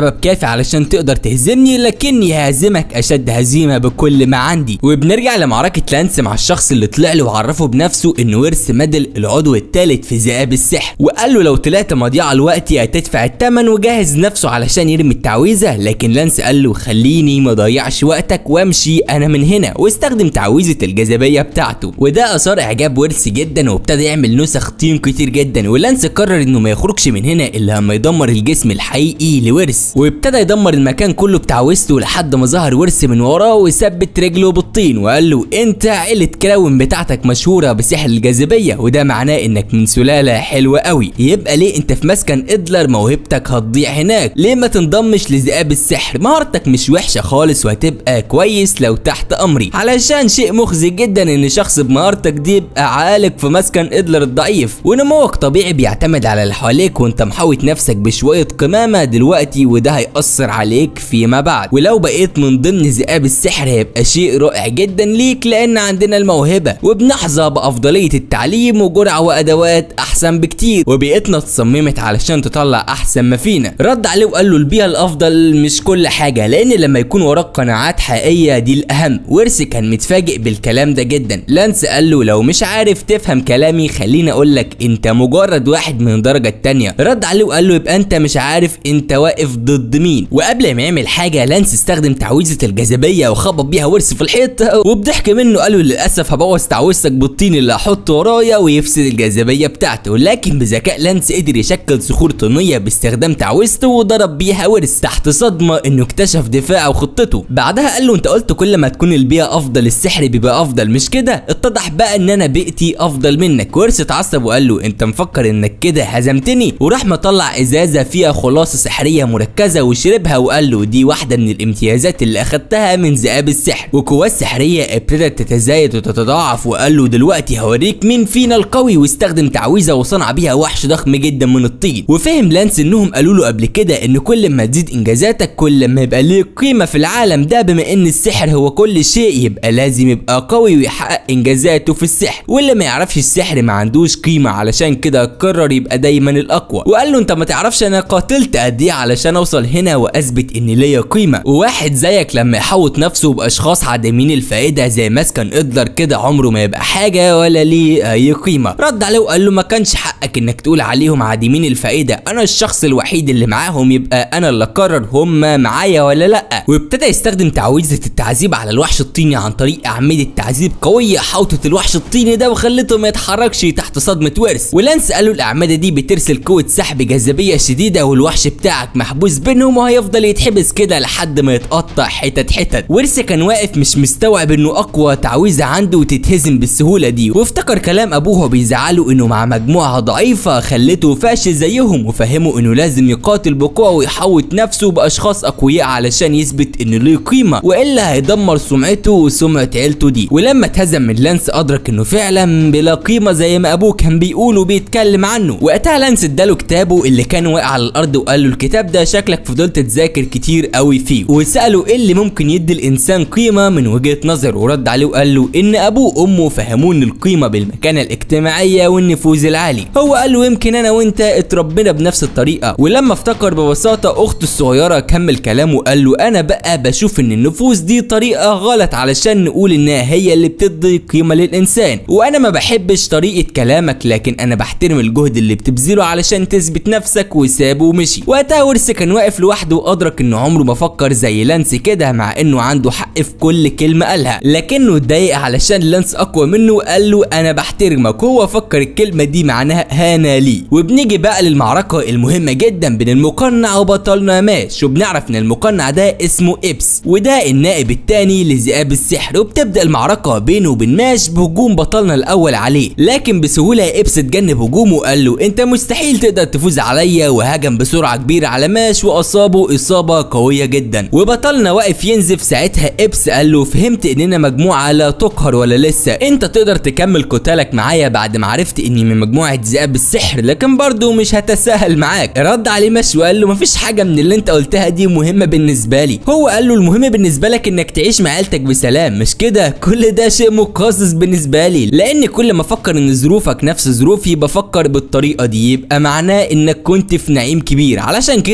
سبب كافي علشان تقدر تهزمني لكني ههزمك اشد هزيمه بكل ما عندي وبنرجع لمعركه لانس مع الشخص اللي طلع له وعرفه بنفسه انه ورث ميدل العضو الثالث في ذئاب السحر وقال له لو طلعت مضيعه الوقت هتدفع الثمن وجهز نفسه علشان يرمي التعويذه لكن لانس قال له خليني ما اضيعش وقتك وامشي انا من هنا واستخدم تعويذه الجاذبيه بتاعته وده اثار اعجاب ورث جدا وابتدى يعمل نسخ طين كتير جدا ولانس قرر انه ما يخرجش من هنا الا لما يدمر الجسم الحقيقي لورث وابتدى يدمر المكان كله بتعويذته لحد ما ظهر ورث من وراه وثبت رجله بالطين وقال له انت عيله كراون بتاعتك مشهوره بسحر الجاذبيه وده معناه انك من سلاله حلوه قوي يبقى ليه انت في مسكن ادلر موهبتك هتضيع هناك ليه ما تنضمش لذئاب السحر مهارتك مش وحشه خالص وهتبقى كويس لو تحت امري علشان شيء مخزي جدا ان شخص بمهارتك دي يبقى عالق في مسكن ادلر الضعيف ونموك طبيعي بيعتمد على اللي حواليك وانت محوط نفسك بشويه قمامه دلوقتي وده هيأثر عليك فيما بعد ولو بقيت من ضمن ذئاب السحر هيبقى شيء رائع جدا ليك لان عندنا الموهبه وبنحظى بافضليه التعليم وجرعه وادوات احسن بكتير وبيئتنا اتصممت علشان تطلع احسن ما فينا رد عليه وقال له البيئه الافضل مش كل حاجه لان لما يكون وراك قناعات حقيقيه دي الاهم ورث كان متفاجئ بالكلام ده جدا لانس قال له لو مش عارف تفهم كلامي خليني اقول لك انت مجرد واحد من الدرجه التانيه رد عليه وقال له يبقى انت مش عارف انت واقف ضد مين وقبل ما يعمل حاجه لانس استخدم تعويذه الجاذبيه وخبط بيها ورث في الحيط وبضحك منه قال له للاسف هبوظ تعويذتك بالطين اللي هحطه ورايا ويفسد الجاذبيه بتاعته لكن بذكاء لانس قدر يشكل صخور طينيه باستخدام تعويذته وضرب بيها ورث تحت صدمه انه اكتشف دفاعه وخطته بعدها قال له انت قلت كل ما تكون البيئه افضل السحر بيبقى افضل مش كده اتضح بقى ان انا بيئتي افضل منك ورث اتعصب وقال له انت مفكر انك كده هزمتني وراح مطلع ازازه فيها خلاصه سحريه مركزه وشربها وقال له دي واحده من الامتيازات اللي اخدتها من ذئاب السحر وقواه السحريه ابتدت تتزايد وتتضاعف وقال له دلوقتي هوريك مين فينا القوي واستخدم تعويذه وصنع بيها وحش ضخم جدا من الطين وفهم لانس انهم قالوا له قبل كده ان كل ما تزيد انجازاتك كل ما يبقى ليك قيمه في العالم ده بما ان السحر هو كل شيء يبقى لازم يبقى قوي ويحقق انجازاته في السحر واللي ما يعرفش السحر ما عندوش قيمه علشان كده قرر يبقى دايما الاقوى وقال له انت ما تعرفش انا قاتلت قد ايه علشان اوصل هنا واثبت ان ليا قيمه وواحد زيك لما يحوط نفسه باشخاص عديمين الفائده زي مسكن ادلر كده عمره ما يبقى حاجه ولا ليه اي قيمه رد عليه وقال له ما كانش حقك انك تقول عليهم عديمين الفائده انا الشخص الوحيد اللي معاهم يبقى انا اللي اقرر هم معايا ولا لا وابتدى يستخدم تعويذه التعذيب على الوحش الطيني عن طريق اعمده تعذيب قويه حوطت الوحش الطيني ده وخلته ما يتحركش تحت صدمه ورث ولانس قال له الاعمده دي بترسل قوه سحب جاذبيه شديده والوحش بتاعك محبوس بينهم وهيفضل يتحبس كده لحد ما يتقطع حتت حتت ورث كان واقف مش مستوعب انه اقوى تعويذه عنده وتتهزم بالسهوله دي وافتكر كلام ابوه بيزعله انه مع مجموعه ضعيفه خلته فاشل زيهم وفهمه انه لازم يقاتل بقوه ويحوط نفسه باشخاص اقوياء علشان يثبت انه ليه قيمه والا هيدمر سمعته وسمعه عيلته دي ولما اتهزم من لانس ادرك انه فعلا بلا قيمه زي ما ابوه كان بيقول وبيتكلم عنه وقتها لانس اداله كتابه اللي كان واقع على الارض وقال له الكتاب ده شكلك فضلت تذاكر كتير قوي فيه وساله ايه اللي ممكن يدي الانسان قيمه من وجهه نظره ورد عليه وقال له ان ابوه وامه فهموه ان القيمه بالمكانه الاجتماعيه والنفوذ العالي هو قال له يمكن انا وانت اتربينا بنفس الطريقه ولما افتكر ببساطه اخته الصغيره كمل كلامه وقال له انا بقى بشوف ان النفوذ دي طريقه غلط علشان نقول انها هي اللي بتدي قيمه للانسان وانا ما بحبش طريقه كلامك لكن انا بحترم الجهد اللي بتبذله علشان تثبت نفسك وسابه ومشي وقتها ورث كان واقف لوحده وادرك انه عمره ما فكر زي لانس كده مع انه عنده حق في كل كلمه قالها لكنه اتضايق علشان لانس اقوى منه وقال له انا بحترمك هو فكر الكلمه دي معناها هانا لي وبنيجي بقى للمعركه المهمه جدا بين المقنع وبطلنا ماش وبنعرف ان المقنع ده اسمه ابس وده النائب الثاني لذئاب السحر وبتبدا المعركه بينه وبين ماش بهجوم بطلنا الاول عليه لكن بسهوله ابس اتجنب هجومه وقال له انت مستحيل تقدر تفوز عليا وهجم بسرعه كبيره على ماش واصابه اصابه قويه جدا وبطلنا واقف ينزف ساعتها ابس قال له فهمت اننا مجموعه لا تقهر ولا لسه انت تقدر تكمل قتالك معايا بعد ما عرفت اني من مجموعه ذئاب السحر لكن برضه مش هتساهل معاك رد عليه ماشي وقال له مفيش حاجه من اللي انت قلتها دي مهمه بالنسبه لي هو قال له المهم بالنسبه لك انك تعيش مع عيلتك بسلام مش كده كل ده شيء مقزز بالنسبه لي لان كل ما افكر ان ظروفك نفس ظروفي بفكر بالطريقه دي يبقى معناه انك كنت في نعيم كبير علشان كده يلا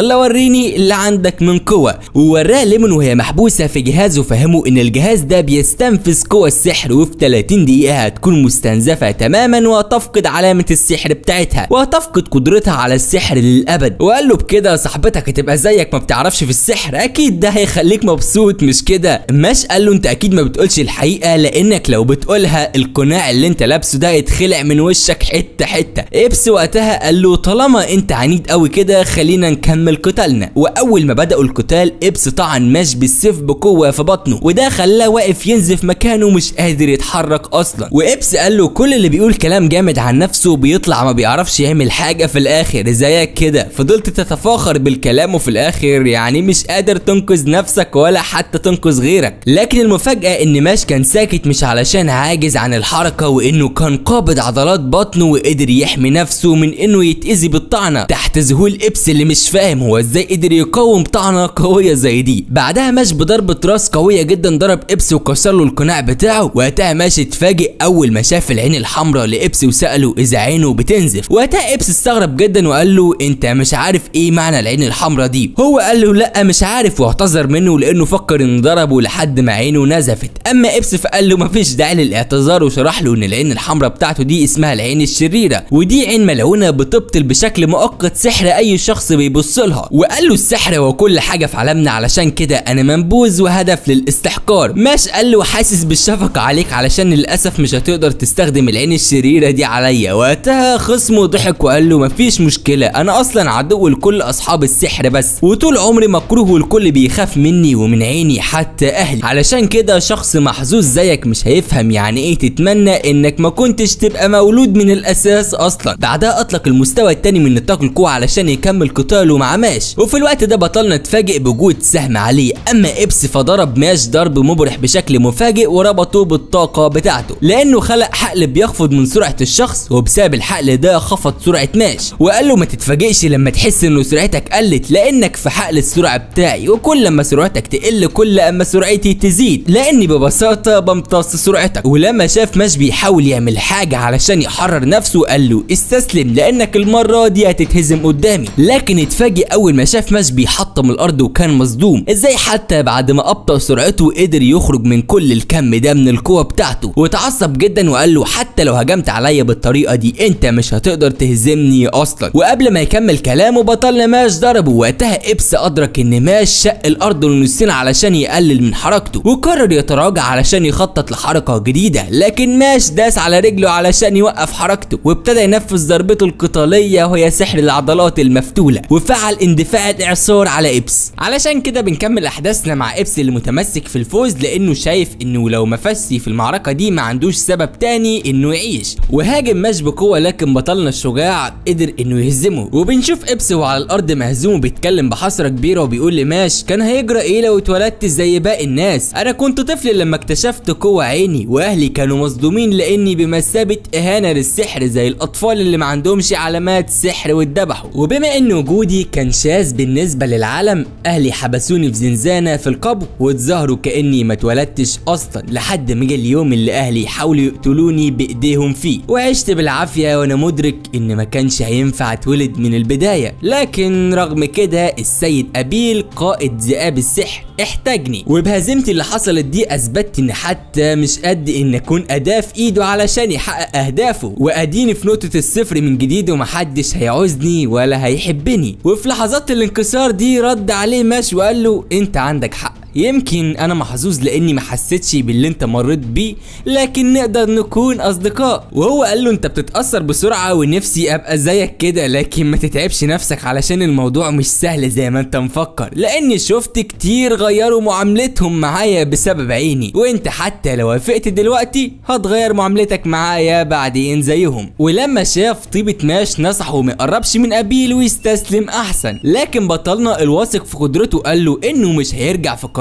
يلا وريني اللي عندك من قوة ووراه ليمون وهي محبوسة في جهاز وفهمه ان الجهاز ده بيستنفذ قوى السحر وفي 30 دقيقة هتكون مستنزفة تماما وهتفقد علامة السحر بتاعتها وهتفقد قدرتها على السحر للأبد وقال له بكده صاحبتك هتبقى زيك ما بتعرفش في السحر اكيد ده هيخليك مبسوط مش كده ماش قال له انت اكيد ما بتقولش الحقيقة لانك لو بتقولها القناع اللي انت لابسه ده يتخلع من وشك حتة حتة ابس وقتها قال له طالما انت عنيد قوي كده خلينا نكمل قتالنا واول ما بدأوا القتال ابس طعن ماش بالسيف بقوة في بطنه وده خلاه واقف ينزف مكانه مش قادر يتحرك اصلا وابس قال له كل اللي بيقول كلام جامد عن نفسه بيطلع ما بيعرفش يعمل حاجة في الاخر زيك كده فضلت تتفاخر بالكلام وفي الاخر يعني مش قادر تنقذ نفسك ولا حتى تنقذ غيرك لكن المفاجأة ان ماش كان ساكت مش علشان عاجز عن الحركة وانه كان قابض عضلات بطنه وقدر يحمي نفسه من انه يتأذي بالطعنة تحت ذهول ابس اللي مش فاهم هو ازاي قدر يقاوم طعنة قوية زي دي بعدها ماش بضربة راس قوية جدا ضرب ابس وكسر له القناع بتاعه وقتها ماش اتفاجئ اول ما شاف العين الحمراء لابس وسأله اذا عينه بتنزف وقتها ابس استغرب جدا وقال له انت مش عارف ايه معنى العين الحمراء دي هو قال له لا مش عارف واعتذر منه لانه فكر ان ضربه لحد ما عينه نزفت اما ابس فقال له مفيش داعي للاعتذار وشرح له ان العين الحمراء بتاعته دي اسمها العين الشريره ودي عين ملعونه بتبطل بشكل مؤقت سحر اي شخص بيبص لها وقال له السحر هو كل حاجه في عالمنا علشان كده انا منبوذ وهدف للاستحقار ماش قال له حاسس بالشفقه عليك علشان للاسف مش هتقدر تستخدم العين الشريره دي عليا وقتها خصمه ضحك وقال له مفيش مشكله انا اصلا عدو لكل اصحاب السحر بس وطول عمري مكروه والكل بيخاف مني ومن عيني حتى اهلي علشان كده شخص محظوظ زيك مش هيفهم يعني ايه تتمنى انك ما كنتش تبقى مولود من الاساس اصلا بعدها اطلق المستوى التاني من نطاق القوة علشان يكمل قتاله مع ماش وفي الوقت ده بطلنا اتفاجئ بوجود سهم عليه اما ابس فضرب ماش ضرب مبرح بشكل مفاجئ وربطه بالطاقة بتاعته لانه خلق حقل بيخفض من سرعة الشخص وبسبب الحقل ده خفض سرعة ماش وقال له ما تتفاجئش لما تحس انه سرعتك قلت لانك في حقل السرعة بتاعي وكل ما سرعتك تقل كل اما سرعتي تزيد لاني ببساطة بمتص سرعتك ولما شاف ماش بيحاول يعمل حاجة علشان يحرر نفسه قال له استسلم لانك المرة دي هتتهزم قدامي لكن اتفاجئ اول ما شاف ماش بيحطم الارض وكان مصدوم ازاي حتى بعد ما ابطأ سرعته قدر يخرج من كل الكم ده من القوة بتاعته واتعصب جدا وقال له حتى لو هجمت عليا بالطريقة دي انت مش هتقدر تهزمني اصلا وقبل ما يكمل كلامه بطلنا ماش ضربه وقتها ابس ادرك ان ماش شق الارض لنصين علشان يقلل من حركته وقرر يتراجع علشان يخطط لحركة جديدة لكن ماش داس على رجله علشان يوقف حركته وابتدى ينفذ ضربته القتالية وهي سحر العضلات المفتولة وفعل اندفاع الاعصار على ابس علشان كده بنكمل احداثنا مع ابس اللي متمسك في الفوز لانه شايف انه لو ما فازش في المعركة دي ما عندوش سبب تاني انه يعيش وهاجم ماش بقوة لكن بطلنا الشجاع قدر انه يهزمه وبنشوف ابس وعلى الارض مهزوم وبيتكلم بحسرة كبيرة وبيقول لماش كان هيجرى ايه لو اتولدت زي باقي الناس انا كنت طفل لما اكتشفت قوة عيني واهلي كانوا مصدومين لاني بمثابة اهانة للسحر زي الاطفال اللي ما عندهمش علامات سحر واتذبحوا وبما ان وجودي كان شاذ بالنسبة للعالم اهلي حبسوني في زنزانة في القبو واتظاهروا كاني ما اتولدتش اصلا لحد ما جه اليوم اللي اهلي يحاولوا يقتلوني بايديهم فيه وعشت بالعافية وانا مدرك ان ما كانش هينفع اتولد من البداية لكن رغم كده السيد ابيل قائد ذئاب السحر احتاجني وبهزيمتي اللي حصلت دي اثبتت ان حتى مش قد ان اكون اداة في ايده علشان يحقق اهدافه واديني في نقطة الصفر من جديد ومحدش هيعوزني ولا هيحبني وفي لحظات الانكسار دي رد عليه ماش وقال له انت عندك حق يمكن انا محظوظ لاني ما حسيتش باللي انت مريت بيه لكن نقدر نكون اصدقاء وهو قال له انت بتتاثر بسرعه ونفسي ابقى زيك كده لكن ما تتعبش نفسك علشان الموضوع مش سهل زي ما انت مفكر لاني شفت كتير غيروا معاملتهم معايا بسبب عيني وانت حتى لو وافقت دلوقتي هتغير معاملتك معايا بعدين زيهم ولما شاف طيبة ماش نصحه ما يقربش من ابيل ويستسلم احسن لكن بطلنا الواثق في قدرته قال له انه مش هيرجع في قرار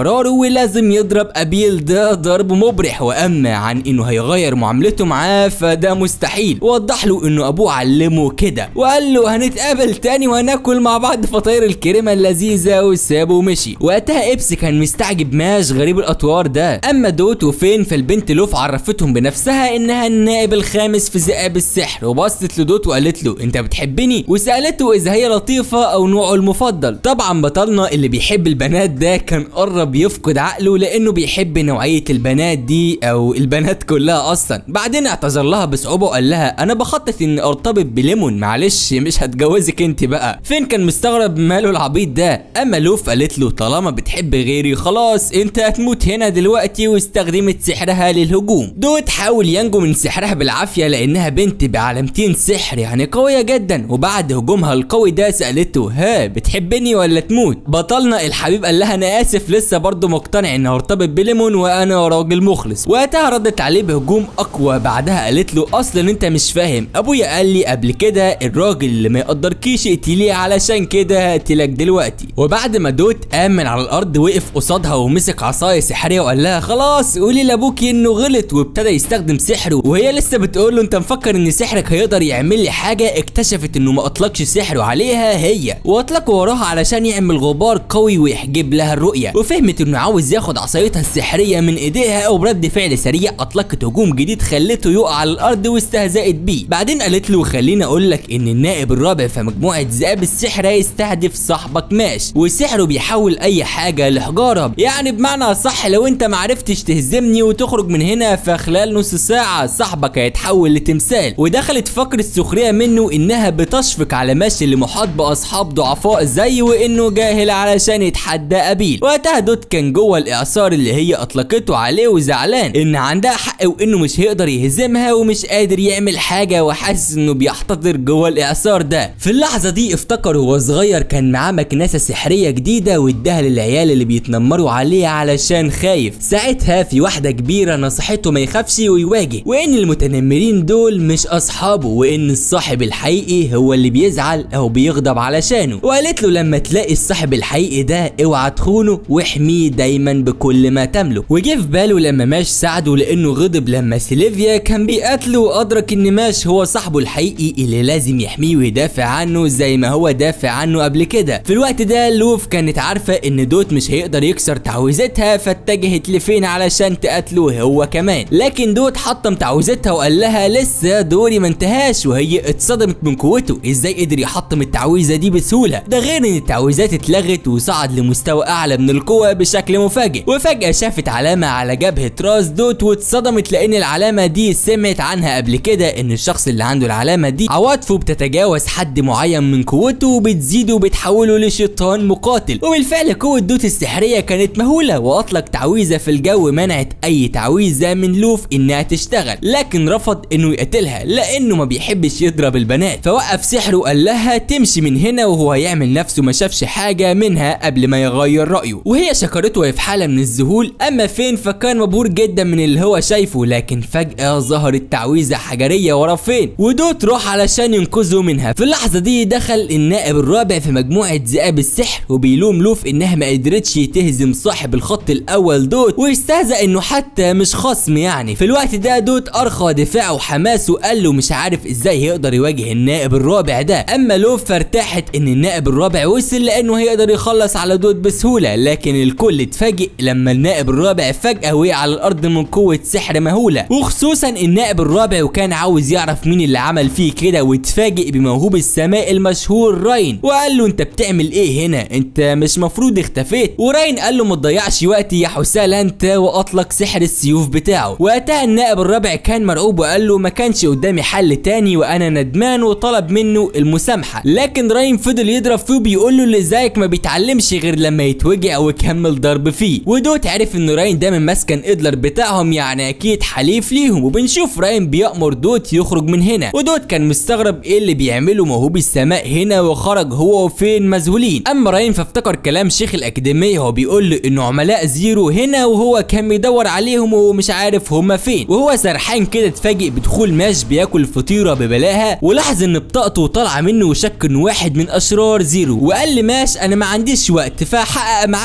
قراره ولازم يضرب ابيل ده ضرب مبرح واما عن انه هيغير معاملته معاه فده مستحيل ووضح له انه ابوه علمه كده وقال له هنتقابل تاني وهناكل مع بعض فطاير الكريمه اللذيذه وسابه ومشي وقتها ابس كان مستعجب ماش غريب الاطوار ده اما دوت وفين فالبنت لوف عرفتهم بنفسها انها النائب الخامس في ذئاب السحر وبصت لدوت وقالت له انت بتحبني وسالته اذا هي لطيفه او نوعه المفضل طبعا بطلنا اللي بيحب البنات ده كان قرب يفقد عقله لانه بيحب نوعيه البنات دي او البنات كلها اصلا بعدين اعتذر لها بصعوبه وقال لها انا بخطط اني ارتبط بليمون معلش مش هتجوزك انت بقى فين كان مستغرب ماله العبيط ده اما لوف قالت له طالما بتحب غيري خلاص انت هتموت هنا دلوقتي واستخدمت سحرها للهجوم دوت حاول ينجو من سحرها بالعافيه لانها بنت بعلامتين سحر يعني قويه جدا وبعد هجومها القوي ده سالته ها بتحبني ولا تموت بطلنا الحبيب قال لها انا اسف لسه برضه مقتنع اني ارتبط بليمون وانا راجل مخلص وقتها ردت عليه بهجوم اقوى بعدها قالت له اصلا انت مش فاهم ابويا قال لي قبل كده الراجل اللي ما يقدركيش اقتليه علشان كده هقتلك دلوقتي وبعد ما دوت قام من على الارض وقف قصادها ومسك عصايه سحريه وقال لها خلاص قولي لابوكي انه غلط وابتدى يستخدم سحره وهي لسه بتقول له انت مفكر ان سحرك هيقدر يعمل لي حاجه اكتشفت انه ما اطلقش سحره عليها هي واطلق وراها علشان يعمل غبار قوي ويحجب لها الرؤيه وفهمت انه عاوز ياخد عصايتها السحريه من ايديها وبرد فعل سريع اطلقت هجوم جديد خلته يقع على الارض واستهزأت بيه بعدين قالت له خليني اقول لك ان النائب الرابع في مجموعه ذئاب السحر هيستهدف صاحبك ماش وسحره بيحول اي حاجه لحجاره يعني بمعنى صح لو انت معرفتش تهزمني وتخرج من هنا فخلال نص ساعه صاحبك هيتحول لتمثال ودخلت فقر السخريه منه انها بتشفق على ماش اللي محاط باصحاب ضعفاء زي وانه جاهل علشان يتحدى ابيل وقتها دوت كان جوه الاعصار اللي هي اطلقته عليه وزعلان ان عندها حق وانه مش هيقدر يهزمها ومش قادر يعمل حاجه وحاسس انه بيحتضر جوه الاعصار ده في اللحظه دي افتكر وهو صغير كان معاه مكنسه سحريه جديده واداها للعيال اللي بيتنمروا عليه علشان خايف ساعتها في واحده كبيره نصحته ما يخافش ويواجه وان المتنمرين دول مش اصحابه وان الصاحب الحقيقي هو اللي بيزعل او بيغضب علشانه وقالت له لما تلاقي الصاحب الحقيقي ده اوعى تخونه واحميه دايما بكل ما تملك وجه في باله لما ماش ساعده لانه غضب لما سيليفيا كان بيقاتله وادرك ان ماش هو صاحبه الحقيقي اللي لازم يحميه ويدافع عنه زي ما هو دافع عنه قبل كده في الوقت ده لوف كانت عارفه ان دوت مش هيقدر يكسر تعويذتها فاتجهت لفين علشان تقاتله هو كمان لكن دوت حطم تعويذتها وقال لها لسه دوري ما انتهاش وهي اتصدمت من قوته ازاي قدر يحطم التعويذه دي بسهوله ده غير ان التعويذات اتلغت وصعد لمستوى اعلى من القوه بشكل مفاجئ وفجاه شافت علامه على جبهه راس دوت واتصدمت لان العلامه دي سمعت عنها قبل كده ان الشخص اللي عنده العلامه دي عواطفه بتتجاوز حد معين من قوته وبتزيد وبتحوله لشيطان مقاتل وبالفعل قوه دوت السحريه كانت مهوله واطلق تعويذه في الجو منعت اي تعويذه من لوف انها تشتغل لكن رفض انه يقتلها لانه ما بيحبش يضرب البنات فوقف سحره وقال لها تمشي من هنا وهو هيعمل نفسه ما شافش حاجه منها قبل ما يغير رايه وهي شكرته وهي في حاله من الذهول اما فين فكان مبهور جدا من اللي هو شايفه لكن فجاه ظهرت تعويذه حجريه ورا فين ودوت راح علشان ينقذه منها في اللحظه دي دخل النائب الرابع في مجموعه ذئاب السحر وبيلوم لوف انها ما قدرتش تهزم صاحب الخط الاول دوت ويستهزأ انه حتى مش خصم يعني في الوقت ده دوت ارخى دفاعه وحماسه قال له مش عارف ازاي هيقدر يواجه النائب الرابع ده اما لوف فارتاحت ان النائب الرابع وصل لانه هيقدر يخلص على دوت بسهوله لكن الكل اتفاجئ لما النائب الرابع فجاه وقع على الارض من قوه سحر مهوله وخصوصا النائب الرابع وكان عاوز يعرف مين اللي عمل فيه كده واتفاجئ بموهوب السماء المشهور راين وقال له انت بتعمل ايه هنا انت مش مفروض اختفيت وراين قال له ما تضيعش وقتي يا حسال انت واطلق سحر السيوف بتاعه وقتها النائب الرابع كان مرعوب وقال له ما كانش قدامي حل تاني وانا ندمان وطلب منه المسامحه لكن راين فضل يضرب فيه وبيقول له اللي زيك ما بيتعلمش غير لما يتوجع ويكمل ضرب فيه ودوت عرف ان راين ده من مسكن ادلر بتاعهم يعني اكيد حليف ليهم وبنشوف راين بيأمر دوت يخرج من هنا ودوت كان مستغرب ايه اللي بيعمله موهوب السماء هنا وخرج هو وفين مذهولين اما راين فافتكر كلام شيخ الاكاديميه وهو بيقول له انه عملاء زيرو هنا وهو كان بيدور عليهم ومش عارف هما فين وهو سرحان كده اتفاجئ بدخول ماش بياكل فطيره ببلاها ولاحظ ان بطاقته طالعه منه وشك انه واحد من اشرار زيرو وقال لماش انا ما عنديش وقت فحقق معاك بسرعه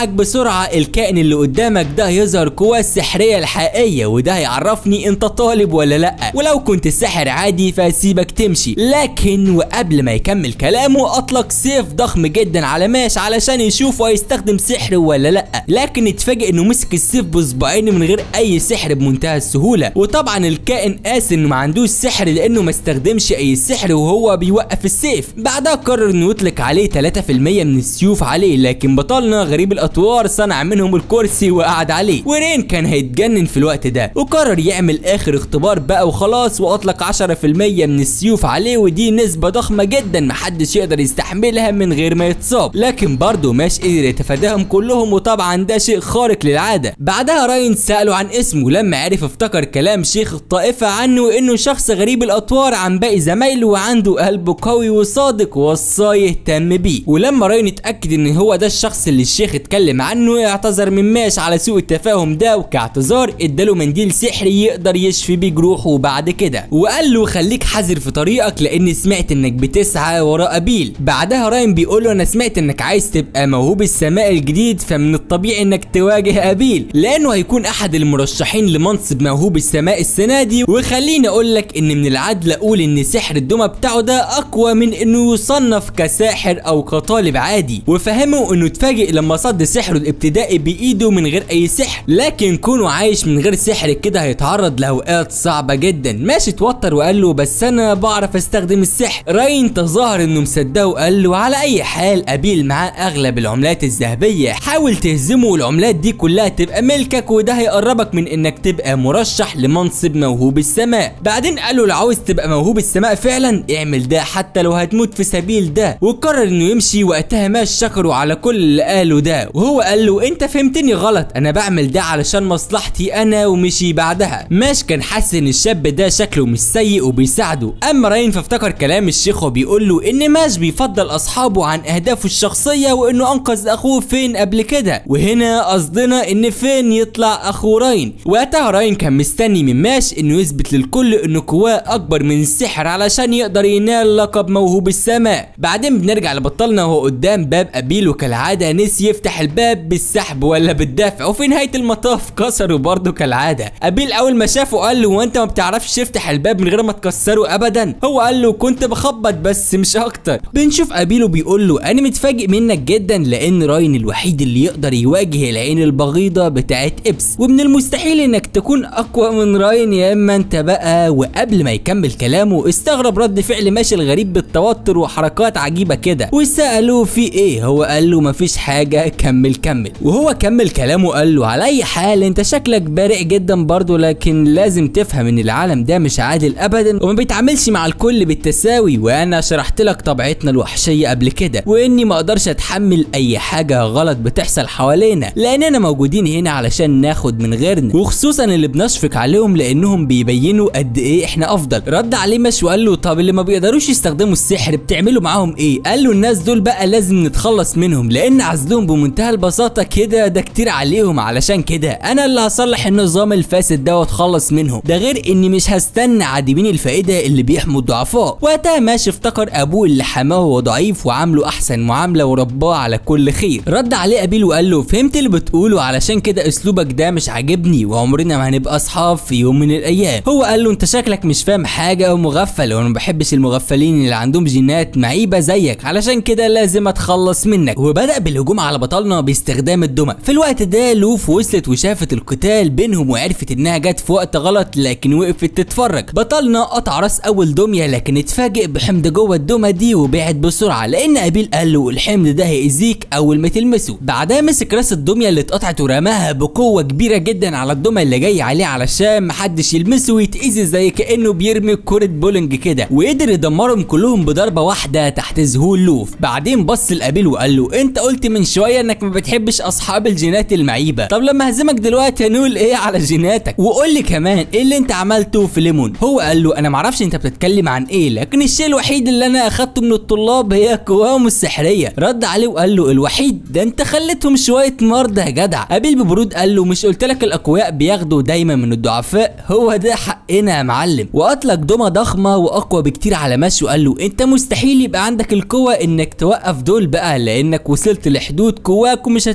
بسرعه الكائن اللي قدامك ده هيظهر قواه السحريه الحقيقيه وده هيعرفني انت طالب ولا لا ولو كنت ساحر عادي فسيبك تمشي لكن وقبل ما يكمل كلامه اطلق سيف ضخم جدا على ماش علشان يشوف هيستخدم سحر ولا لا لكن اتفاجئ انه مسك السيف بصباعين من غير اي سحر بمنتهى السهوله وطبعا الكائن قاس انه ما عندوش سحر لانه ما استخدمش اي سحر وهو بيوقف السيف بعدها قرر انه يطلق عليه 3% من السيوف عليه لكن بطلنا غريب الاطوار صنع منهم الكرسي وقعد عليه ورين كان هيتجنن في الوقت ده وقرر يعمل اخر اختبار بقى وخلاص واطلق 10% من السيوف عليه ودي نسبه ضخمه جدا محدش يقدر يستحملها من غير ما يتصاب لكن برضه ماش قدر يتفاداهم كلهم وطبعا ده شيء خارق للعاده بعدها راين ساله عن اسمه لما عرف افتكر كلام شيخ الطائفه عنه انه شخص غريب الاطوار عن باقي زمايله وعنده قلب قوي وصادق ووصاه يهتم بيه ولما راين اتاكد ان هو ده الشخص اللي الشيخ اتكلم عنه اعتذر من ماش على سوء التفاهم ده وكاعتذار اداله منديل سحري يقدر يشفي بيه جروحه بعد كده وقال له خليك حذر في طريقك لاني سمعت انك بتسعى وراء ابيل بعدها راين بيقول له انا سمعت انك عايز تبقى موهوب السماء الجديد فمن الطبيعي انك تواجه ابيل لانه هيكون احد المرشحين لمنصب موهوب السماء السنه دي وخليني اقول لك ان من العدل اقول ان سحر الدمى بتاعه ده اقوى من انه يصنف كساحر او كطالب عادي وفهمه انه اتفاجئ لما صد سحره الابتدائي بايده من غير اي سحر لكن كونه عايش من غير سحر كده هيتعرض لاوقات صعبه جدا ماشي اتوتر وقال له بس انا بعرف استخدم السحر راين تظاهر انه مصدقه وقال له على اي حال ابيل معاه اغلب العملات الذهبيه حاول تهزمه والعملات دي كلها تبقى ملكك وده هيقربك من انك تبقى مرشح لمنصب موهوب السماء بعدين قال له لو عاوز تبقى موهوب السماء فعلا اعمل ده حتى لو هتموت في سبيل ده وقرر انه يمشي وقتها ماش شكره على كل اللي قاله ده وهو قال له انت فهمتني غلط انا بعمل ده علشان مصلحتي انا ومشي بعدها ماش كان حاسس ان الشاب ده شكله مش سيء وبيساعده اما راين فافتكر كلام الشيخ وبيقول له ان ماش بيفضل اصحابه عن اهدافه الشخصيه وانه انقذ اخوه فين قبل كده وهنا قصدنا ان فين يطلع اخو راين وقتها راين كان مستني من ماش انه يثبت للكل انه قواه اكبر من السحر علشان يقدر ينال لقب موهوب السماء بعدين بنرجع لبطلنا وهو قدام باب ابيل وكالعاده نسي يفتح الباب بالسحب ولا بالدفع وفي نهايه المطاف كسره برضه كالعاده ابيل اول ما شافه قال له وانت ما بتعرفش تفتح الباب من غير ما تكسره ابدا هو قال له كنت بخبط بس مش اكتر بنشوف ابيل وبيقول له انا متفاجئ منك جدا لان راين الوحيد اللي يقدر يواجه العين البغيضه بتاعت ابس ومن المستحيل انك تكون اقوى من راين يا اما انت بقى وقبل ما يكمل كلامه استغرب رد فعل ماشي الغريب بالتوتر وحركات عجيبه كده وسالوه في ايه هو قال له مفيش حاجه كمل كمل وهو كمل كلامه قال له على اي حال انت شكلك بارع جدا برضه لكن لازم تفهم ان العالم ده مش عادل ابدا وما بيتعاملش مع الكل بالتساوي وانا شرحت لك طبيعتنا الوحشيه قبل كده واني ما اقدرش اتحمل اي حاجه غلط بتحصل حوالينا لاننا موجودين هنا علشان ناخد من غيرنا وخصوصا اللي بنشفق عليهم لانهم بيبينوا قد ايه احنا افضل رد عليه مش وقال له طب اللي ما بيقدروش يستخدموا السحر بتعملوا معاهم ايه قال له الناس دول بقى لازم نتخلص منهم لان عزلهم بمنتهى البساطه كده ده كتير عليهم علشان كده انا اللي هصلح النظام الفاسد ده واتخلص منهم ده غير اني مش هستنى عديمين الفائده اللي بيحموا الضعفاء وقتها ماشي افتكر ابوه اللي حماه وهو ضعيف وعامله احسن معامله ورباه على كل خير رد عليه ابيل وقال له فهمت اللي بتقوله علشان كده اسلوبك ده مش عاجبني وعمرنا ما هنبقى اصحاب في يوم من الايام هو قال له انت شكلك مش فاهم حاجه ومغفل وانا ما بحبش المغفلين اللي عندهم جينات معيبه زيك علشان كده لازم اتخلص منك وبدا بالهجوم على بطلنا باستخدام الدمى في الوقت ده لوف وصلت وشافت القتال بينهم وعرفت انها جت في وقت غلط لكن وقفت تتفرج بطلنا قطع راس اول دميه لكن اتفاجئ بحمض جوه الدمى دي وبعد بسرعه لان ابيل قال له الحمض ده هيأذيك اول ما تلمسه بعدها مسك راس الدميه اللي اتقطعت ورماها بقوه كبيره جدا على الدمى اللي جاي عليه علشان محدش يلمسه ويتأذي زي كانه بيرمي كره بولنج كده وقدر يدمرهم كلهم بضربه واحده تحت ذهول لوف بعدين بص لابيل وقال له انت قلت من شويه انك ما بتحبش اصحاب الجينات المعيبه طب لما هزمك دلوقتي هنقول ايه على جيناتك وقول لي كمان ايه اللي انت عملته في ليمون هو قال له انا معرفش انت بتتكلم عن ايه لكن الشيء الوحيد اللي انا اخدته من الطلاب هي قواهم السحريه رد عليه وقال له الوحيد ده انت خليتهم شويه مرضى يا جدع ابيل ببرود قال له مش قلت لك الاقوياء بياخدوا دايما من الضعفاء هو ده حقنا يا معلم واطلق دمى ضخمه واقوى بكتير على ماشي وقال له انت مستحيل يبقى عندك القوه انك توقف دول بقى لانك وصلت لحدود قواك ومش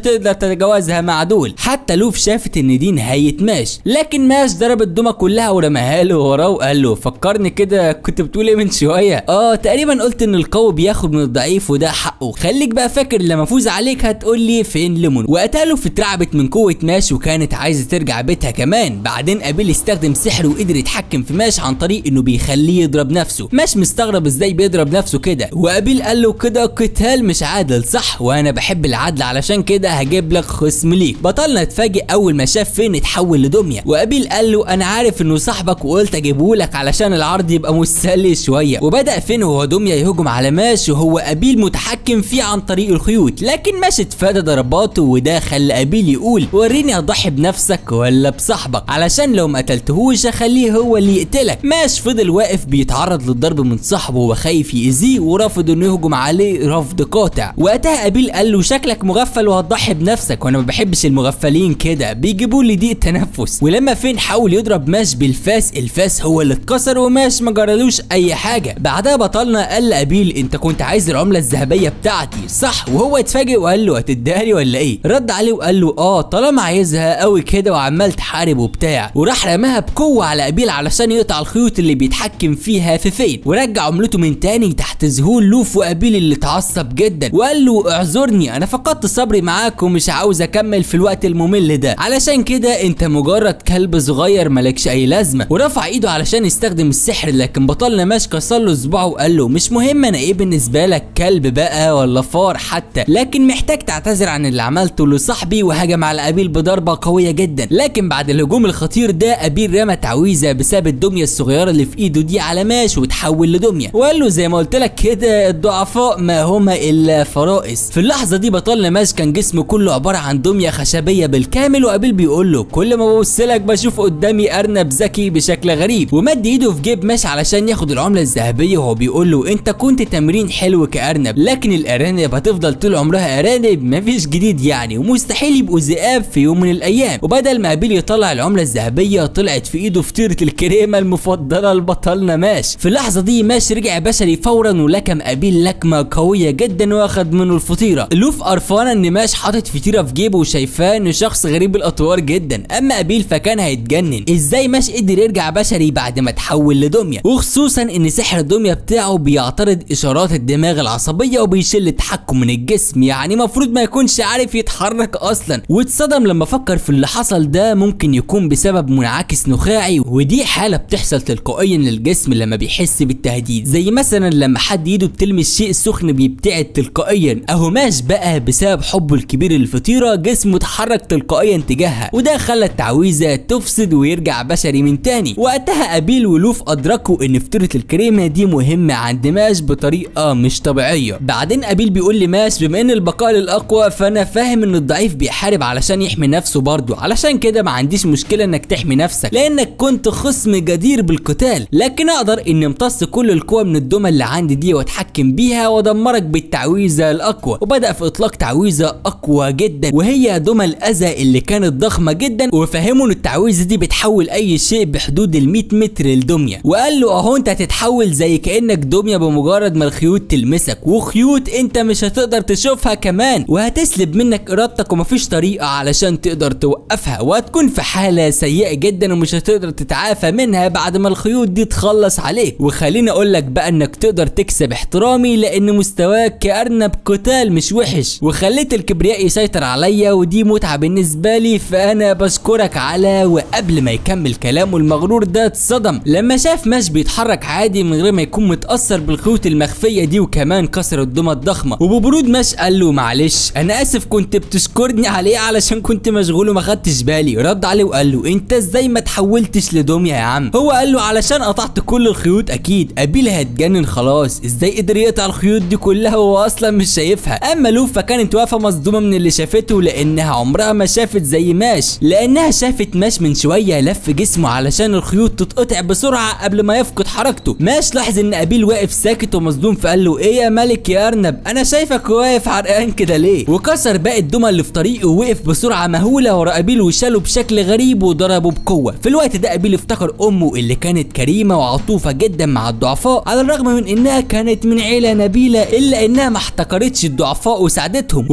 هتقدر تتجاوزها مع دول حتى لوف شافت ان دي نهايه ماش لكن ماش ضرب الدمى كلها ورماها له وراه وقال له فكرني كده كنت بتقول ايه من شويه اه تقريبا قلت ان القوي بياخد من الضعيف وده حقه خليك بقى فاكر لما افوز عليك هتقول لي فين ليمون وقتها لوف اترعبت من قوه ماش وكانت عايزه ترجع بيتها كمان بعدين ابيل استخدم سحر وقدر يتحكم في ماش عن طريق انه بيخليه يضرب نفسه ماش مستغرب ازاي بيضرب نفسه كده وابيل قال له كده قتال مش عادل صح وانا بحب العدل علشان كده هجيب لك خصم ليك بطلنا اتفاجئ اول ما شاف فين اتحول لدميه وابيل قال له انا عارف انه صاحبك وقلت اجيبه لك علشان العرض يبقى مسلي شويه وبدا فين وهو دميه يهجم على ماش وهو ابيل متحكم فيه عن طريق الخيوط لكن ماش اتفادى ضرباته وده خلى ابيل يقول وريني اضحي بنفسك ولا بصاحبك علشان لو ما قتلتهوش اخليه هو اللي يقتلك ماش فضل واقف بيتعرض للضرب من صاحبه وخايف يأذيه ورافض انه يهجم عليه رفض قاطع وقتها ابيل قال له شكلك مغفل وهتضحي بنفسك وانا ما بحبش المغفلين كده بيجيبوا لي ضيق تنفس ولما فين حاول يضرب ماش بالفاس الفاس هو اللي اتكسر وماش ما جرالوش اي حاجه بعدها بطلنا قال لابيل انت كنت عايز العمله الذهبيه بتاعتي صح وهو اتفاجئ وقال له هتديها ولا ايه رد عليه وقال له اه طالما عايزها قوي كده وعمال تحارب وبتاع وراح رماها بقوه على ابيل علشان يقطع الخيوط اللي بيتحكم فيها في فين ورجع عملته من تاني تحت ذهول لوف وابيل اللي اتعصب جدا وقال له اعذرني انا فقدت صبري معاك ومش عاوز اكمل في الوقت الممل ده علشان كده انت مجرد كلب صغير مالكش اي لازمه ورفع ايده علشان يستخدم السحر لكن بطلنا ماش كسر له صباعه وقال له مش مهم انا ايه بالنسبه لك كلب بقى ولا فار حتى لكن محتاج تعتذر عن اللي عملته لصاحبي وهجم على ابيل بضربه قويه جدا لكن بعد الهجوم الخطير ده ابيل رمى تعويذه بسبب الدميه الصغيره اللي في ايده دي على ماش وتحول لدميه وقال له زي ما قلت لك كده الضعفاء ما هما الا فرائس في اللحظه دي بطلنا ماش كان جسمه كله عباره عن دميه خشبيه بالكامل وابيل بيقول له كل ما ببص لك بشوف قدامي ارنب ذكي بشكل غريب ومد ايده في جيب ماش علشان ياخد العمله الذهبيه وهو بيقول له انت كنت تمرين حلو كارنب لكن الارانب هتفضل طول عمرها ارانب مفيش جديد يعني ومستحيل يبقوا ذئاب في يوم من الايام وبدل ما ابيل يطلع العمله الذهبيه طلعت في ايده فطيره الكريمه المفضله لبطلنا ماش في اللحظه دي ماش رجع بشري فورا ولكم ابيل لكمه قويه جدا واخد منه الفطيره لوف قرفانه ان ماش حاطط فطيره في جيبه وشايفاه انه شخص غريب الاطوار جدا اما ابيل فكان هيتجنن ازاي ماش قدر يرجع بشري بعد ما تحول لدميه وخصوصا ان سحر الدميه بتاعه بيعترض اشارات الدماغ العصبيه وبيشل التحكم من الجسم يعني مفروض ما يكونش عارف يتحرك اصلا واتصدم لما فكر في اللي حصل ده ممكن يكون بسبب منعكس نخاعي ودي حاله بتحصل تلقائيا للجسم لما بيحس بالتهديد زي مثلا لما حد ايده بتلمس شيء سخن بيبتعد تلقائيا اهو ماش بقى بسبب حبه الكبير للفطيره جسمه اتحرك تلقائيا تجاهها وده خلى التعويذه تفسد ويرجع بشري من تاني وقتها ابيل ولوف ادركوا ان فطيره الكريمه دي مهمه عند ماش بطريقه مش طبيعيه بعدين ابيل بيقول لماش بما ان البقاء للاقوى فانا فاهم ان الضعيف بيحارب علشان يحمي نفسه برضه علشان كده ما عنديش مشكله انك تحمي نفسك لانك كنت خصم جدير بالقتال لكن اقدر اني امتص كل القوى من الدمى اللي عندي دي واتحكم بيها وادمرك بالتعويذه الاقوى وبدا في اطلاق تعويذه اقوى جدا وهي دمى الاذى اللي كانت ضخمه جدا وفهموا ان التعويذه دي بتحول اي شيء بحدود ال 100 متر لدميه وقال له اهو انت هتتحول زي كانك دميه بمجرد ما الخيوط تلمسك وخيوط انت مش هتقدر تشوفها كمان وهتسلب منك ارادتك ومفيش طريقه علشان تقدر توقفها وهتكون في حاله سيئه جدا ومش هتقدر تتعافى منها بعد ما الخيوط دي تخلص عليك وخليني اقول لك بقى انك تقدر تكسب احترامي لان مستواك كارنب قتال مش وحش وخليت الكبرياء يسيطر عليا ودي متعه بالنسبه لي فانا بشكرك على وقبل ما يكمل كلامه المغرور ده اتصدم لما شاف ماش بيتحرك عادي من غير ما يكون متاثر بالخيوط المخفيه دي وكمان كسر الدمى الضخمه وببرود ماش قال له معلش انا اسف كنت بتشكرني عليه علشان كنت مشغول وما خدتش بالي رد عليه وقال له انت ازاي ما تحولتش لدميه يا عم هو قال له علشان قطعت كل الخيوط اكيد ابيل هيتجنن خلاص ازاي قدر يقطع الخيوط دي كلها وهو اصلا مش شايفها اما لوف فكانت واقفه مصدومه من اللي شافته لانها عمرها ما شافت زي ماش لانها شافت ماش من شويه لف جسمه علشان الخيوط تتقطع بسرعه قبل ما يفقد حركته ماش لاحظ ان ابيل واقف ساكت ومصدوم فقال له ايه يا ملك يا ارنب انا شايفك واقف عرقان كده ليه وكسر باقي الدمى اللي في طريقه ووقف بسرعه مهوله ورا ابيل وشاله بشكل غريب وضربه بقوه في الوقت ده ابيل افتكر امه اللي كانت كريمه وعطوفه جدا مع الضعفاء على الرغم من انها كانت من عيله نبيله الا انها ما احتقرتش الضعفاء وساعدتهم وفي يوم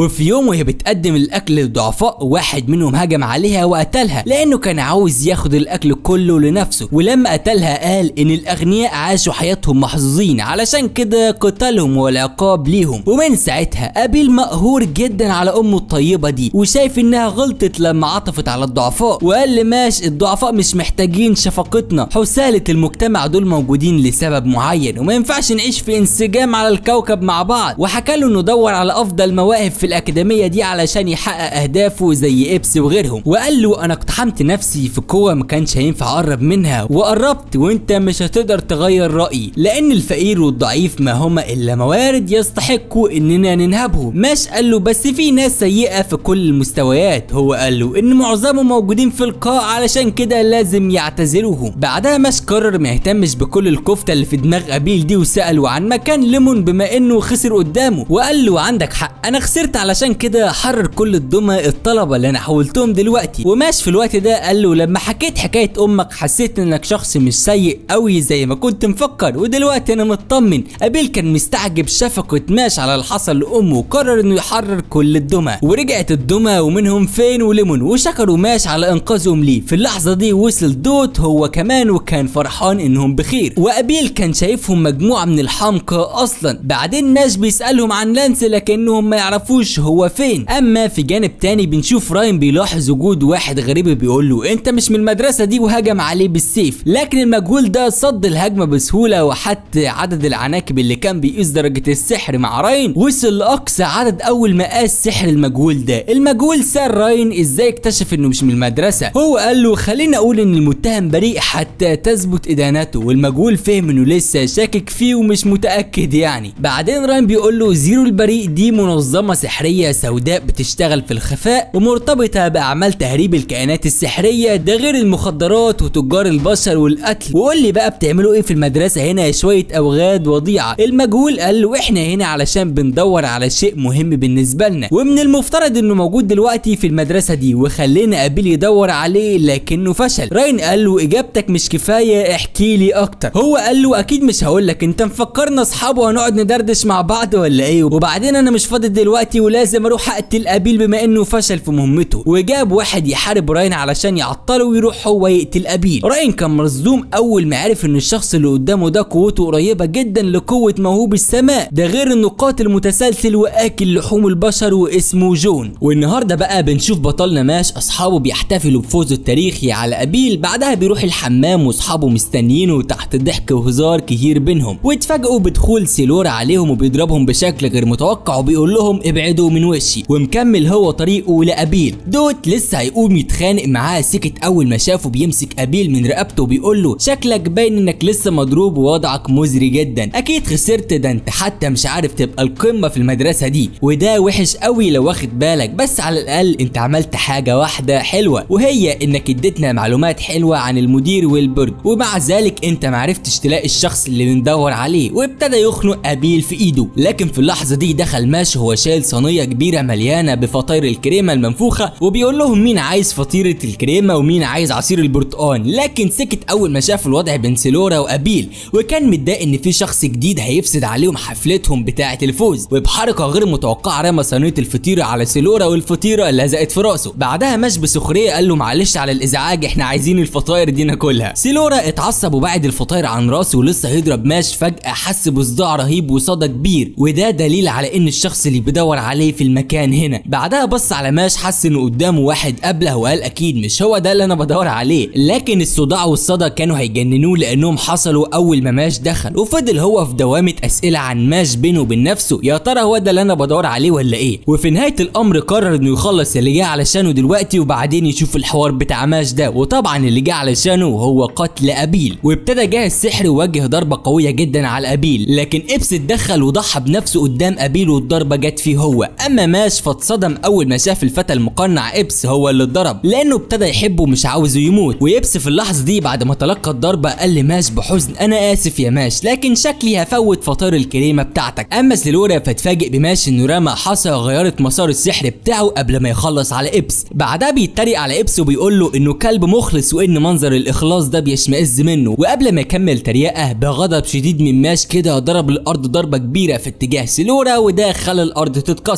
وهي بتقدم الاكل للضعفاء واحد منهم هجم عليها وقتلها لانه كان عاوز ياخد الاكل كله لنفسه ولما قتلها قال ان الاغنياء عاشوا حياتهم محظوظين علشان كده قتلهم والعقاب ليهم ومن ساعتها ابيل مقهور جدا على امه الطيبه دي وشايف انها غلطت لما عطفت على الضعفاء وقال لماش الضعفاء مش محتاجين شفقتنا حسالة المجتمع دول موجودين لسبب معين وما ينفعش نعيش في انسجام على الكوكب مع بعض وحكى له انه دور على افضل مواهب في الاكاديميه دي علشان يحقق اهدافه زي ابس وغيرهم وقال له انا اقتحمت نفسي في قوه ما كانش هينفع اقرب منها وقربت وانت مش هتقدر تغير رايي لان الفقير والضعيف ما هما الا موارد يستحقوا اننا ننهبهم ماش قال له بس في ناس سيئه في كل المستويات هو قال له ان معظمهم موجودين في القاع علشان كده لازم يعتزلوهم بعدها ماش قرر ما يهتمش بكل الكفته اللي في دماغ ابيل دي وساله عن مكان ليمون بما انه خسر قدامه وقال له عندك حق انا خسرت علشان كده حرر كل الدمى الطلبه اللي انا حولتهم دلوقتي وماش في الوقت ده قال له لما حكيت حكايه امك حسيت انك شخص مش سيء قوي زي ما كنت مفكر ودلوقتي انا مطمن ابيل كان مستعجب شفقه ماش على اللي حصل لامه وقرر انه يحرر كل الدمى ورجعت الدمى ومنهم فين وليمون وشكروا ماش على انقاذهم ليه في اللحظه دي وصل دوت هو كمان وكان فرحان انهم بخير وابيل كان شايفهم مجموعه من الحمقى اصلا بعدين ماش بيسالهم عن لانس لكنهم ما يعرفوش هو فين اما في جانب تاني بنشوف راين بيلاحظ وجود واحد غريب بيقول له انت مش من المدرسه دي وهجم عليه بالسيف لكن المجهول ده صد الهجمه بسهوله وحتى عدد العناكب اللي كان بيقيس درجه السحر مع راين وصل لاقصى عدد اول ما قاس سحر المجهول ده المجهول سال راين ازاي اكتشف انه مش من المدرسه هو قال له خلينا اقول ان المتهم بريء حتى تثبت ادانته والمجهول فهم انه لسه شاكك فيه ومش متاكد يعني بعدين راين بيقول له زيرو البريء دي منظمه سحريه سوداء بتشتغل في الخفاء ومرتبطه باعمال تهريب الكائنات السحريه ده غير المخدرات وتجار البشر والقتل وقول لي بقى بتعملوا ايه في المدرسه هنا يا شويه اوغاد وضيعه المجهول قال له احنا هنا علشان بندور على شيء مهم بالنسبه لنا ومن المفترض انه موجود دلوقتي في المدرسه دي وخلينا ابيل يدور عليه لكنه فشل راين قال له اجابتك مش كفايه احكي لي اكتر هو قال له اكيد مش هقول لك انت مفكرنا اصحاب وهنقعد ندردش مع بعض ولا ايه وبعدين انا مش فاضي دلوقتي ولازم اروح اقتل ابيل بما انه فشل في مهمته وجاب واحد يحارب راين علشان يعطله ويروح هو يقتل ابيل راين كان مصدوم اول ما عرف ان الشخص اللي قدامه ده قوته قريبه جدا لقوه موهوب السماء ده غير انه قاتل متسلسل واكل لحوم البشر واسمه جون والنهارده بقى بنشوف بطلنا ماش اصحابه بيحتفلوا بفوزه التاريخي على ابيل بعدها بيروح الحمام واصحابه مستنيينه تحت ضحك وهزار كتير بينهم واتفاجئوا بدخول سيلورا عليهم وبيضربهم بشكل غير متوقع وبيقول لهم ابعدوا من وشي ومكمل هو طريقه لابيل دوت لسه هيقوم يتخانق معاه سكت اول ما شافه بيمسك ابيل من رقبته وبيقول له شكلك باين انك لسه مضروب ووضعك مزري جدا اكيد خسرت ده انت حتى مش عارف تبقى القمه في المدرسه دي وده وحش قوي لو واخد بالك بس على الاقل انت عملت حاجه واحده حلوه وهي انك اديتنا معلومات حلوه عن المدير والبرج ومع ذلك انت معرفتش تلاقي الشخص اللي بندور عليه وابتدى يخنق ابيل في ايده لكن في اللحظه دي دخل ماش وهو شايل صينيه كبيره مليانه بفطاير الكريمه المنفوخه وبيقول لهم مين عايز فطيره الكريمه ومين عايز عصير البرتقال لكن سكت اول ما شاف الوضع بين سيلورا وابيل وكان متضايق ان في شخص جديد هيفسد عليهم حفلتهم بتاعه الفوز وبحركه غير متوقعه رمى صينيه الفطيره على سيلورا والفطيره لزقت في راسه بعدها ماش بسخريه قال له معلش على الازعاج احنا عايزين الفطاير دي ناكلها سيلورا اتعصب وبعد الفطاير عن راسه ولسه هيضرب ماش فجاه حس بصداع رهيب وصدى كبير وده دليل على ان الشخص اللي بيدور عليه في المكان هنا بعدها بص على ماش حس ان قدامه واحد قبله وقال اكيد مش هو ده اللي انا بدور عليه لكن الصداع والصدى كانوا هيجننوه لانهم حصلوا اول ما ماش دخل وفضل هو في دوامه اسئله عن ماش بينه وبين نفسه يا ترى هو ده اللي انا بدور عليه ولا ايه وفي نهايه الامر قرر انه يخلص اللي جه علشانه دلوقتي وبعدين يشوف الحوار بتاع ماش ده وطبعا اللي جه علشانه هو قتل ابيل وابتدى جاهز سحر ووجه ضربه قويه جدا على ابيل لكن ابس اتدخل وضحى بنفسه قدام ابيل والضربه جت فيه هو اما ماش فاتصدم اول ما شاف الفتى المقنع ابس هو اللي اتضرب لانه ابتدى يحبه ومش عاوزه يموت وابس في اللحظه دي بعد ما تلقى الضربه قال لماش بحزن انا اسف يا ماش لكن شكلي هفوت فطار الكريمه بتاعتك اما سيلورا فتفاجئ بماش انه رمى حصى غيرت مسار السحر بتاعه قبل ما يخلص على ابس بعدها بيتريق على ابس وبيقول له انه كلب مخلص وان منظر الاخلاص ده بيشمئز منه وقبل ما يكمل تريقه بغضب شديد من ماش كده ضرب الارض ضربه كبيره في اتجاه سيلورا وده خلى الارض تتكسر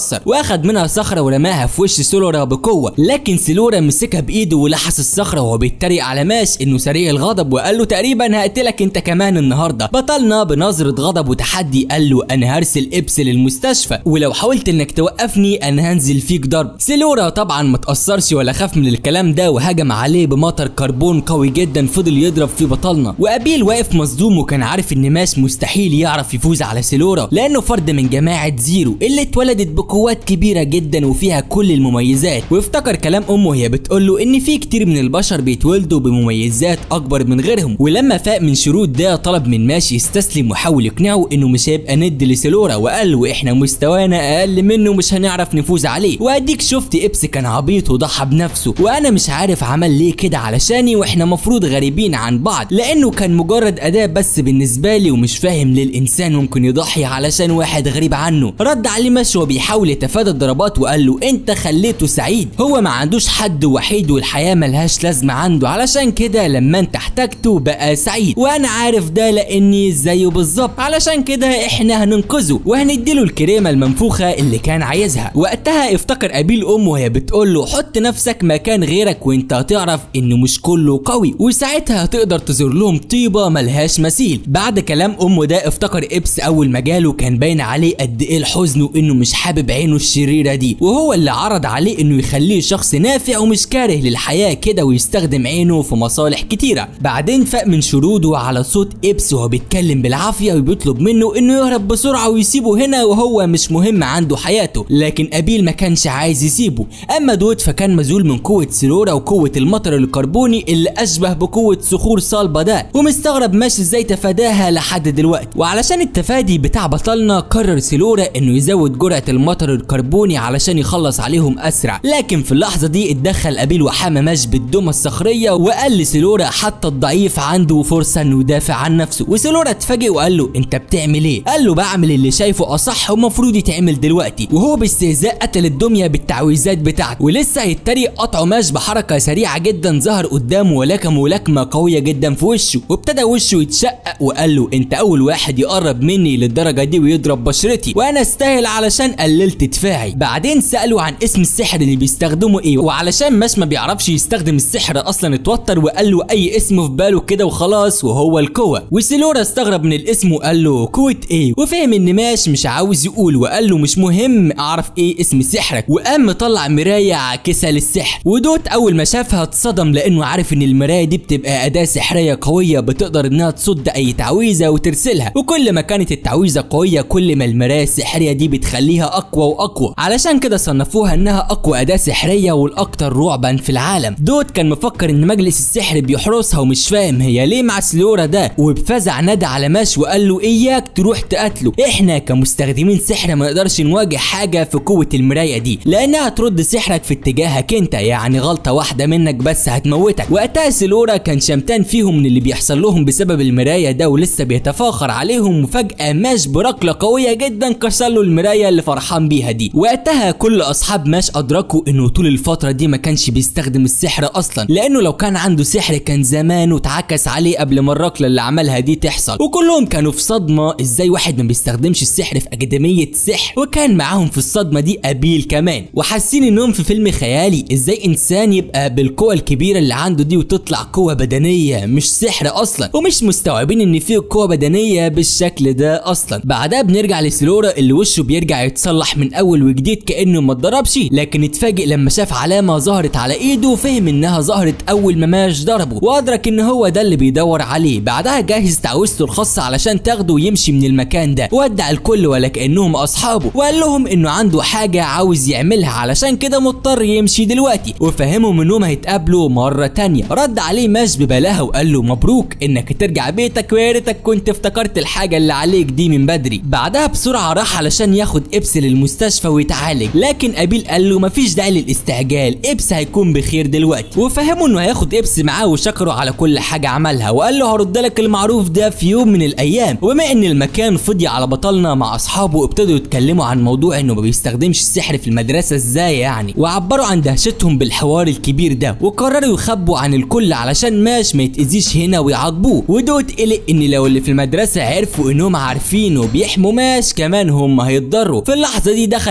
واخد منها صخره ورماها في وش سيلورا بقوه لكن سيلورا مسكها بايده ولحس الصخره وهو بيتريق على ماش انه سريع الغضب وقال له تقريبا هقتلك انت كمان النهارده بطلنا بنظره غضب وتحدي قال له انا هرسل ابس للمستشفى ولو حاولت انك توقفني انا هنزل فيك ضرب سيلورا طبعا ما تاثرش ولا خاف من الكلام ده وهجم عليه بمطر كربون قوي جدا فضل يضرب في بطلنا وابيل واقف مصدوم وكان عارف ان ماش مستحيل يعرف يفوز على سيلورا لانه فرد من جماعه زيرو اللي اتولدت بقوات كبيره جدا وفيها كل المميزات وافتكر كلام امه وهي بتقول له ان في كتير من البشر بيتولدوا بمميزات اكبر من غيرهم ولما فاق من شروط ده طلب من ماشي يستسلم وحاول يقنعه انه مش هيبقى ند لسيلورا وقال له احنا مستوانا اقل منه مش هنعرف نفوز عليه واديك شفت ابس كان عبيط وضحى بنفسه وانا مش عارف عمل ليه كده علشاني واحنا مفروض غريبين عن بعض لانه كان مجرد اداه بس بالنسبه لي ومش فاهم ليه الانسان ممكن يضحي علشان واحد غريب عنه رد عليه ماشي وبيحاول يتفادى الضربات وقال له انت خليته سعيد هو ما عندوش حد وحيد والحياه ملهاش لازمه عنده علشان كده لما انت احتاجته بقى سعيد وانا عارف ده لاني زيه بالظبط علشان كده احنا هننقذه وهنديله الكريمه المنفوخه اللي كان عايزها وقتها افتكر ابيل امه وهي بتقول له حط نفسك مكان غيرك وانت هتعرف انه مش كله قوي وساعتها هتقدر تزور لهم طيبه ملهاش مثيل بعد كلام امه ده افتكر ابس اول ما جاله كان باين عليه قد ايه الحزن وانه مش حابب عينه الشريره دي وهو اللي عرض عليه انه يخليه شخص نافع ومش كاره للحياه كده ويستخدم عينه في مصالح كتيره بعدين فاق من شروده على صوت ابس وهو بيتكلم بالعافيه وبيطلب منه انه يهرب بسرعه ويسيبه هنا وهو مش مهم عنده حياته لكن ابيل ما كانش عايز يسيبه اما دوت فكان مذهول من قوه سيلورا وقوه المطر الكربوني اللي اشبه بقوه صخور صلبه ده ومستغرب ماشي ازاي تفاداها لحد دلوقتي وعلشان التفادي بتاع بطلنا قرر سيلورا انه يزود جرعه المطر الكربوني علشان يخلص عليهم اسرع لكن في اللحظه دي اتدخل ابيل وحمى ماش بالدمى الصخريه وقال لسيلورا حتى الضعيف عنده فرصه انه يدافع عن نفسه وسيلورا اتفاجئ وقال له انت بتعمل ايه قال له بعمل اللي شايفه اصح ومفروض يتعمل دلوقتي وهو باستهزاء قتل الدميه بالتعويذات بتاعته ولسه هيتريق قطعه ماش بحركه سريعه جدا ظهر قدامه ولكم ملاكمه قويه جدا في وشه وابتدى وشه يتشقق وقال له انت اول واحد يقرب مني للدرجه دي ويضرب بشرتي وانا استاهل علشان قللت دفاعي بعدين سالوا عن اسم السحر اللي بيستخدمه ايه وعلشان ماش ما بيعرفش يستخدم السحر اصلا اتوتر وقال له اي اسم في باله كده وخلاص وهو القوه وسيلورا استغرب من الاسم وقال له قوه ايه وفهم ان ماش مش عاوز يقول وقال له مش مهم اعرف ايه اسم سحرك وقام مطلع مرايه عاكسه للسحر ودوت اول ما شافها اتصدم لانه عارف ان المرايه دي بتبقى اداه سحريه قويه بتقدر انها تصد اي تعويذه وترسلها وكل ما كانت التعويذه قويه كل ما المرايه السحريه دي بتخليها اقوى واقوى علشان كده صنفوها انها اقوى اداه سحريه والاكثر رعبا في العالم دوت كان مفكر ان مجلس السحر بيحرسها ومش فاهم هي ليه مع سلورا ده وبفزع نادى على ماش وقال له اياك تروح تقتله احنا كمستخدمين سحر ما نقدرش نواجه حاجه في قوه المرايه دي لانها ترد سحرك في اتجاهك انت يعني غلطه واحده منك بس هتموتك وقتها سلورا كان شمتان فيهم من اللي بيحصل لهم بسبب المرايه ده ولسه بيتفاخر عليهم وفجاه ماش بركله قويه جدا كسر له المرايه اللي فرحان بيها دي وقتها كل اصحاب ماش ادركوا انه طول الفتره دي ما كانش بيستخدم السحر اصلا لانه لو كان عنده سحر كان زمان واتعكس عليه قبل ما الركله اللي عملها دي تحصل وكلهم كانوا في صدمه ازاي واحد ما بيستخدمش السحر في اكاديميه سحر وكان معاهم في الصدمه دي ابيل كمان وحاسين انهم في فيلم خيالي ازاي انسان يبقى بالقوه الكبيره اللي عنده دي وتطلع قوه بدنيه مش سحر اصلا ومش مستوعبين ان في قوه بدنيه بالشكل ده اصلا بعدها بنرجع لسلورا اللي وشه بيرجع يتصلح من اول وجديد كانه ما اتضربش لكن اتفاجئ لما شاف علامه ظهرت على ايده وفهم انها ظهرت اول ما ماش ضربه وادرك ان هو ده اللي بيدور عليه بعدها جهز تعويذته الخاصه علشان تاخده ويمشي من المكان ده ودع الكل ولا كانهم اصحابه وقال لهم انه عنده حاجه عاوز يعملها علشان كده مضطر يمشي دلوقتي وفهمهم انهم هيتقابلوا مره تانية رد عليه ماش ببلاهه وقال له مبروك انك ترجع بيتك ويا ريتك كنت افتكرت الحاجه اللي عليك دي من بدري بعدها بسرعه راح علشان ياخد ابس للمستشفى ويتعالج لكن ابيل قال له مفيش داعي للاستعجال ابس هيكون بخير دلوقتي وفهمه انه هياخد ابس معاه وشكره على كل حاجه عملها وقال له هرد لك المعروف ده في يوم من الايام وبما ان المكان فضي على بطلنا مع اصحابه ابتدوا يتكلموا عن موضوع انه ما بيستخدمش السحر في المدرسه ازاي يعني وعبروا عن دهشتهم بالحوار الكبير ده وقرروا يخبوا عن الكل علشان ماش ما يتاذيش هنا ويعاقبوه ودوت قلق ان لو اللي في المدرسه عرفوا انهم عارفين وبيحموا ماش كمان هم هيتضروا في اللحظه دي دخل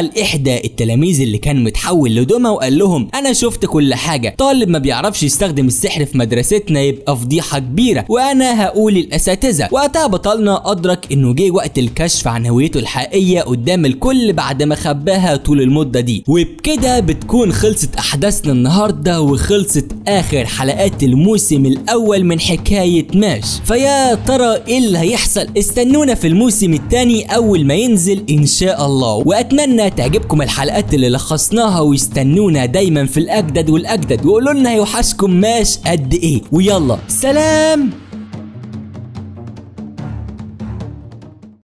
دخل احدى التلاميذ اللي كان متحول لدوما وقال لهم انا شفت كل حاجه طالب ما بيعرفش يستخدم السحر في مدرستنا يبقى فضيحه كبيره وانا هقول الاساتذه وقتها بطلنا ادرك انه جه وقت الكشف عن هويته الحقيقيه قدام الكل بعد ما خباها طول المده دي وبكده بتكون خلصت احداثنا النهارده وخلصت اخر حلقات الموسم الاول من حكايه ماش فيا ترى ايه اللي هيحصل استنونا في الموسم الثاني اول ما ينزل ان شاء الله واتمنى تعجبكم الحلقات اللي لخصناها ويستنونا دايما في الاجدد والاجدد وقولوا لنا يوحشكم ماش قد ايه ويلا سلام